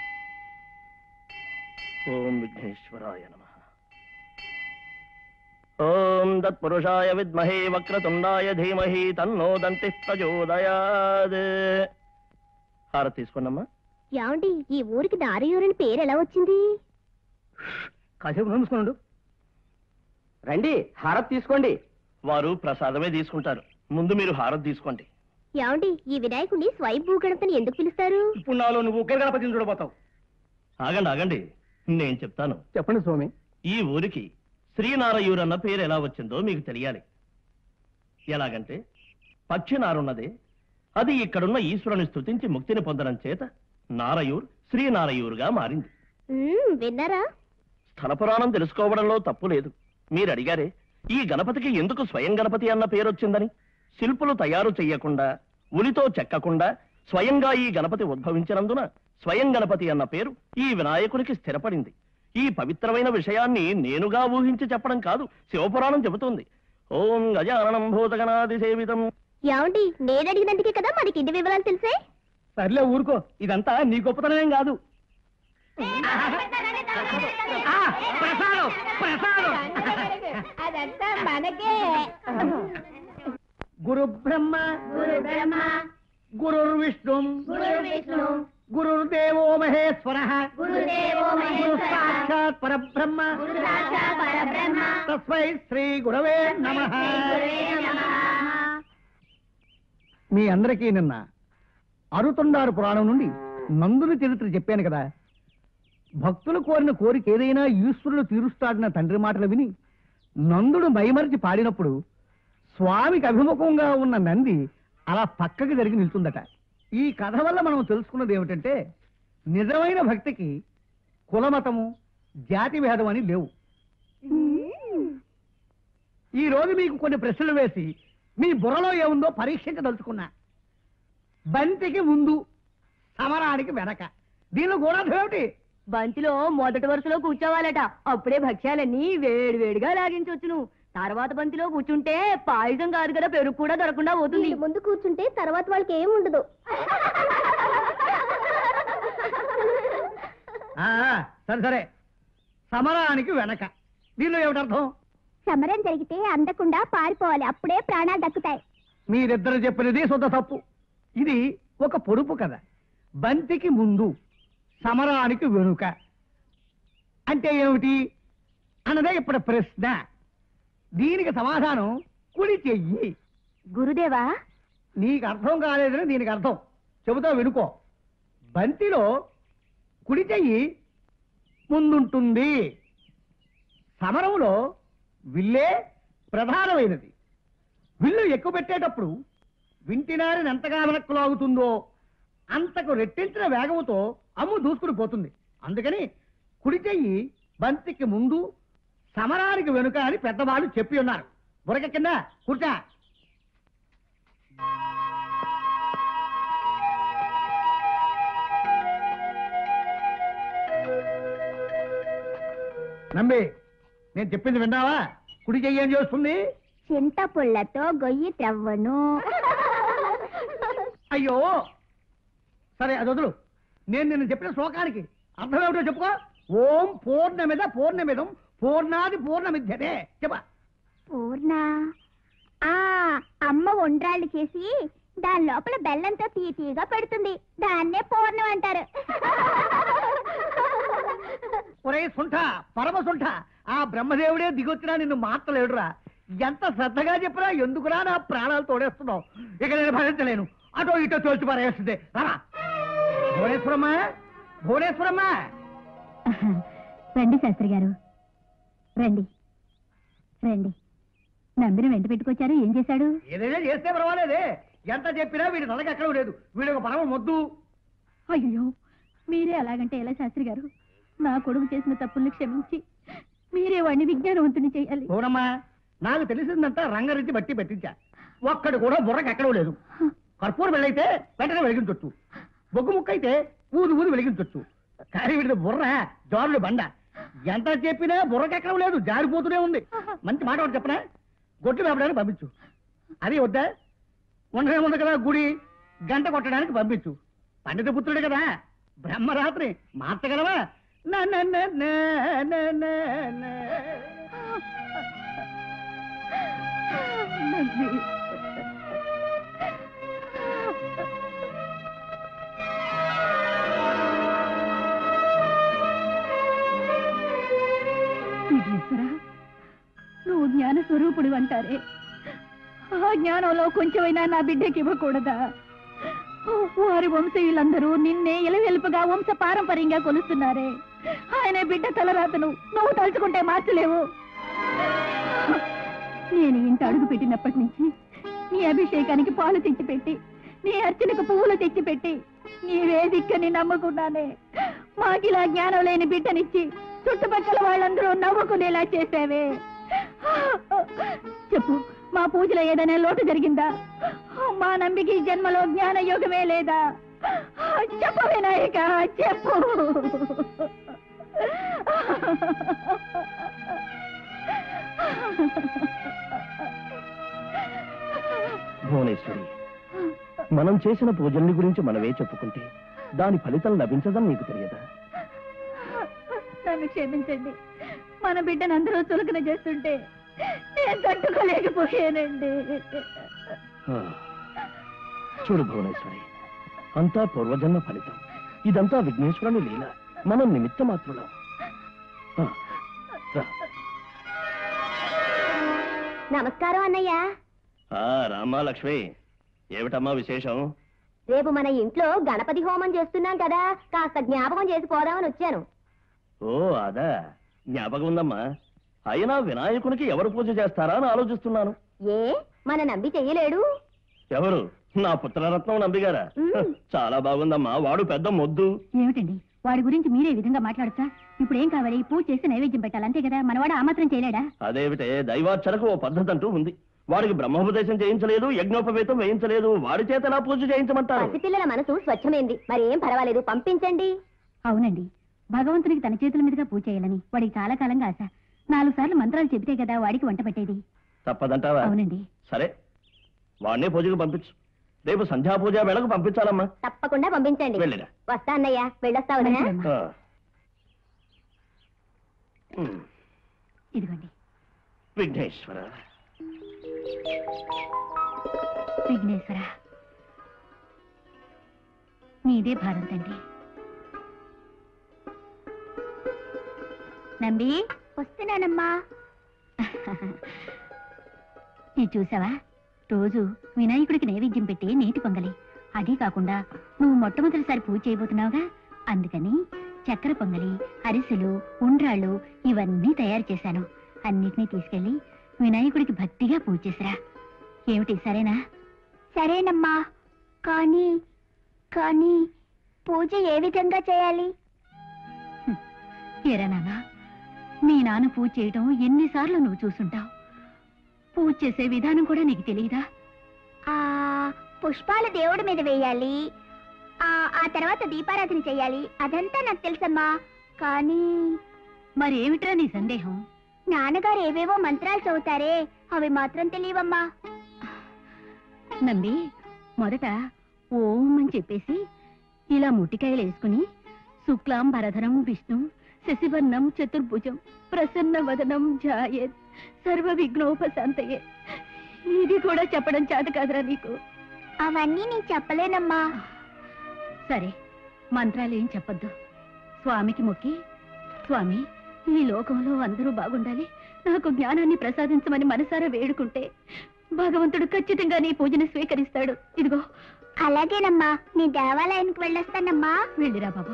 ఓం విఘ్నేశ్వరాయ నమ ఓం తత్పురుషాయ విద్మహే వక్రతుండాయ ధీమహి తన్నో దంతి ప్రచోదయాద్ హారతి తీసుకున్నమ్మా ఏమండి ఈ ఊరికి దారయూరని పేరు ఎలా వచ్చింది కాసేపు నమ్ముకున్నాడు రండి హారత్ తీసుకోండి వారు ప్రసాదమే తీసుకుంటారు ముందు మీరు హారతి తీసుకోండి ఏమండి ఈ వినాయకుడిని స్వయంభూ గణపతిని ఎందుకు పిలుస్తారు ఇప్పుడు నాలో నువ్వు ఒకే గణపతిని చూడబోతావు ఆగండి ఆగండి నేను చెప్తాను చెప్పండి స్వామి ఈ ఊరికి శ్రీనారయూర్ అన్న పేరు ఎలా వచ్చిందో మీకు తెలియాలి ఎలాగంటే పక్షి నారున్నదే అది ఇక్కడున్న ఈశ్వరుని స్తుతించి ముక్తిని పొందడం చేత నారయూర్ శ్రీనారయూరుగా మారింది మ్మ్, విన్నారా స్థల పురాణం తెలుసుకోవడంలో తప్పు లేదు మీరు అడిగారే ఈ గణపతికి ఎందుకు స్వయం గణపతి అన్న పేరు వచ్చిందని శిల్పులు తయారు చెయ్యకుండా ఉలితో చెక్కకుండా స్వయంగా ఈ గణపతి ఉద్భవించినందున స్వయం గణపతి అన్న పేరు ఈ వినాయకునికి స్థిరపడింది ఈ పవిత్రమైన విషయాన్ని నేనుగా ఊహించి చెప్పడం కాదు శివపురాణం చెబుతోంది ఓం గజాననం భూతగణాది సేవితం ఏమండి నేను అడిగినందుకే కదా మనకి ఇంటి వివరాలు తెలిసే సర్లే ఊరుకో ఇదంతా నీ గొప్పతనమేం కాదు ఆ, ప్రసాదం ప్రసాదం అదంతా మనకే గురు బ్రహ్మ గురు బ్రహ్మ గురుర్ విష్ణు గురు విష్ణు గురుర్దేవో మహేశ్వర గురుదేవో మహేశ్వరః. సాక్షాత్ పరబ్రహ్మ గురు సాక్షాత్ పరబ్రహ్మ తస్మై శ్రీ గురవే నమ గురువే నమః. మీ అందరికీ నిన్న అరుతొండారు పురాణం నుండి నందుని చరిత్ర చెప్పాను కదా భక్తులు కోరిన కోరిక ఏదైనా ఈశ్వరుడు తీరుస్తాడన్న తండ్రి మాటలు విని నందుడు మైమరిచి పాడినప్పుడు స్వామికి అభిముఖంగా ఉన్న నంది అలా పక్కకి జరిగి నిల్చుందట ఈ కథ వల్ల మనం తెలుసుకున్నది ఏమిటంటే నిజమైన భక్తికి కులమతము జాతి భేదం అని లేవు ఈ రోజు మీకు కొన్ని ప్రశ్నలు వేసి మీ బుర్రలో ఏముందో పరీక్షించదలుచుకున్నా బంతికి ముందు సమరానికి వెనక దీనిలో గూఢార్థం ఏమిటి బంతిలో మొదటి వరుసలో కూర్చోవాలట అప్పుడే భక్ష్యాలన్నీ వేడి వేడిగా లాగించొచ్చును తర్వాత బంతిలో కూర్చుంటే పాయసం కాదు కదా పెరుగు కూడా దొరకకుండా పోతుంది వీళ్ళు ముందు కూర్చుంటే తర్వాత వాళ్ళకి ఏం ఉండదు ఆ, ఆ, సరే సరే సమరానికి వెనక దీనిలో ఏమిటి అర్థం సమరం జరిగితే అందకుండా పారిపోవాలి అప్పుడే ప్రాణాలు దక్కుతాయి మీరిద్దరు చెప్పినది సొంత తప్పు ఇది ఒక పొడుపు కథ బంతికి ముందు సమరానికి వెనుక అంటే ఏమిటి అన్నదే ఇప్పుడు ప్రశ్న దీనికి సమాధానం కుడి చెయ్యి గురుదేవా నీకు అర్థం కాలేదని దీనికి అర్థం చెబుతా వినుకో బంతిలో కుడి చెయ్యి ముందుంటుంది సమరంలో విల్లే ప్రధానమైనది విల్లు ఎక్కువ పెట్టేటప్పుడు వింటినారిని ఎంతగా వెనక్కు లాగుతుందో అంతకు రెట్టించిన వేగముతో అమ్ము దూసుకుని పోతుంది అందుకని కుడి చెయ్యి బంతికి ముందు సమరానికి వెనుక అని పెద్దవాళ్ళు చెప్పి ఉన్నారు బురక కింద కూర్చా నంబి నేను చెప్పింది విన్నావా కుడి చెయ్యి ఏం చేస్తుంది చింత పుల్లతో గొయ్యి త్రవ్వను అయ్యో సరే అది వదులు నేను నిన్ను చెప్పిన శ్లోకానికి అర్థం ఏమిటో చెప్పుకో ఓం పూర్ణమిద పూర్ణమిదం పూర్ణాది పూర్ణమిద్యతే చెప్ప పూర్ణ ఆ అమ్మ ఉండ్రాళ్ళు చేసి దాని లోపల బెల్లంతో తీ తీగా పెడుతుంది దాన్నే పూర్ణం అంటారు ఒరే సుంఠ పరమ సుంఠ ఆ బ్రహ్మదేవుడే దిగొచ్చినా నిన్ను మార్చలేడురా ఎంత శ్రద్ధగా చెప్పినా ఎందుకురా నా ప్రాణాలు తోడేస్తున్నావు ఇక నేను భరించలేను అటో ఇటో తోల్చి పారేస్తుంది రారా భువనేశ్వరమ్మ భువనేశ్వరమ్మ రండి శాస్త్రి గారు రండి రండి నందిని వెంట పెట్టుకొచ్చారు ఏం చేశాడు ఏదైనా చేస్తే పర్వాలేదే ఎంత చెప్పినా వీడి నలక ఎక్కడ లేదు వీడు ఒక పరమ మొద్దు అయ్యో మీరే అలాగంటే ఎలా శాస్త్రి గారు నా కొడుకు చేసిన తప్పుల్ని క్షమించి మీరే వాడిని విజ్ఞానవంతుని చేయాలి అవునమ్మా నాకు తెలిసిందంతా రంగరించి బట్టి పెట్టించా ఒక్కడు కూడా బుర్రకు ఎక్కడో లేదు కర్పూరం వెళ్ళైతే వెంటనే వెలిగించొచ్చు బొగ్గు ముక్క అయితే ఊది ఊది వెలిగించొచ్చు కానీ వీడిది బుర్ర జారుడు బండ ఎంత చెప్పినా బుర్రకు ఎక్కడం లేదు జారిపోతూనే ఉంది మంచి మాట ఒకటి చెప్పనా గొడ్లు వేపడానికి పంపించు అది వద్దా ఉండనే ఉంది కదా గుడి గంట కొట్టడానికి పంపించు పండిత పుత్రుడే కదా బ్రహ్మరాత్రి మార్చగలవా నా నా నా నా నా నా నా. నంది. విఘ్నేశ్వరా నువ్వు జ్ఞాన స్వరూపుడు అంటారే ఆ జ్ఞానంలో కొంచెమైనా నా బిడ్డకి ఇవ్వకూడదా వారి వంశీయులందరూ నిన్నే ఇలవెలుపుగా వంశ పారంపర్యంగా కొలుస్తున్నారే ఆయన బిడ్డ తలరాతను నువ్వు తలుచుకుంటే మార్చలేవు నేను ఇంట అడుగు పెట్టినప్పటి నుంచి నీ అభిషేకానికి పాలు తెచ్చిపెట్టి నీ అర్చనకు పువ్వులు తెచ్చిపెట్టి నీ వేదికని నమ్ముకున్నానే మాకిలా జ్ఞానం లేని బిడ్డనిచ్చి చుట్టుపక్కల వాళ్ళందరూ నవ్వుకునేలా చేసావే చెప్పు మా పూజలో ఏదైనా లోటు జరిగిందా మా నంబికి ఈ జన్మలో జ్ఞాన యోగమే లేదా చెప్పు వినాయక చెప్పు భువనేశ్వరి మనం చేసిన పూజల్ని గురించి మనమే చెప్పుకుంటే దాని ఫలితం లభించదని నీకు తెలియదా నన్ను క్షమించండి మన బిడ్డను అందరూ చులకన చేస్తుంటే నేను తట్టుకోలేకపోయానండి ఆ. చూడు భువనేశ్వరి అంతా పూర్వజన్మ ఫలితం ఇదంతా విఘ్నేశ్వరుని లీల మనం నిమిత్త మాత్రులం ఆ, రా. నమస్కారం అన్నయ్య ఆ, రామ్మా లక్ష్మి ఏమిటమ్మా విశేషం రేపు మన ఇంట్లో గణపతి హోమం చేస్తున్నాం కదా కాస్త జ్ఞాపకం చేసి పోదామని వచ్చాను ఓ అదా జ్ఞాపకం ఉందమ్మా అయినా వినాయకునికి ఎవరు పూజ చేస్తారా అని ఆలోచిస్తున్నాను ఏ మన నంబి చెయ్యలేడు ఎవరు నా పుత్రరత్నం నంబిగారా మ్మ్. చాలా బాగుందమ్మా వాడు పెద్ద మొద్దు ఏమిటండి వాడి గురించి మీరే ఈ విధంగా మాట్లాడతా ఇప్పుడు ఏం కావాలి పూజ చేసి నైవేద్యం పెట్టాలి అంతే కదా మనవాడు ఆ మాత్రం చేయలేడా అదేమిటే దైవార్చనకు ఓ పద్ధతి అంటూ ఉంది వాడికి బ్రహ్మోపదేశం చేయించలేదు యజ్ఞోపవేతం వేయించలేదు వాడి చేత ఎలా పూజ చేయించమంటారు పసిపిల్లల మనసు స్వచ్ఛమైంది మరి ఏం పర్వాలేదు పంపించండి అవునండి భగవంతునికి తన చేతుల మీదుగా పూజ చేయాలని వాడికి చాలా కాలంగా ఆశ నాలుగు సార్లు మంత్రాలు చెబితే కదా వాడికి వంట పెట్టేది తప్పదంటావా అవునండి సరే వాడినే పూజకు పంపించు రేపు సంధ్యా పూజ వేళకు పంపించాలమ్మా తప్పకుండా పంపించండి వెళ్ళిరా వస్తా అన్నయ్య వెళ్ళొస్తావు మంచిదమ్మా. ఆ. మ్మ్. ఇదిగోండి విఘ్నేశ్వర విఘ్నేశ్వర నీదే భారం తండ్రి నంబి వస్తున్నానమ్మా ఇది చూసావా రోజు వినాయకుడికి నైవేద్యం పెట్టి నేతి పొంగలి అదే కాకుండా నువ్వు మొట్టమొదటిసారి పూజ చేయబోతున్నావుగా అందుకని చక్కెర పొంగలి అరిసెలు ఉండ్రాళ్ళు ఇవన్నీ తయారు చేశాను అన్నిటినీ తీసుకెళ్లి వినాయకుడికి భక్తిగా పూజ చేసిరా ఏమిటి సరేనా సరేనమ్మా కానీ కానీ పూజ ఏ విధంగా చేయాలి ఏరా నాన్న మీ నాన్న పూజ చేయటం ఎన్నిసార్లు నువ్వు చూసుంటావు పూజ చేసే విధానం కూడా నీకు తెలియదా ఆ పుష్పాలు దేవుడి మీద వేయాలి ఆ ఆ తర్వాత దీపారాధన చేయాలి అదంతా నాకు తెలుసమ్మా కానీ మరి ఏమిట్రా నీ సందేహం నాన్నగారు ఏవేవో మంత్రాలు చదువుతారే అవి మాత్రం తెలియవమ్మా నంబి మొదట ఓం అని చెప్పేసి ఇలా ముట్టికాయలు వేసుకుని శుక్లాం భరధరం విష్ణు శశివర్ణం చతుర్భుజం ప్రసన్న వదనం జాయత్ సర్వ విఘ్నోపశాంతయే ఇది కూడా చెప్పడం చేత కాదురా నీకు అవన్నీ నేను చెప్పలేనమ్మా సరే మంత్రాలు ఏం చెప్పొద్దు స్వామికి మొక్కి స్వామి ఈ లోకంలో అందరూ బాగుండాలి నాకు జ్ఞానాన్ని ప్రసాదించమని మనసారా వేడుకుంటే భగవంతుడు ఖచ్చితంగా నీ పూజను స్వీకరిస్తాడు ఇదిగో అలాగేనమ్మా నీ దేవాలయానికి వెళ్ళొస్తానమ్మా వెళ్ళిరా బాబా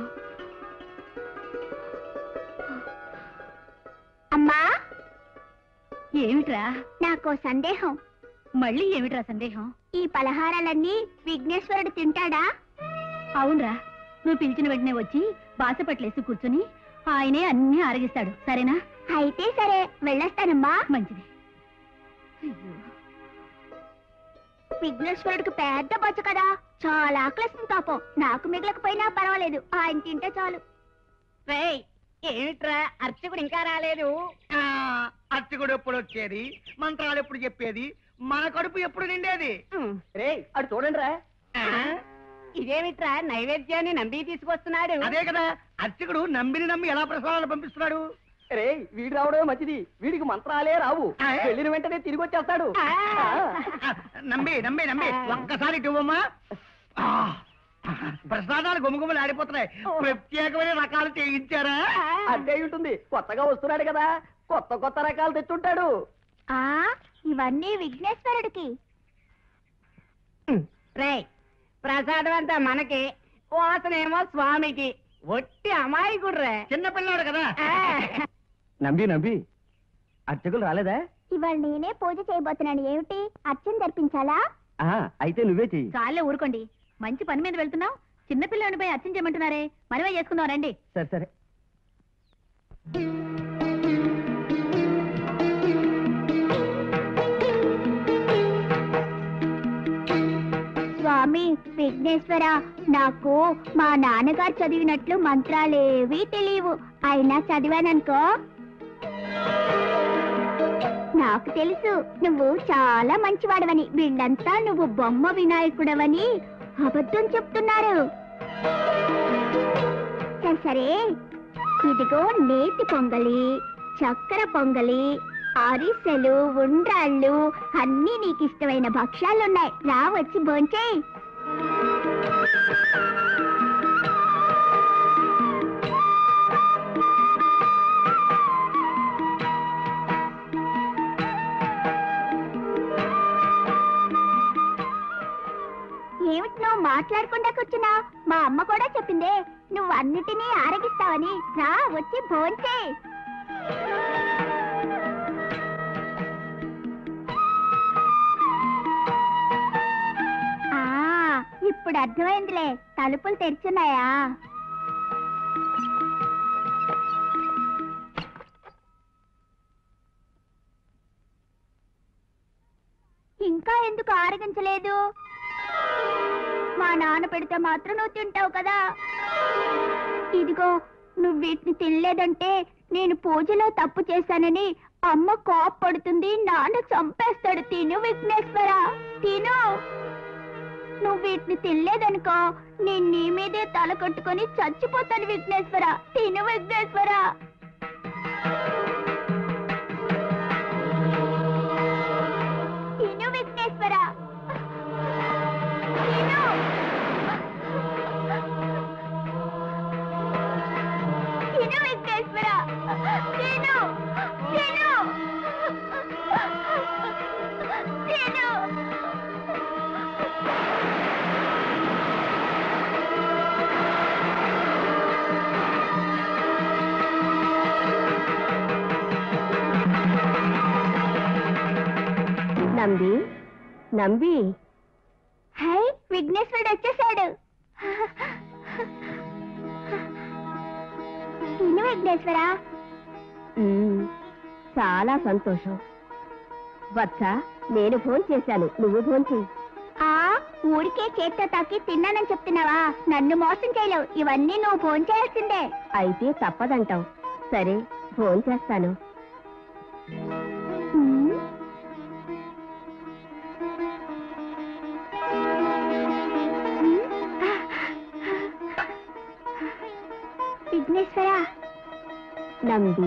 అమ్మా ఏమిట్రా నాకు సందేహం మళ్ళీ ఏమిట్రా సందేహం ఈ పలహారాలన్నీ విఘ్నేశ్వరుడు తింటాడా అవునరా నువ్వు పిలిచిన వెంటనే వచ్చి బాసపట్లేసి కూర్చుని ఆయనే అన్ని ఆరగిస్తాడు సరేనా అయితే సరే వెళ్ళొస్తానమ్మా మంచిది అయ్యో విఘ్నేశ్వరుడికి పెద్ద బొచ్చ కదా చాలా ఆకలిస్తుంది పాపం నాకు మిగలకపోయినా పర్వాలేదు ఆయన తింటే చాలు ఏమిట్రా అర్చకుడు ఇంకా రాలేదు అర్చకుడు ఎప్పుడు వచ్చేది మంత్రాలు ఎప్పుడు చెప్పేది మన కడుపు ఎప్పుడు నిండేది రే అటు చూడండి రా ఇదేమిట్రా నైవేద్యాన్ని నంబి తీసుకొస్తున్నాడు అదే కదా అర్చకుడు నమ్మిని నమ్మి ఎలా ప్రసాదాలు పంపిస్తున్నాడు రే వీడు రావడమే మంచిది వీడికి మంత్రాలే రావు వెళ్ళిన వెంటనే తిరిగి వచ్చేస్తాడు నమ్మి నమ్మి నమ్మి ఒక్కసారి ఇవ్వమ్మా ఆ, ప్రసాదాలు గుమగుమలు ఆడిపోతున్నాయి ప్రత్యేకమైన రకాలు చేయించారా అంటే ఉంటుంది కొత్తగా వస్తున్నాడు కదా కొత్త కొత్త రకాలు తెచ్చుంటాడు ఆ ఇవన్నీ విఘ్నేశ్వరుడికి రే ప్రసాదం అంతా మనకి వాసనేమో స్వామికి ఒట్టి అమాయకుడ్రే చిన్నపిల్లాడు కదా నంబి నంబి అర్చకులు రాలేదా ఇవాళ నేనే పూజ చేయబోతున్నాను ఏమిటి అర్చన జరిపించాలా అయితే నువ్వే చెయ్యి చాలే ఊరుకోండి మంచి పని మీద వెళ్తున్నావు చిన్నపిల్లని పోయి అర్చన చేయమంటున్నారే మనమే చేసుకుందాం రండి సరే సరే స్వామి విఘ్నేశ్వర నాకు మా నాన్నగారు చదివినట్లు మంత్రాలేవీ తెలియవు అయినా చదివాననుకో నాకు తెలుసు నువ్వు చాలా మంచివాడవని వీళ్ళంతా నువ్వు బొమ్మ వినాయకుడవని అబద్ధం చెప్తున్నారు సరే సరే ఇదిగో నేతి పొంగలి చక్కెర పొంగలి అరిసెలు ఉండ్రాళ్ళు అన్నీ నీకు ఇష్టమైన భక్ష్యాలున్నాయి రా వచ్చి భోంచేయి ఏమిటి నువ్వు మాట్లాడకుండా కూర్చున్నా మా అమ్మ కూడా చెప్పిందే నువ్వు అన్నిటినీ ఆరగిస్తావని రా వచ్చి భోంచేయి ఆ ఇప్పుడు అర్థమైందిలే తలుపులు తెరిచున్నాయా ఇంకా ఎందుకు ఆరగించలేదు మా నాన్న పెడితే మాత్రం నువ్వు తింటావు కదా ఇదిగో నువ్వు వీటిని తినలేదంటే నేను పూజలో తప్పు చేశానని అమ్మ కోప్పడుతుంది నాన్న చంపేస్తాడు తిను విఘ్నేశ్వర తిను నువ్వు వీటిని తినలేదనుకో నేను నీ మీదే తల కొట్టుకొని చచ్చిపోతాను విఘ్నేశ్వర తిను విఘ్నేశ్వర తిను విఘ్నేశ్వర తిను తిను విఘ్నేశ్వర తిను తిను తిను నంబి నంబి హై విఘ్నేశ్వరుడు వచ్చేసాడు తిను విఘ్నేశ్వర చాలా సంతోషం వత్స నేను ఫోన్ చేశాను నువ్వు ఫోన్ చేయి ఆ ఊరికే చేత్తో తాకి తిన్నానని చెప్తున్నావా నన్ను మోసం చేయలేవు ఇవన్నీ నువ్వు ఫోన్ చేయాల్సిందే అయితే తప్పదంటావు సరే ఫోన్ చేస్తాను ఉమ్. విఘ్నేశ్వర నంది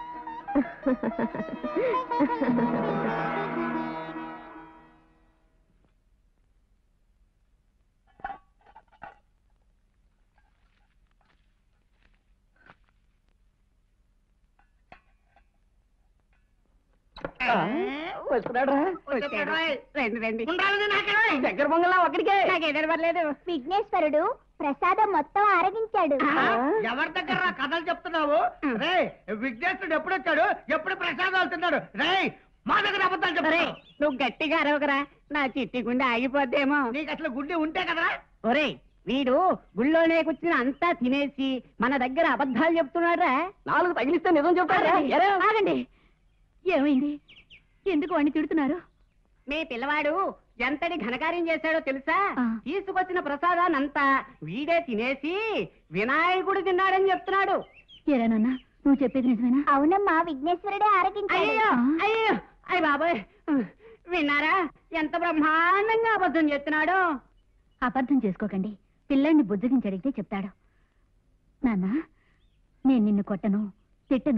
వస్తున్నాడు వచ్చాడు. రండి రండి ఉండాలి నాకే దగ్గర పొంగలా ఒక్కడికే నాకేదో పర్లేదు విఘ్నేశ్వరుడు ప్రసాదం మొత్తం ఆరగించాడు ఎవరి దగ్గర రా కథలు చెప్తున్నావు రే విఘ్నేశ్వరుడు ఎప్పుడు వచ్చాడు ఎప్పుడు ప్రసాదాలు తిన్నాడు రే మా దగ్గర అబద్ధాలు ఒరే చెప్తారు నువ్వు గట్టిగా అరవకరా నా చిట్టి గుండె ఆగిపోద్దేమో నీకు అసలు గుడ్డి ఉంటే కదరా ఒరే వీడు గుళ్ళోనే కూర్చుని అంతా తినేసి మన దగ్గర అబద్ధాలు చెప్తున్నాడా నాలుగు తగిలిస్తే నిజం చెప్తారా ఎరే, ఆగండి ఏమైంది ఎందుకు వాడిని తిడుతున్నారు మీ పిల్లవాడు ఎంతటి ఘనకార్యం చేశాడో తెలుసా ఆ. తీసుకొచ్చిన ప్రసాదానంతా వీడే తినేసి వినాయకుడు తిన్నాడని చెప్తున్నాడు ఏరా నాన్న నువ్వు చెప్పేది నిజమేనా అవునమ్మా విఘ్నేశ్వరుడే ఆరగించాడు అయ్యో అయ్యో అయ్య బాబాయ్ విన్నారా ఎంత బ్రహ్మాండంగా అబద్ధం చెప్తున్నాడు అపార్థం చేసుకోకండి పిల్లల్ని బుజ్జగించి అడిగితే చెప్తాడు నాన్న నేను నిన్ను కొట్టను తిట్టను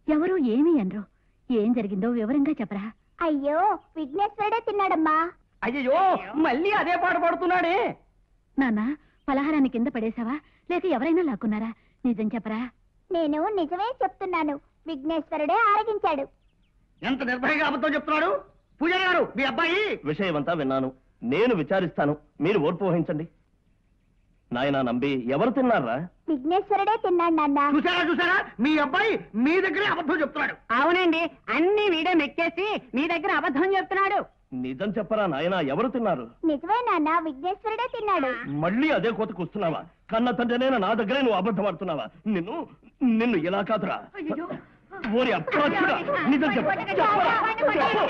ఎవరు ఏమీ అనరు ఏం జరిగిందో వివరంగా చెప్పరా అయ్యో విఘ్నేశ్వరుడే తిన్నాడమ్మా అయ్యో మళ్ళీ అదే పాట పాడుతున్నాడే నాన్న పలహారాన్ని కింద పడేశావా లేక ఎవరైనా లాక్కున్నారా నిజం చెప్పరా నేను నిజమే చెప్తున్నాను విఘ్నేశ్వరుడే ఆరగించాడు ఎంత నిర్భయంగా అబద్ధం చెప్తున్నాడు పూజారి గారు మీ అబ్బాయి విషయమంతా విన్నాను నేను విచారిస్తాను మీరు ఓర్పు వహించండి నాయనా నంబి ఎవరు తిన్నారా విఘ్నేశ్వరుడే తిన్నాడు నాన్న చూసారా చూసారా మీ అబ్బాయి మీ దగ్గరే అబద్ధం చెప్తున్నాడు అవునండి అన్ని వీడే మెక్కేసి మీ దగ్గర అబద్ధం చెప్తున్నాడు నిజం చెప్పరా నాయనా ఎవరు తిన్నారు నిజమే నాన్న విఘ్నేశ్వరుడే తిన్నాడు మళ్ళీ అదే కోతకు వస్తున్నావా కన్న తండ్రినైనా నా దగ్గరే నువ్వు అబద్ధం ఆడుతున్నావా నిన్ను నిన్ను ఇలా కాదురా ఓరి అప్రాచుడా నిజం చెప్పు చెప్పరా చెప్పు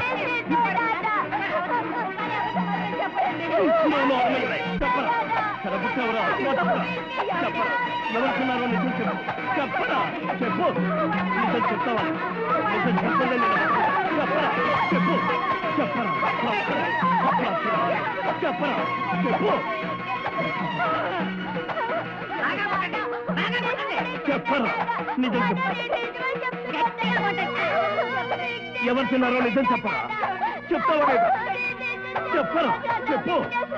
నువ్వు నోర్మల్ చెప్పరా కనబుచ్చావురా అప్రాచుడా చెప్పరా ఎవరు తిన్నారో నిజం చెప్పు చెప్పరా చెప్పు నిజం చెప్తావా నిజం చెప్పలే నేను చెప్పరా చెప్పు చెప్పరా అప్రాచుడా చెప్పరా చెప్పు చెప్పరా నిజం చెప్పు ఎవరు తిన్నారో నిజం చెప్పరా చెప్తావా లేదా? చెప్పరా చెప్పు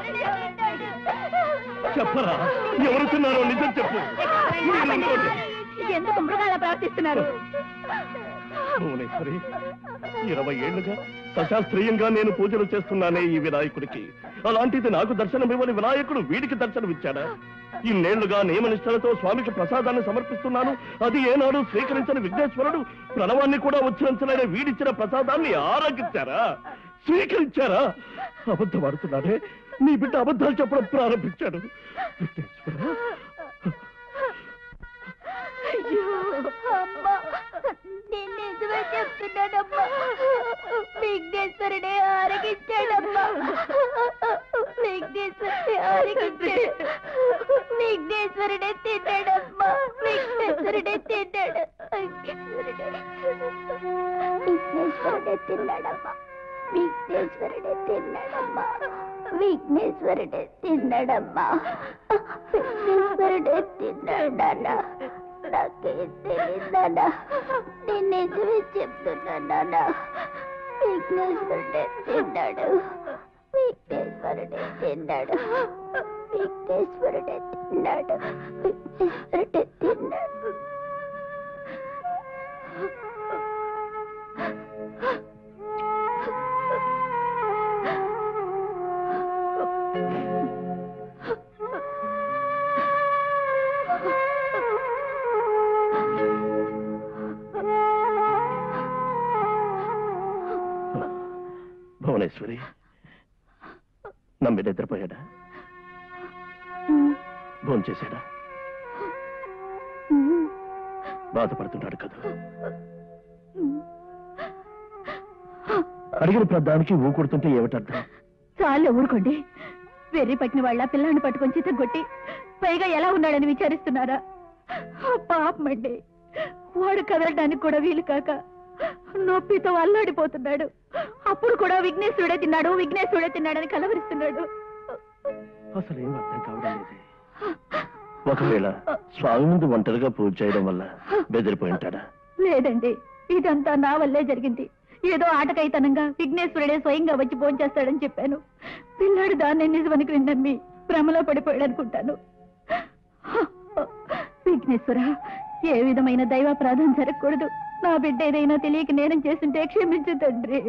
చెప్పరా ఎవరు తిన్నారో నిజం చెప్పు మీరు ఇంకోటి. ఎందుకు మృగాల ప్రవర్తిస్తున్నారు భువనేశ్వరి ఇరవై ఏళ్లుగా సశాస్త్రీయంగా నేను పూజలు చేస్తున్నానే ఈ వినాయకుడికి అలాంటిది నాకు దర్శనమివ్వని వినాయకుడు వీడికి దర్శనమిచ్చాడా ఇన్నేళ్లుగా నియమనిష్టలతో స్వామికి ప్రసాదాన్ని సమర్పిస్తున్నాను అది ఏనాడు స్వీకరించని విఘ్నేశ్వరుడు ప్రణవాన్ని కూడా ఉచ్చరించలేని వీడిచ్చిన ప్రసాదాన్ని ఆరోగించారా స్వీకరించారా అబద్ధం ఆడుతున్నాడే నీ బిడ్డ అబద్ధాలు చెప్పడం ప్రారంభించాడు విఘ్నేశ్వర అమ్మా నేను నిజమే చెప్తున్నానమ్మా విఘ్నేశ్వరుడే ఆరగించాడమ్మా విఘ్నేశ్వరుడే ఆరగించాడు విఘ్నేశ్వరుడే తిన్నాడమ్మా విఘ్నేశ్వరుడే తిన్నాడు విఘ్నేశ్వరుడే తిన్నాడమ్మా విఘ్నేశ్వరుడే తిన్నాడమ్మా విఘ్నేశ్వరుడే తిన్నాడమ్మా విఘ్నేశ్వరుడే తిన్నాడన్నా నాకేం తెలియదన్నా నేను నిజమే చెప్తున్నానన్నా విఘ్నేశ్వరుడే తిన్నాడు విఘ్నేశ్వరుడే తిన్నాడు విఘ్నేశ్వరుడే తిన్నాడు విఘ్నేశ్వరుడే తిన్నాడు భువనేశ్వరి నమ్మి నిద్రపోయాడా భోజనం చేశాడా బాధపడుతున్నాడు కదా అడిగిన ప్రధానికి ఊ కొడుతుంటే ఏమిటర్థం చాలు ఊరుకోండి వెర్రి పట్టిన వాళ్ళ పిల్లాన్ని పట్టుకొని చిత్తగొట్టి పైగా ఎలా ఉన్నాడని విచారిస్తున్నారా పాపమండి వాడు కదలడానికి కూడా వీలు కాక నొప్పితో అల్లాడిపోతున్నాడు అప్పుడు కూడా విఘ్నేశ్వరుడే తిన్నాడు విఘ్నేశ్వరుడే తిన్నాడని కలవరిస్తున్నాడు అసలు ఏం అర్థం కావడం లేదు ఒకవేళ స్వామి ముందు ఒంటరిగా పూజ చేయడం వల్ల బెదిరిపోయి ఉంటాడా లేదండి ఇదంతా నా వల్లే జరిగింది ఏదో ఆటకైతనంగా విఘ్నేశ్వరుడే స్వయంగా వచ్చి భోంచేస్తాడని చెప్పాను పిల్లాడు దాన్ని నిజమనికి నమ్మి భ్రమలో పడిపోయాడు అనుకుంటాను విఘ్నేశ్వర ఏ విధమైన దైవాపరాధం జరగకూడదు నా బిడ్డ ఏదైనా తెలియక నేరం చేస్తుంటే క్షమించు తండ్రి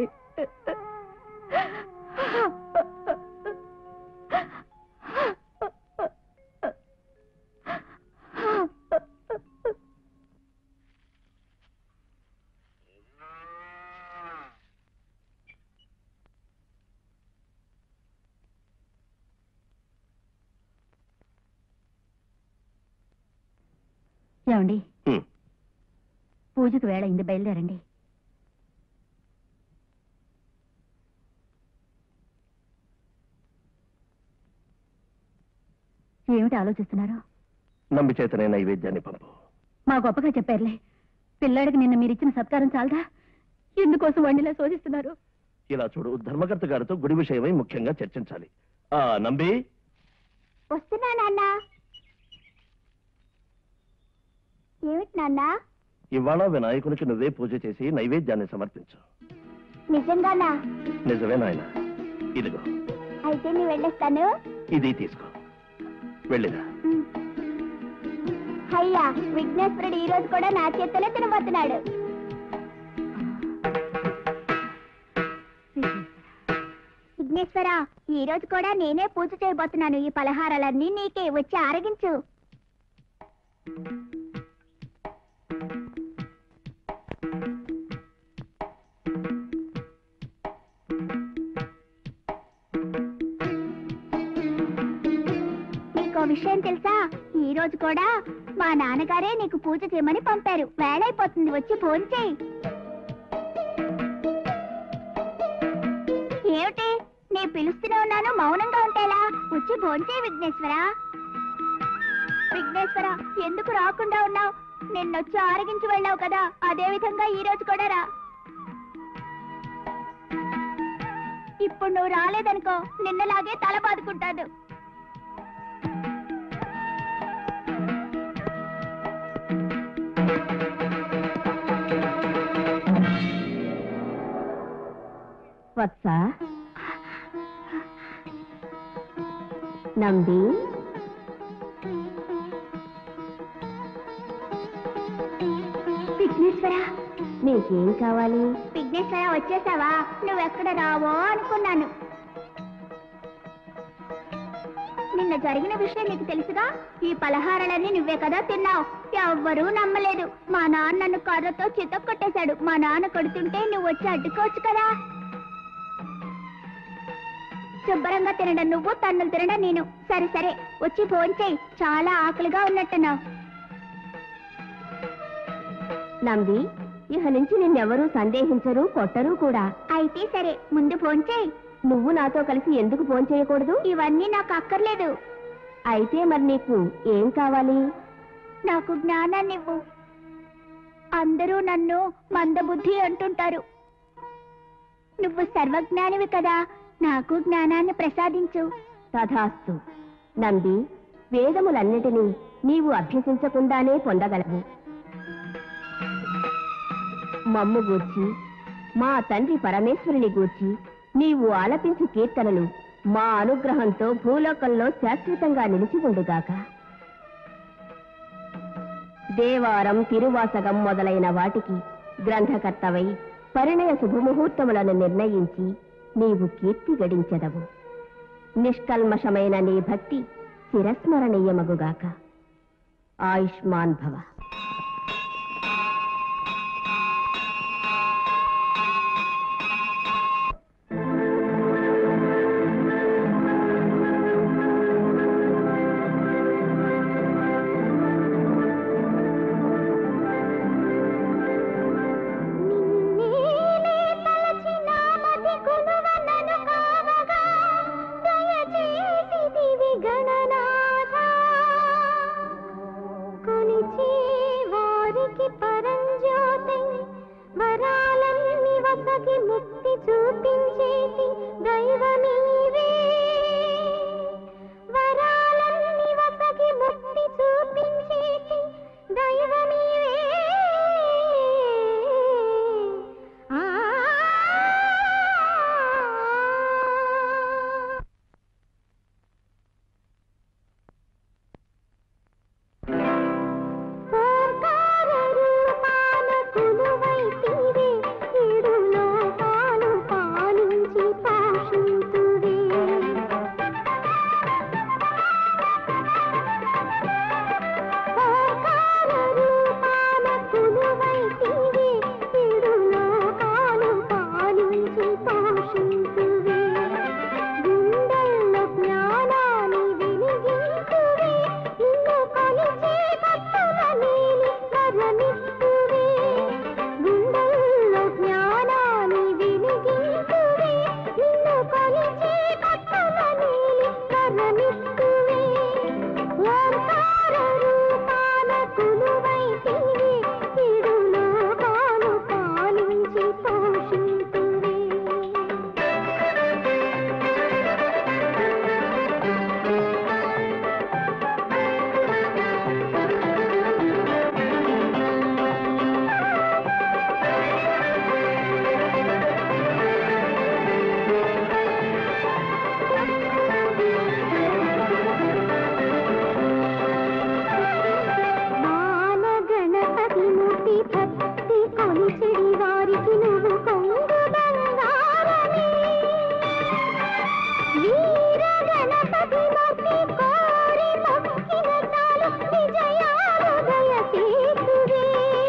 ఏమండి హ్మ్. పూజకు వేళ అయింది బయలుదేరండి ఏమిటి ఆలోచిస్తున్నారు నంబి చేతనే నైవేద్యాన్ని పంపు మా గొప్పగా చెప్పారులే పిల్లాడికి నిన్న మీరు ఇచ్చిన సత్కారం చాలదా ఎందుకోసం వండిలా శోధిస్తున్నారు ఇలా చూడు ధర్మకర్త గారితో గుడి విషయమై ముఖ్యంగా చర్చించాలి ఆ నంబి వస్తున్నా నాన్న ఏమిటి నాన్న ఇవాళ వినాయకునికి నువ్వే పూజ చేసి నైవేద్యాన్ని సమర్పించు నిజంగానా నిజమే నాయన ఇదిగో అయితే నీ వెళ్ళేస్తాను ఇది తీసుకో వెళ్ళిరా అయ్యా విఘ్నేశ్వరుడు ఈ రోజు కూడా నా చేతిలో తినబోతున్నాడు విఘ్నేశ్వర ఈ రోజు కూడా నేనే పూజ చేయబోతున్నాను ఈ పలహారాలన్నీ నీకే వచ్చి ఆరగించు నీకో విషయం తెలుసా ఈ రోజు కూడా మా నాన్నగారే నీకు పూజ చేయమని పంపారు వేళైపోతుంది వచ్చి ఫోన్ చేయి ఏమిటి నీ పిలుస్తూనే ఉన్నాను మౌనంగా ఉంటేలా వచ్చి ఫోన్ చేయి విఘ్నేశ్వర విఘ్నేశ్వర ఎందుకు రాకుండా ఉన్నావు నిన్నొచ్చి ఆరగించి వెళ్ళావు కదా అదే విధంగా ఈ రోజు కూడా రా ఇప్పుడు నువ్వు రాలేదనుకో నిన్నలాగే తల బాదుకుంటాను వత్స నంబి విఘ్నేశ్వర నీకేం కావాలి విఘ్నేశ్వర వచ్చేసావా నువ్వెక్కడ రావో అనుకున్నాను నిన్న జరిగిన విషయం నీకు తెలుసుగా ఈ పలహారాలన్నీ నువ్వే కదా తిన్నావు ఎవ్వరూ నమ్మలేదు మా నాన్న నన్ను కర్రతో చితక్కొట్టేశాడు మా నాన్న కొడుతుంటే నువ్వు వచ్చి అడ్డుకోవచ్చు కదా శుభ్రంగా తినడం నువ్వు తన్నులు తినడం నేను సరే సరే వచ్చి ఫోన్ చేయి చాలా ఆకలిగా ఉన్నట్టున్నావు నంబి ఇహ నుంచి నిన్నెవరూ సందేహించరు కొట్టరు కూడా అయితే సరే ముందు ఫోన్ చేయి నువ్వు నాతో కలిసి ఎందుకు ఫోన్ చేయకూడదు ఇవన్నీ నాకు అక్కర్లేదు అయితే మరి నీకు ఏం కావాలి నాకు జ్ఞానాన్నివ్వు అందరూ నన్ను మందబుద్ధి అంటుంటారు నువ్వు సర్వజ్ఞానివి కదా నాకు జ్ఞానాన్ని ప్రసాదించు తథాస్తు నంబి వేదములన్నిటినీ నీవు అభ్యసించకుండానే పొందగలవు మమ్ము గూర్చి మా తండ్రి పరమేశ్వరుని గూర్చి నీవు ఆలపించు కీర్తనలు మా అనుగ్రహంతో భూలోకంలో శాశ్వతంగా నిలిచి ఉండుగాక దేవారం తిరువాసగం మొదలైన వాటికి గ్రంథకర్తవై పరిణయ శుభముహూర్తములను నిర్ణయించి నీవు కీర్తి గడించెదవు నిష్కల్మషమైన నీ భక్తి చిరస్మరణీయమగుగాక ఆయుష్మాన్ భవ కొలిచి స్వామిమూర్తి కోరి మొక్కిన చాలు విజయాలుదయ సేతువే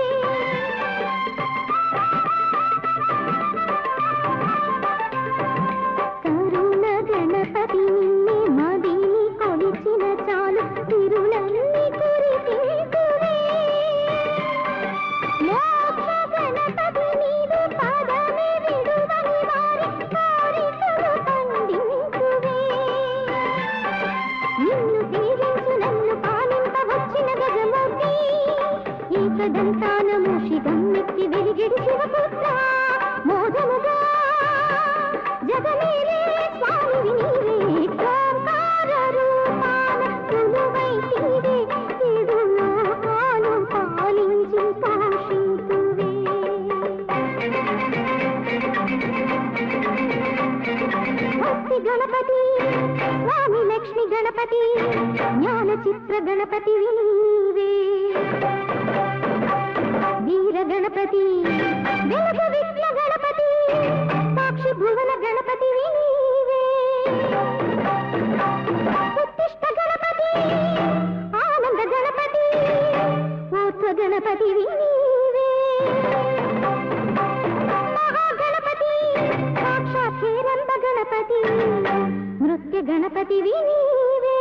కరుణ గణపతి నిన్నే మదిని కొలిచిన చాలు తిరులన్నీ కురితీతువే మోక్ష గణపతి నీదు పాదమే విడువని వారి కోరికలు పండించువే నిన్ను సేవించు నన్ను పాలింప వచ్చిన గజమూర్తి ఏకదంతాన మూషి గమ్మెత్తి వెలిగిడి శివపుత్ర మోదముగా జగమేలే స్వామి నీవే ఓంకార రూపాన కొలువై తీరే ఏడు లోకాలు పాలించి పోషింతువే భక్తి గణపతి స్వామి లక్ష్మి గణపతి జ్ఞాన చిత్ర గణపతి నీవే వీర గణపతి వెలుగు విద్య గణపతి సాక్షి భువన గణపతి నీవే ఉత్తిష్ట గణపతి ఆనంద గణపతి ఊర్ధ్వ గణపతి నీవే మహాగణపతి సాక్షాత్ హేరంబ గణపతి నృత్య గణపతి నీవే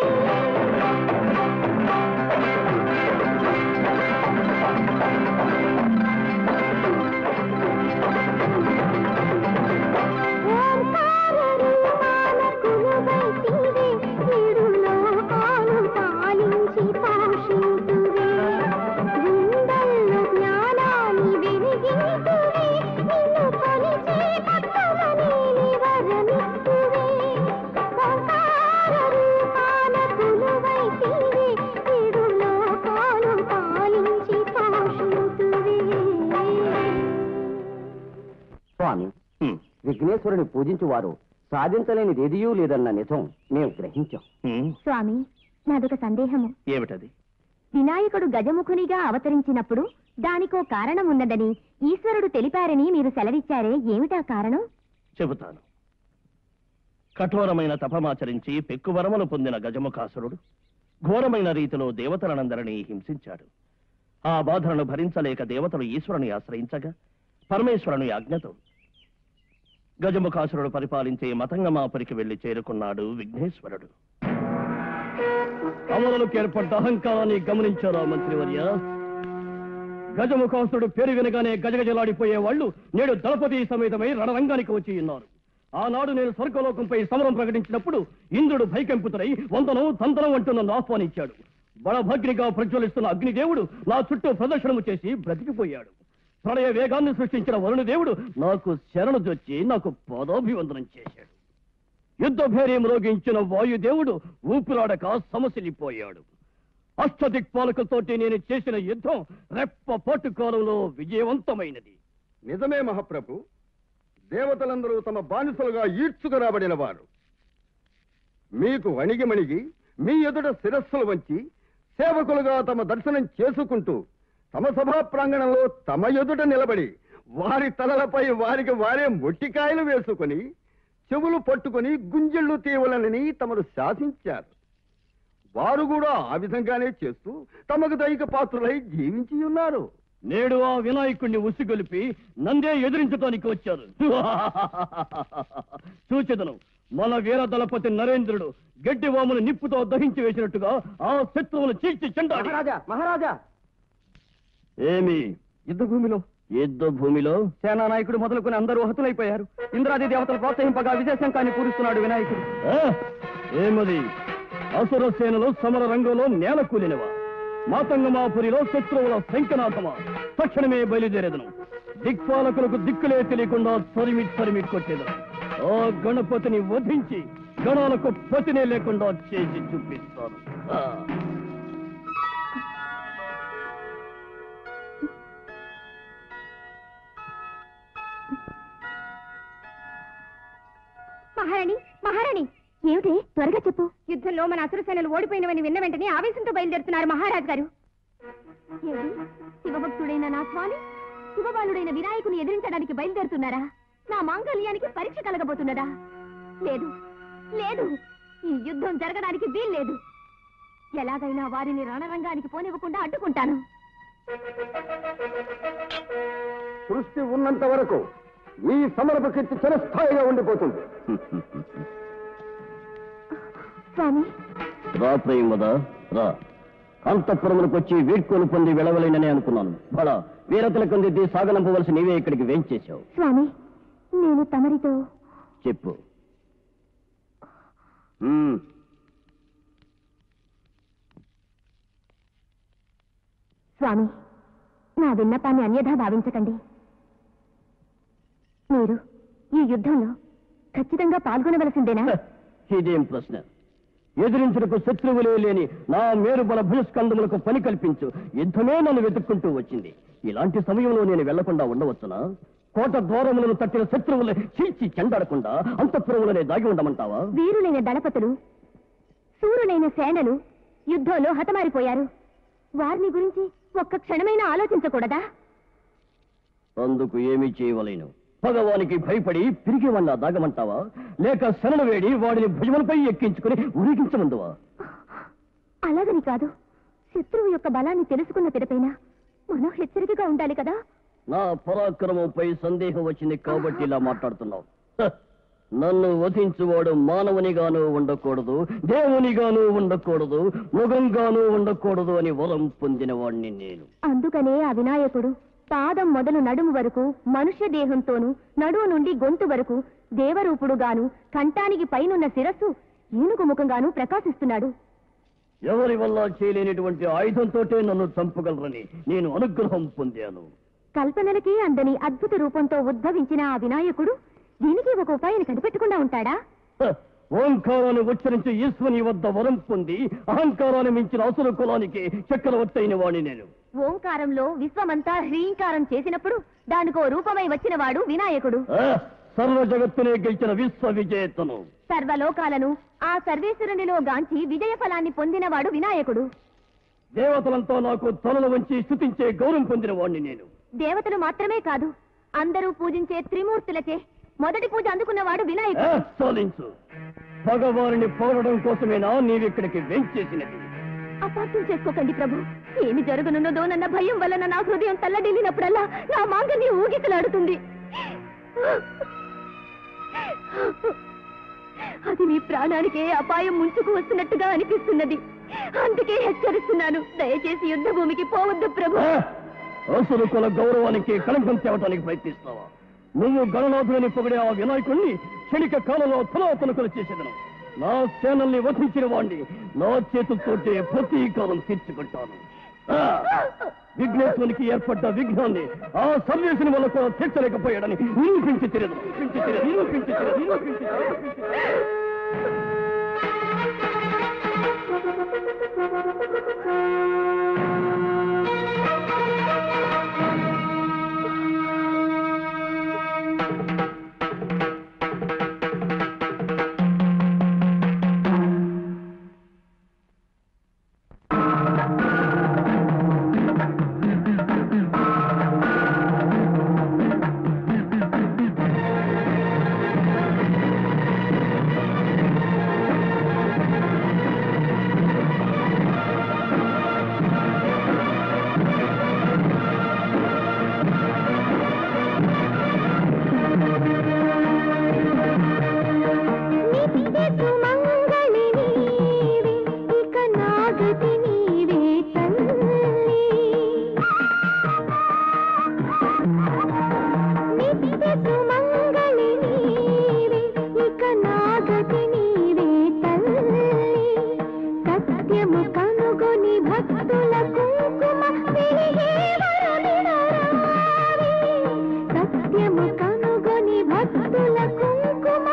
ఓంకార రూపాన కులువై తీరే ఏడు లోకాలు పాలించి పోషింతువే గుండెల్లో జ్ఞానాన్ని వెలిగింతువే నిన్ను కొలిచే భక్తులని వరమిస్తువే ఓంకార రూపాన కులువై తీరే ఏడు లోకాలు పాలించి పోషింతువే స్వామి హ్మ్. విఘ్నేశ్వరుని పూజించు వారు సాధించలేనిది ఏదియూ లేదన్న నిజం మేము గ్రహించాం హ్మ్. స్వామి నాదొక సందేహము ఏమిటది వినాయకుడు గజముఖునిగా అవతరించినప్పుడు దానికో కారణం ఉన్నదని ఈశ్వరుడు తెలిపారని మీరు సెలవిచ్చారే ఏమిటా కారణం చెబుతాను కఠోరమైన తపమాచరించి పెక్కువరములు పొందిన గజముఖాసురుడు ఘోరమైన రీతిలో దేవతలనందరినీ హింసించాడు ఆ బాధలను భరించలేక దేవతలు ఈశ్వరుని ఆశ్రయించగా పరమేశ్వరుని ఆజ్ఞతో గజముఖాసురుడు పరిపాలించే మతంగమాపురికి వెళ్లి చేరుకున్నాడు విఘ్నేశ్వరుడు అమరులకు ఏర్పడ్డ అహంకారాన్ని గమనించారా మంత్రివర్య గజముఖాసురుడు పేరు వినగానే గజగజలాడిపోయే వాళ్ళు నేడు దళపతి సమేతమై రణరంగానికి వచ్చి ఉన్నారు ఆనాడు నేను స్వర్గలోకంపై సమరం ప్రకటించినప్పుడు ఇంద్రుడు భైకెంపుతుడై వందనం తందనం అంటూ నన్ను ఆహ్వానించాడు బడభగ్నిగా ప్రజ్వలిస్తున్న అగ్నిదేవుడు నా చుట్టూ ప్రదర్శనము చేసి బ్రతికిపోయాడు ప్రళయ వేగాన్ని సృష్టించిన వరుణదేవుడు నాకు శరణు జొచ్చి నాకు పాదాభివందనం చేశాడు యుద్ధ భేర్యం రోగించిన వాయుదేవుడు ఊపిరాడక సమసిల్లిపోయాడు అష్టదిక్పాలకులతోటి నేను చేసిన యుద్ధం రెప్ప పాటు కాలంలో విజయవంతమైనది నిజమే మహాప్రభు దేవతలందరూ తమ బానిసలుగా ఈడ్చుకురాబడిన వారు మీకు వణిగి మణిగి మీ ఎదుట శిరస్సులు వంచి సేవకులుగా తమ దర్శనం చేసుకుంటూ తమ సభా ప్రాంగణంలో తమ ఎదుట నిలబడి వారి తలలపై వారికి వారే మొట్టికాయలు వేసుకుని చెవులు పట్టుకుని గుంజళ్ళు తీవలనని తమను శాసించారు వారు కూడా ఆ విధంగానే చేస్తూ తమకు దైక పాత్రులై జీవించి ఉన్నారు నేడు ఆ వినాయకుణ్ణి ఉసిగొలిపి నందే ఎదిరించడానికి వచ్చారు సూచదను మన వీర దళపతి నరేంద్రుడు గడ్డివామును నిప్పుతో దహించి వేసినట్టుగా ఆ శత్రువును చీల్చి చెండాడి మహారాజా మహారాజా ఏమి యుద్ధ భూమిలో యుద్ధ భూమిలో సేనా నాయకుడు మొదలుకొని అందరూ హతులైపోయారు ఇంద్రాది దేవతలు ప్రోత్సహింపగా విజయశంకాన్ని పూరిస్తున్నాడు వినాయకుడు ఆ, ఏమది అసుర సేనలో సమర రంగంలో నేల కూలినవా మాతంగమాపురిలో శత్రువుల శంకనాథమా తక్షణమే బయలుదేరేదను దిక్పాలకులకు దిక్కులే తెలియకుండా తరిమి తరిమి కొట్టేదను ఆ గణపతిని వధించి గణాలకు పతినే లేకుండా చేసి చూపిస్తాను ఆ. మహారాణి మహారాణి ఏమిటి త్వరగా చెప్పు యుద్ధంలో మన అసురసేనలు ఓడిపోయినవని విన్న వెంటనే ఆవేశంతో బయలుదేరుతున్నారు మహారాజ్ గారు ఏమిటి శివభక్తుడైన నా స్వామి శివబాలుడైన వినాయకుని ఎదిరించడానికి బయలుదేరుతున్నారా నా మాంగళ్యానికి పరీక్ష కలగబోతున్నదా లేదు లేదు ఈ యుద్ధం జరగడానికి వీల్లేదు ఎలాగైనా వారిని రణరంగానికి పోనివ్వకుండా అడ్డుకుంటాను సృష్టి ఉన్నంత వరకు ఈ సమరపు కీర్తి చిరస్థాయిగా ఉండిపోతుంది స్వామి రా ప్రేమద రా అంతఃపురములకు వచ్చి వీడ్కోలు పొంది వెళవలేనని అనుకున్నాను బడా వీరతల కొంది సాగనంపవలసి నీవే ఇక్కడికి వేంచేశావు స్వామి నేను తమరితో చెప్పు మ్మ్. స్వామి నా విన్నపాన్ని అన్యథా భావించకండి మీరు ఈ యుద్ధంలో ఖచ్చితంగా పాల్గొనవలసిందేనా హ, ఇదేం ప్రశ్న ఎదిరించుటకు శత్రువులే లేని నా మేరు బల భూస్కందములకు పని కల్పించు యుద్ధమే నన్ను వెతుక్కుంటూ వచ్చింది ఇలాంటి సమయంలో నేను వెళ్లకుండా ఉండవచ్చునా కోట ద్వారములను తట్టిన శత్రువులే చీల్చి చెండాడకుండా అంతఃపురములనే దాగి ఉండమంటావా వీరులైన దళపతులు సూరులైన సేనలు యుద్ధంలో హతమారిపోయారు వారిని గురించి ఒక్క క్షణమైనా ఆలోచించకూడదా అందుకు ఏమీ చేయవలేను భగవానికి భయపడి పిరిగి వల్ల దాగమంటావా లేక శరణు వేడి వాడిని భుజములపై ఎక్కించుకుని ఉరిగించమందువా అలాగని కాదు శత్రువు యొక్క బలాన్ని తెలుసుకున్న పిదపైన మనం హెచ్చరికగా ఉండాలి కదా నా పరాక్రమంపై సందేహం వచ్చింది కాబట్టి ఇలా మాట్లాడుతున్నావు హ! నన్ను వధించువాడు మానవునిగాను ఉండకూడదు దేవునిగాను ఉండకూడదు మృగంగాను ఉండకూడదు అని వరం పొందిన వాణ్ణి నేను అందుకనే ఆ వినాయకుడు పాదం మొదలు నడుము వరకు మనుష్య దేహంతోనూ నడుము నుండి గొంతు వరకు దేవరూపుడుగాను కంఠానికి పైనున్న శిరస్సు ఏనుగు ముఖంగాను ప్రకాశిస్తున్నాడు ఎవరి వల్ల చేయలేనటువంటి ఆయుధంతోటే నన్ను చంపగలరని నేను అనుగ్రహం పొందాను కల్పనలకి అందని అద్భుత రూపంతో ఉద్భవించిన ఆ వినాయకుడు దీనికి ఒక ఉపాయాన్ని కనిపెట్టకుండా ఉంటాడా హ! ఓంకారాన్ని ఉచ్చరించి ఈశ్వని వద్ద వరం పొంది అహంకారాన్ని మించిన అసుర కులానికి చక్రవర్తి అయిన వాణ్ణి నేను ఓంకారంలో విశ్వమంతా హ్రీంకారం చేసినప్పుడు దానికో రూపమై వచ్చినవాడు వినాయకుడు ఆ! సర్వ జగత్తునే గెలిచిన విశ్వ విజేతను సర్వలోకాలను ఆ సర్వేశ్వరునిలో గాంచి విజయ ఫలాన్ని పొందినవాడు వినాయకుడు దేవతలంతా నాకు తలలు వంచి స్థుతించే గౌరవం పొందిన వాణ్ణి నేను దేవతలు మాత్రమే కాదు అందరూ పూజించే త్రిమూర్తులచే మొదటి పూజ అందుకున్నవాడు ఆ, వినాయకుడు చాలించు భగవానుని పోగడం కోసమేనా నీవిక్కడికి వెంచేసినది అపార్థం చేసుకోకండి ప్రభు ఏమి జరగనున్నదోనన్న భయం వలన నా హృదయం తల్లడిల్లినప్పుడల్లా నా మాంగల్యం ఊగిసలాడుతుంది అది మీ ప్రాణానికే అపాయం ముంచుకు వస్తున్నట్టుగా అనిపిస్తున్నది అందుకే హెచ్చరిస్తున్నాను దయచేసి యుద్ధ భూమికి పోవద్దు ప్రభు ఆ! అసురు కుల గౌరవానికి కళంకం తేవటానికి ప్రయత్నిస్తావా నువ్వు గణనాథుని పొగిడే ఆ వినాయకుణ్ణి క్షణిక కాలంలో తలవతలకులు చేసేదను నా సేనల్ని వధించిన వాణ్ణి నా చేతులతోటే ప్రతీకారం తీర్చుకుంటాను ఆ! విఘ్నేశ్వరునికి ఏర్పడ్డ విఘ్నాన్ని ఆ సర్వేశుని వల్ల కూడా తీర్చలేకపోయాడని నిరూపించి తిరగదు నిరూపించి తిరగదు నిరూపించి తిరగదు నిరూపించి తిరగదు సత్యము కనుగొని భక్తుల కుంకుమ సత్యము కనుగొని భక్తుల కుంకుమ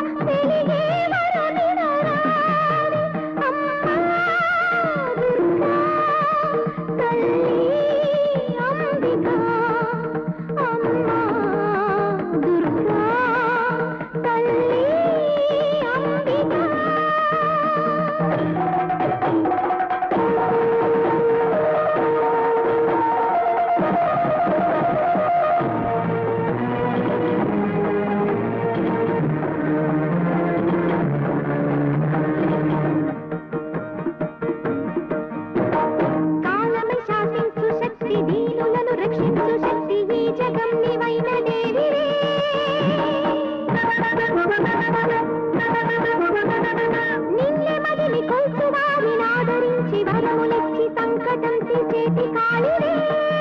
వారినాదరించి వరములిచ్చి సంకటం తీసేటి కాళివే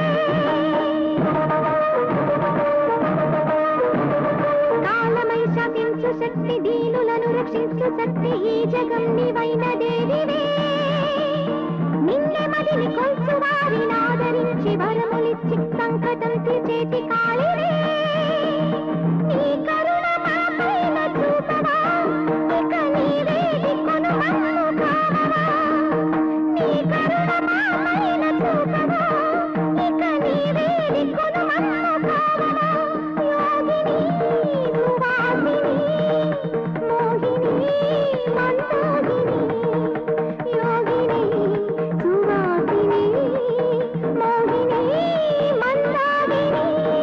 కాలమై శపించు శక్తి దీనులను రక్షించు శక్తి ఈ జగం నీవైన దేవివే నిన్నే మదిని కొల్చు వారినాదరించి వరములిచ్చి సంకటం తీసేటి కాళివే నీ కరుణ మాపైన చూపవా ఇక నీవే దిక్కును మమ్ము కావవా నీ కరుణ మాపైన చూపవా ఇక నీవే దిక్కును మమ్ము కావవా యోగిని సువాసిని మోహిని మందాగిని యోగిని సువాసిని మోహిని మందాగిని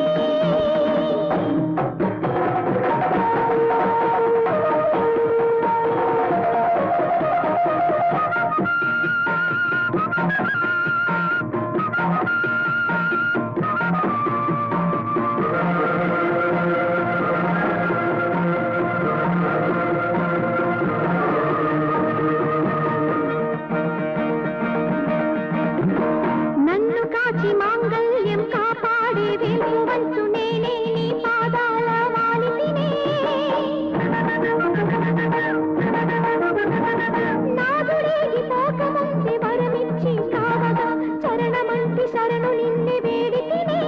నన్ను కాచి మాంగళ్యం కాపాడే వేలు వంచు నేనే నీ పాదాల వాలితినే నాదుడేగి పోకముందే వరమిచ్చి కావగా చరణమంటి శరణు నిన్నే వేడితినే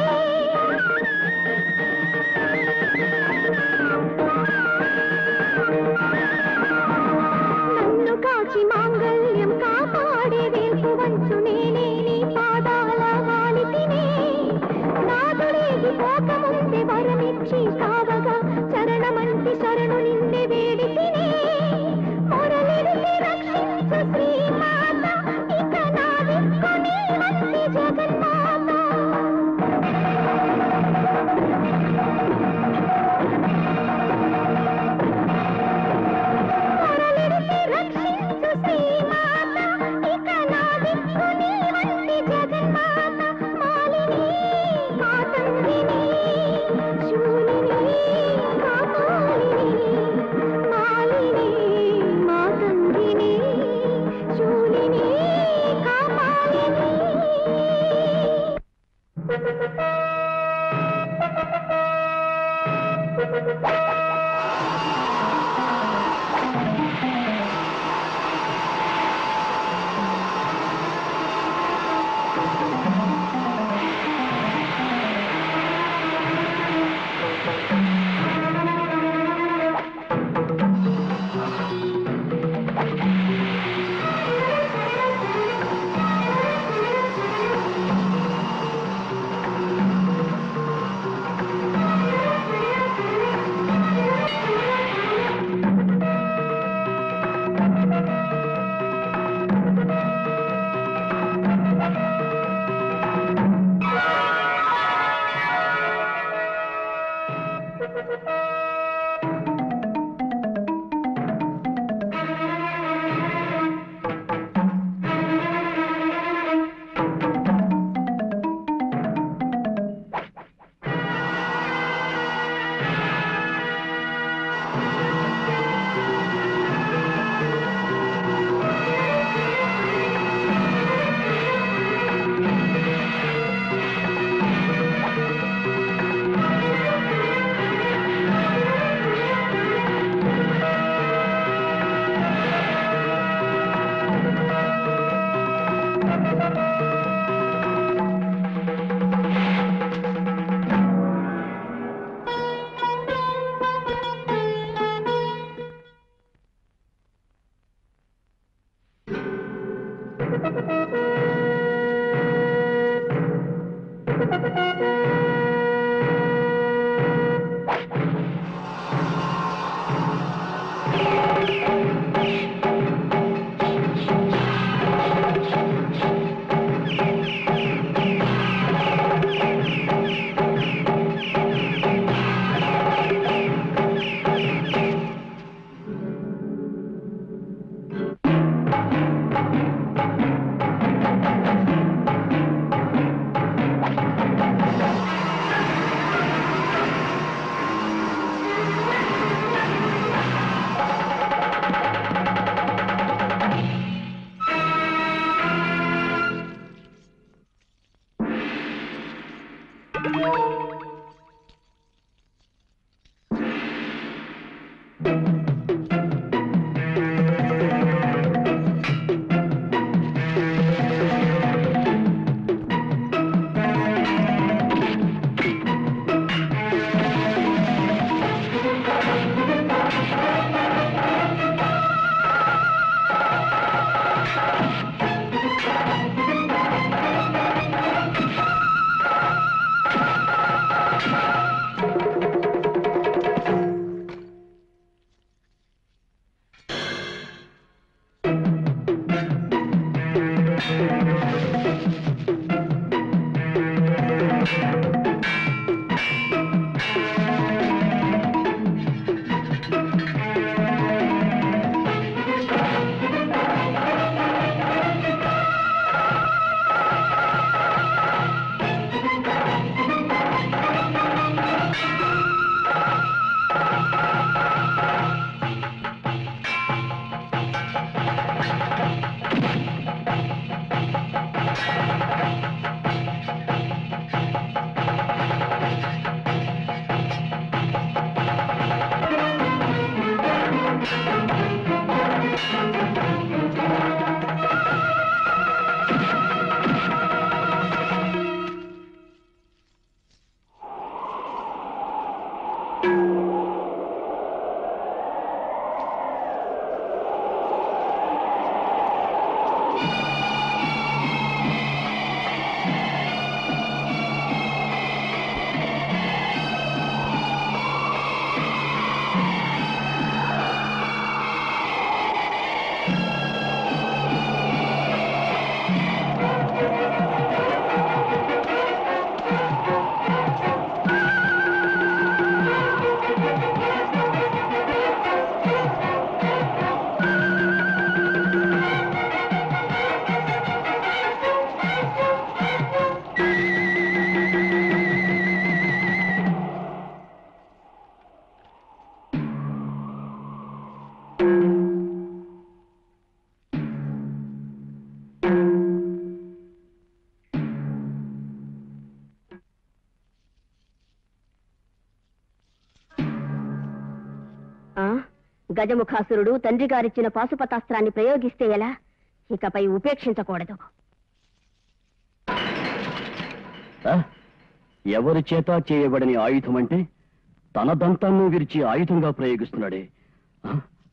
నన్ను కాచి మాంగళ్యం కాపాడే వేల్పు వంచు నేనే నీ పాదాల వాలితినే నాదుడేగి పోకముందే వరమిచ్చి కావగా చరణమంటి శరణు నిన్నే వేడితినే మొరలిడిసి రక్షించు శ్రీమాత ఇక నా దిక్కు నీవంటి జగన్మాత మొరలిడిసి రక్షించు శ్రీమాత ఇక నా దిక్కు నీవంటి జగన్మాత మాలిని మాతంగిని శూలిని కాపాలిని మాలిని మాతంగిని శూలిని కాపాలిని ఆ గజముఖాసురుడు తండ్రి గారిచ్చిన పాశుపతాస్త్రాన్ని ప్రయోగిస్తే ఎలా ఇకపై ఉపేక్షించకూడదు ఆ? ఎవరి చేత చేయబడని ఆయుధం అంటే తన దంతాన్ని విరిచి ఆయుధంగా ప్రయోగిస్తున్నాడే ఆ?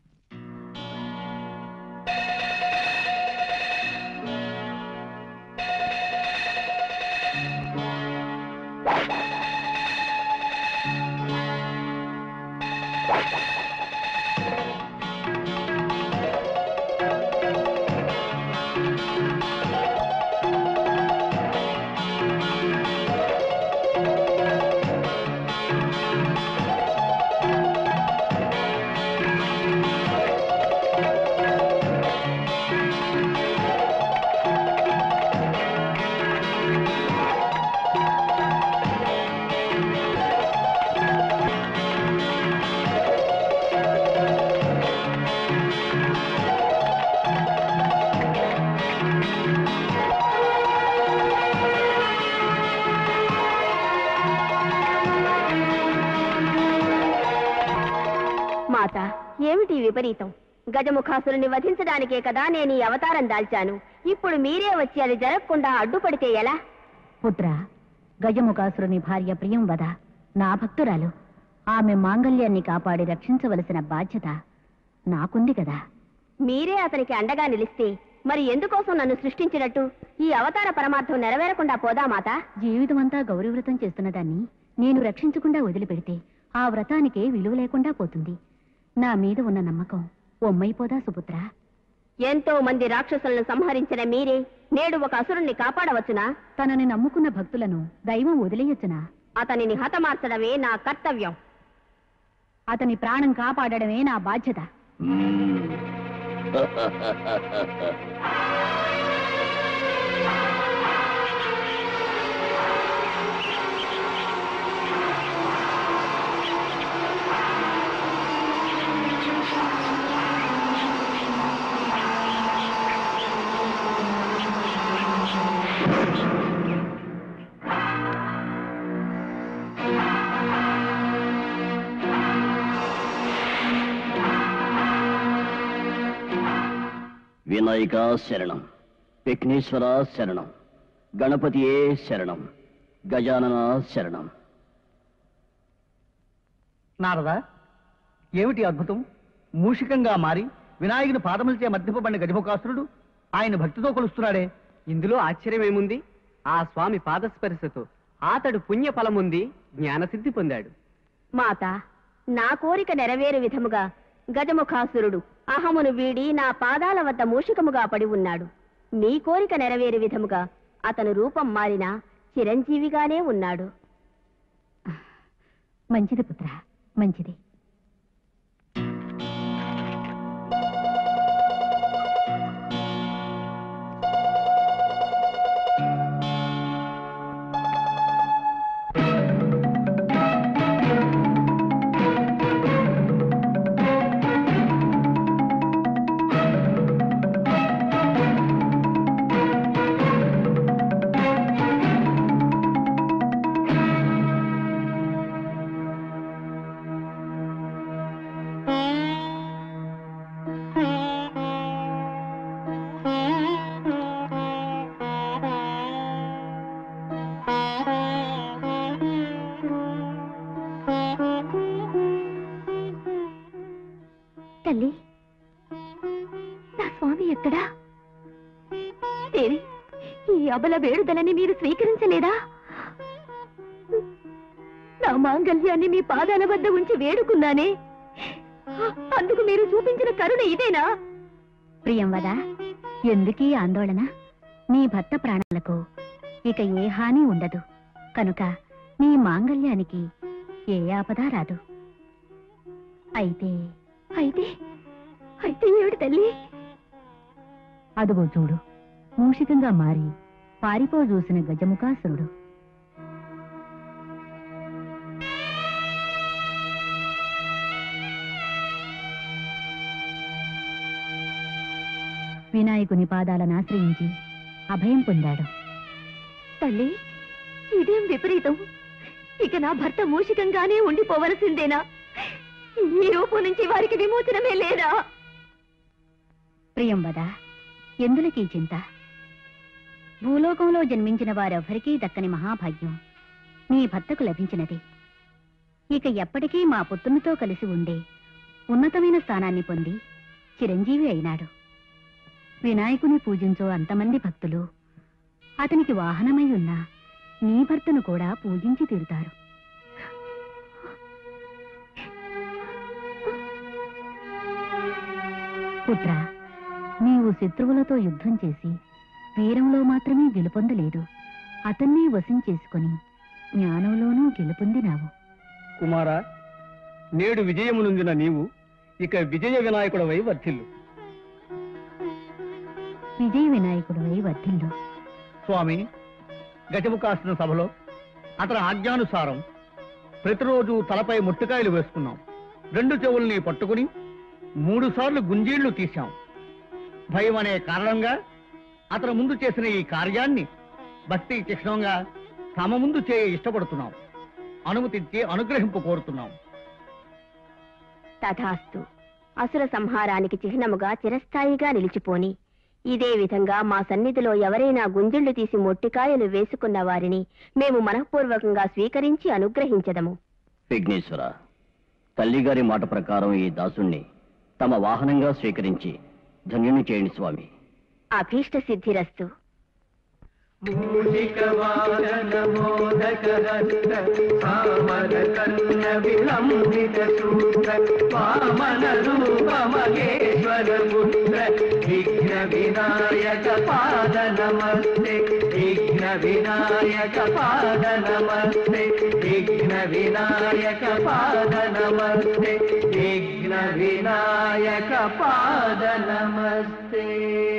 మాత ఏమిటి ఈ విపరీతం గజముఖాసురుని వధించడానికే కదా నేను ఈ అవతారం దాల్చాను ఇప్పుడు మీరే వచ్చి అది జరగకుండా అడ్డుపడితే ఎలా పుత్ర గజముఖాసురుని భార్య ప్రియం వద నా భక్తురాలు ఆమె మాంగల్యాన్ని కాపాడి రక్షించవలసిన బాధ్యత నాకుంది కదా మీరే అతనికి అండగా నిలిస్తే మరి ఎందుకోసం నన్ను సృష్టించినట్టు ఈ అవతార పరమార్థం నెరవేరకుండా పోదా మాత జీవితమంతా గౌరీ వ్రతం చేస్తున్న దాన్ని నేను రక్షించకుండా వదిలిపెడితే ఆ వ్రతానికే విలువ లేకుండా పోతుంది నా మీద ఉన్న నమ్మకం ఒమ్మైపోదా సుపుత్ర ఎంతో మంది రాక్షసులను సంహరించిన మీరే నేడు ఒక అసురుణ్ణి కాపాడవచ్చునా తనని నమ్ముకున్న భక్తులను దైవం వదిలేయొచ్చునా అతనిని హతమార్చడమే నా కర్తవ్యం అతని ప్రాణం కాపాడడమే నా బాధ్యత వినాయక శరణం విఘ్నేశ్వర శరణం గణపతియే శరణం గజానన శరణం నారదా ఏమిటి అద్భుతం మూషికంగా మారి వినాయకుని పాదములచే మధ్యపబడిన గజముఖాసురుడు ఆయన భక్తితో కొలుస్తున్నాడే ఇందులో ఆశ్చర్యమేముంది ఆ స్వామి పాదస్పర్శతో అతడు పుణ్య ఫలముంది జ్ఞానసిద్ధి పొందాడు మాత నా కోరిక నెరవేరు విధముగా గజముఖాసురుడు అహమును వీడి నా పాదాల వద్ద మూషికముగా పడి ఉన్నాడు నీ కోరిక నెరవేరే విధముగా అతను రూపం మారినా చిరంజీవిగానే ఉన్నాడు మంచిది పుత్ర మంచిది తల్లి నా స్వామి ఎక్కడా దేవి ఈ అబల వేడుదలని మీరు స్వీకరించలేదా నా మాంగల్యాన్ని మీ పాదాల వద్ద ఉంచి వేడుకున్నానే అందుకు మీరు చూపించిన కరుణ ఇదేనా ప్రియం వదా ఎందుకీ ఆందోళన నీ భర్త ప్రాణాలకు ఇక ఏ హాని ఉండదు కనుక నీ మాంగల్యానికి ఏ ఆపద రాదు అయితే అయితే అయితే ఏమిటి తల్లి అదుగో చూడు మూషికంగా మారి పారిపో చూసిన గజముఖాసురుడు వినాయకుని పాదాలను ఆశ్రయించి అభయం పొందాడు తల్లి ఇదేం విపరీతం ఇక నా భర్త మూషికంగానే ఉండిపోవలసిందేనా ఈ రూపం నుంచి వారికి విమోచనమే లేదా ప్రియం వద ఎందులకీ చింత భూలోకంలో జన్మించిన వారెవ్వరికీ దక్కని మహాభాగ్యం నీ భర్తకు లభించినది ఇక ఎప్పటికీ మా పుత్రునితో కలిసి ఉండే ఉన్నతమైన స్థానాన్ని పొంది చిరంజీవి అయినాడు వినాయకుని పూజించో అంతమంది భక్తులు అతనికి వాహనమై ఉన్న నీ భర్తను కూడా పూజించి తీరుతారు పుత్ర నీవు శత్రువులతో యుద్ధం చేసి వీరంలో మాత్రమే గెలుపొందలేదు అతన్నే వశం చేసుకొని జ్ఞానంలోనూ గెలుపొందినావు కుమారా నేడు విజయమునుందిన నీవు ఇక విజయ వినాయకుడవై వర్ధిల్లు విజయ వినాయకుడువై వర్ధిల్లు స్వామి గజముఖాసన సభలో అతని ఆజ్ఞానుసారం ప్రతిరోజు తలపై ముట్టుకాయలు వేసుకున్నాం రెండు చెవుల్ని పట్టుకుని మూడు సార్లు గుంజీళ్లు తీశాం భయం అనే కారణంగా అతను ముందు చేసిన ఈ కార్యాన్ని భక్తి చిహ్నంగా తమ ముందు చేయ ఇష్టపడుతున్నాం అనుమతించి అనుగ్రహింపు కోరుతున్నాం తథాస్తు అసుర సంహారానికి చిహ్నముగా చిరస్థాయిగా నిలిచిపోని ఇదే విధంగా మా సన్నిధిలో ఎవరైనా గుంజుళ్లు తీసి మొట్టికాయలు వేసుకున్న వారిని మేము మనఃపూర్వకంగా స్వీకరించి అనుగ్రహించదము విఘ్నేశ్వర తల్లిగారి మాట ప్రకారం ఈ దాసుణ్ణి తమ వాహనంగా స్వీకరించి ధన్యుని చేయండి స్వామి అభీష్ట సిద్ధిరస్తు విఘ్న వినాయక పాద నమస్తే విఘ్న వినాయక పాద నమస్తే విఘ్న వినాయక పాద నమస్తే విఘ్న వినాయక పాద నమస్తే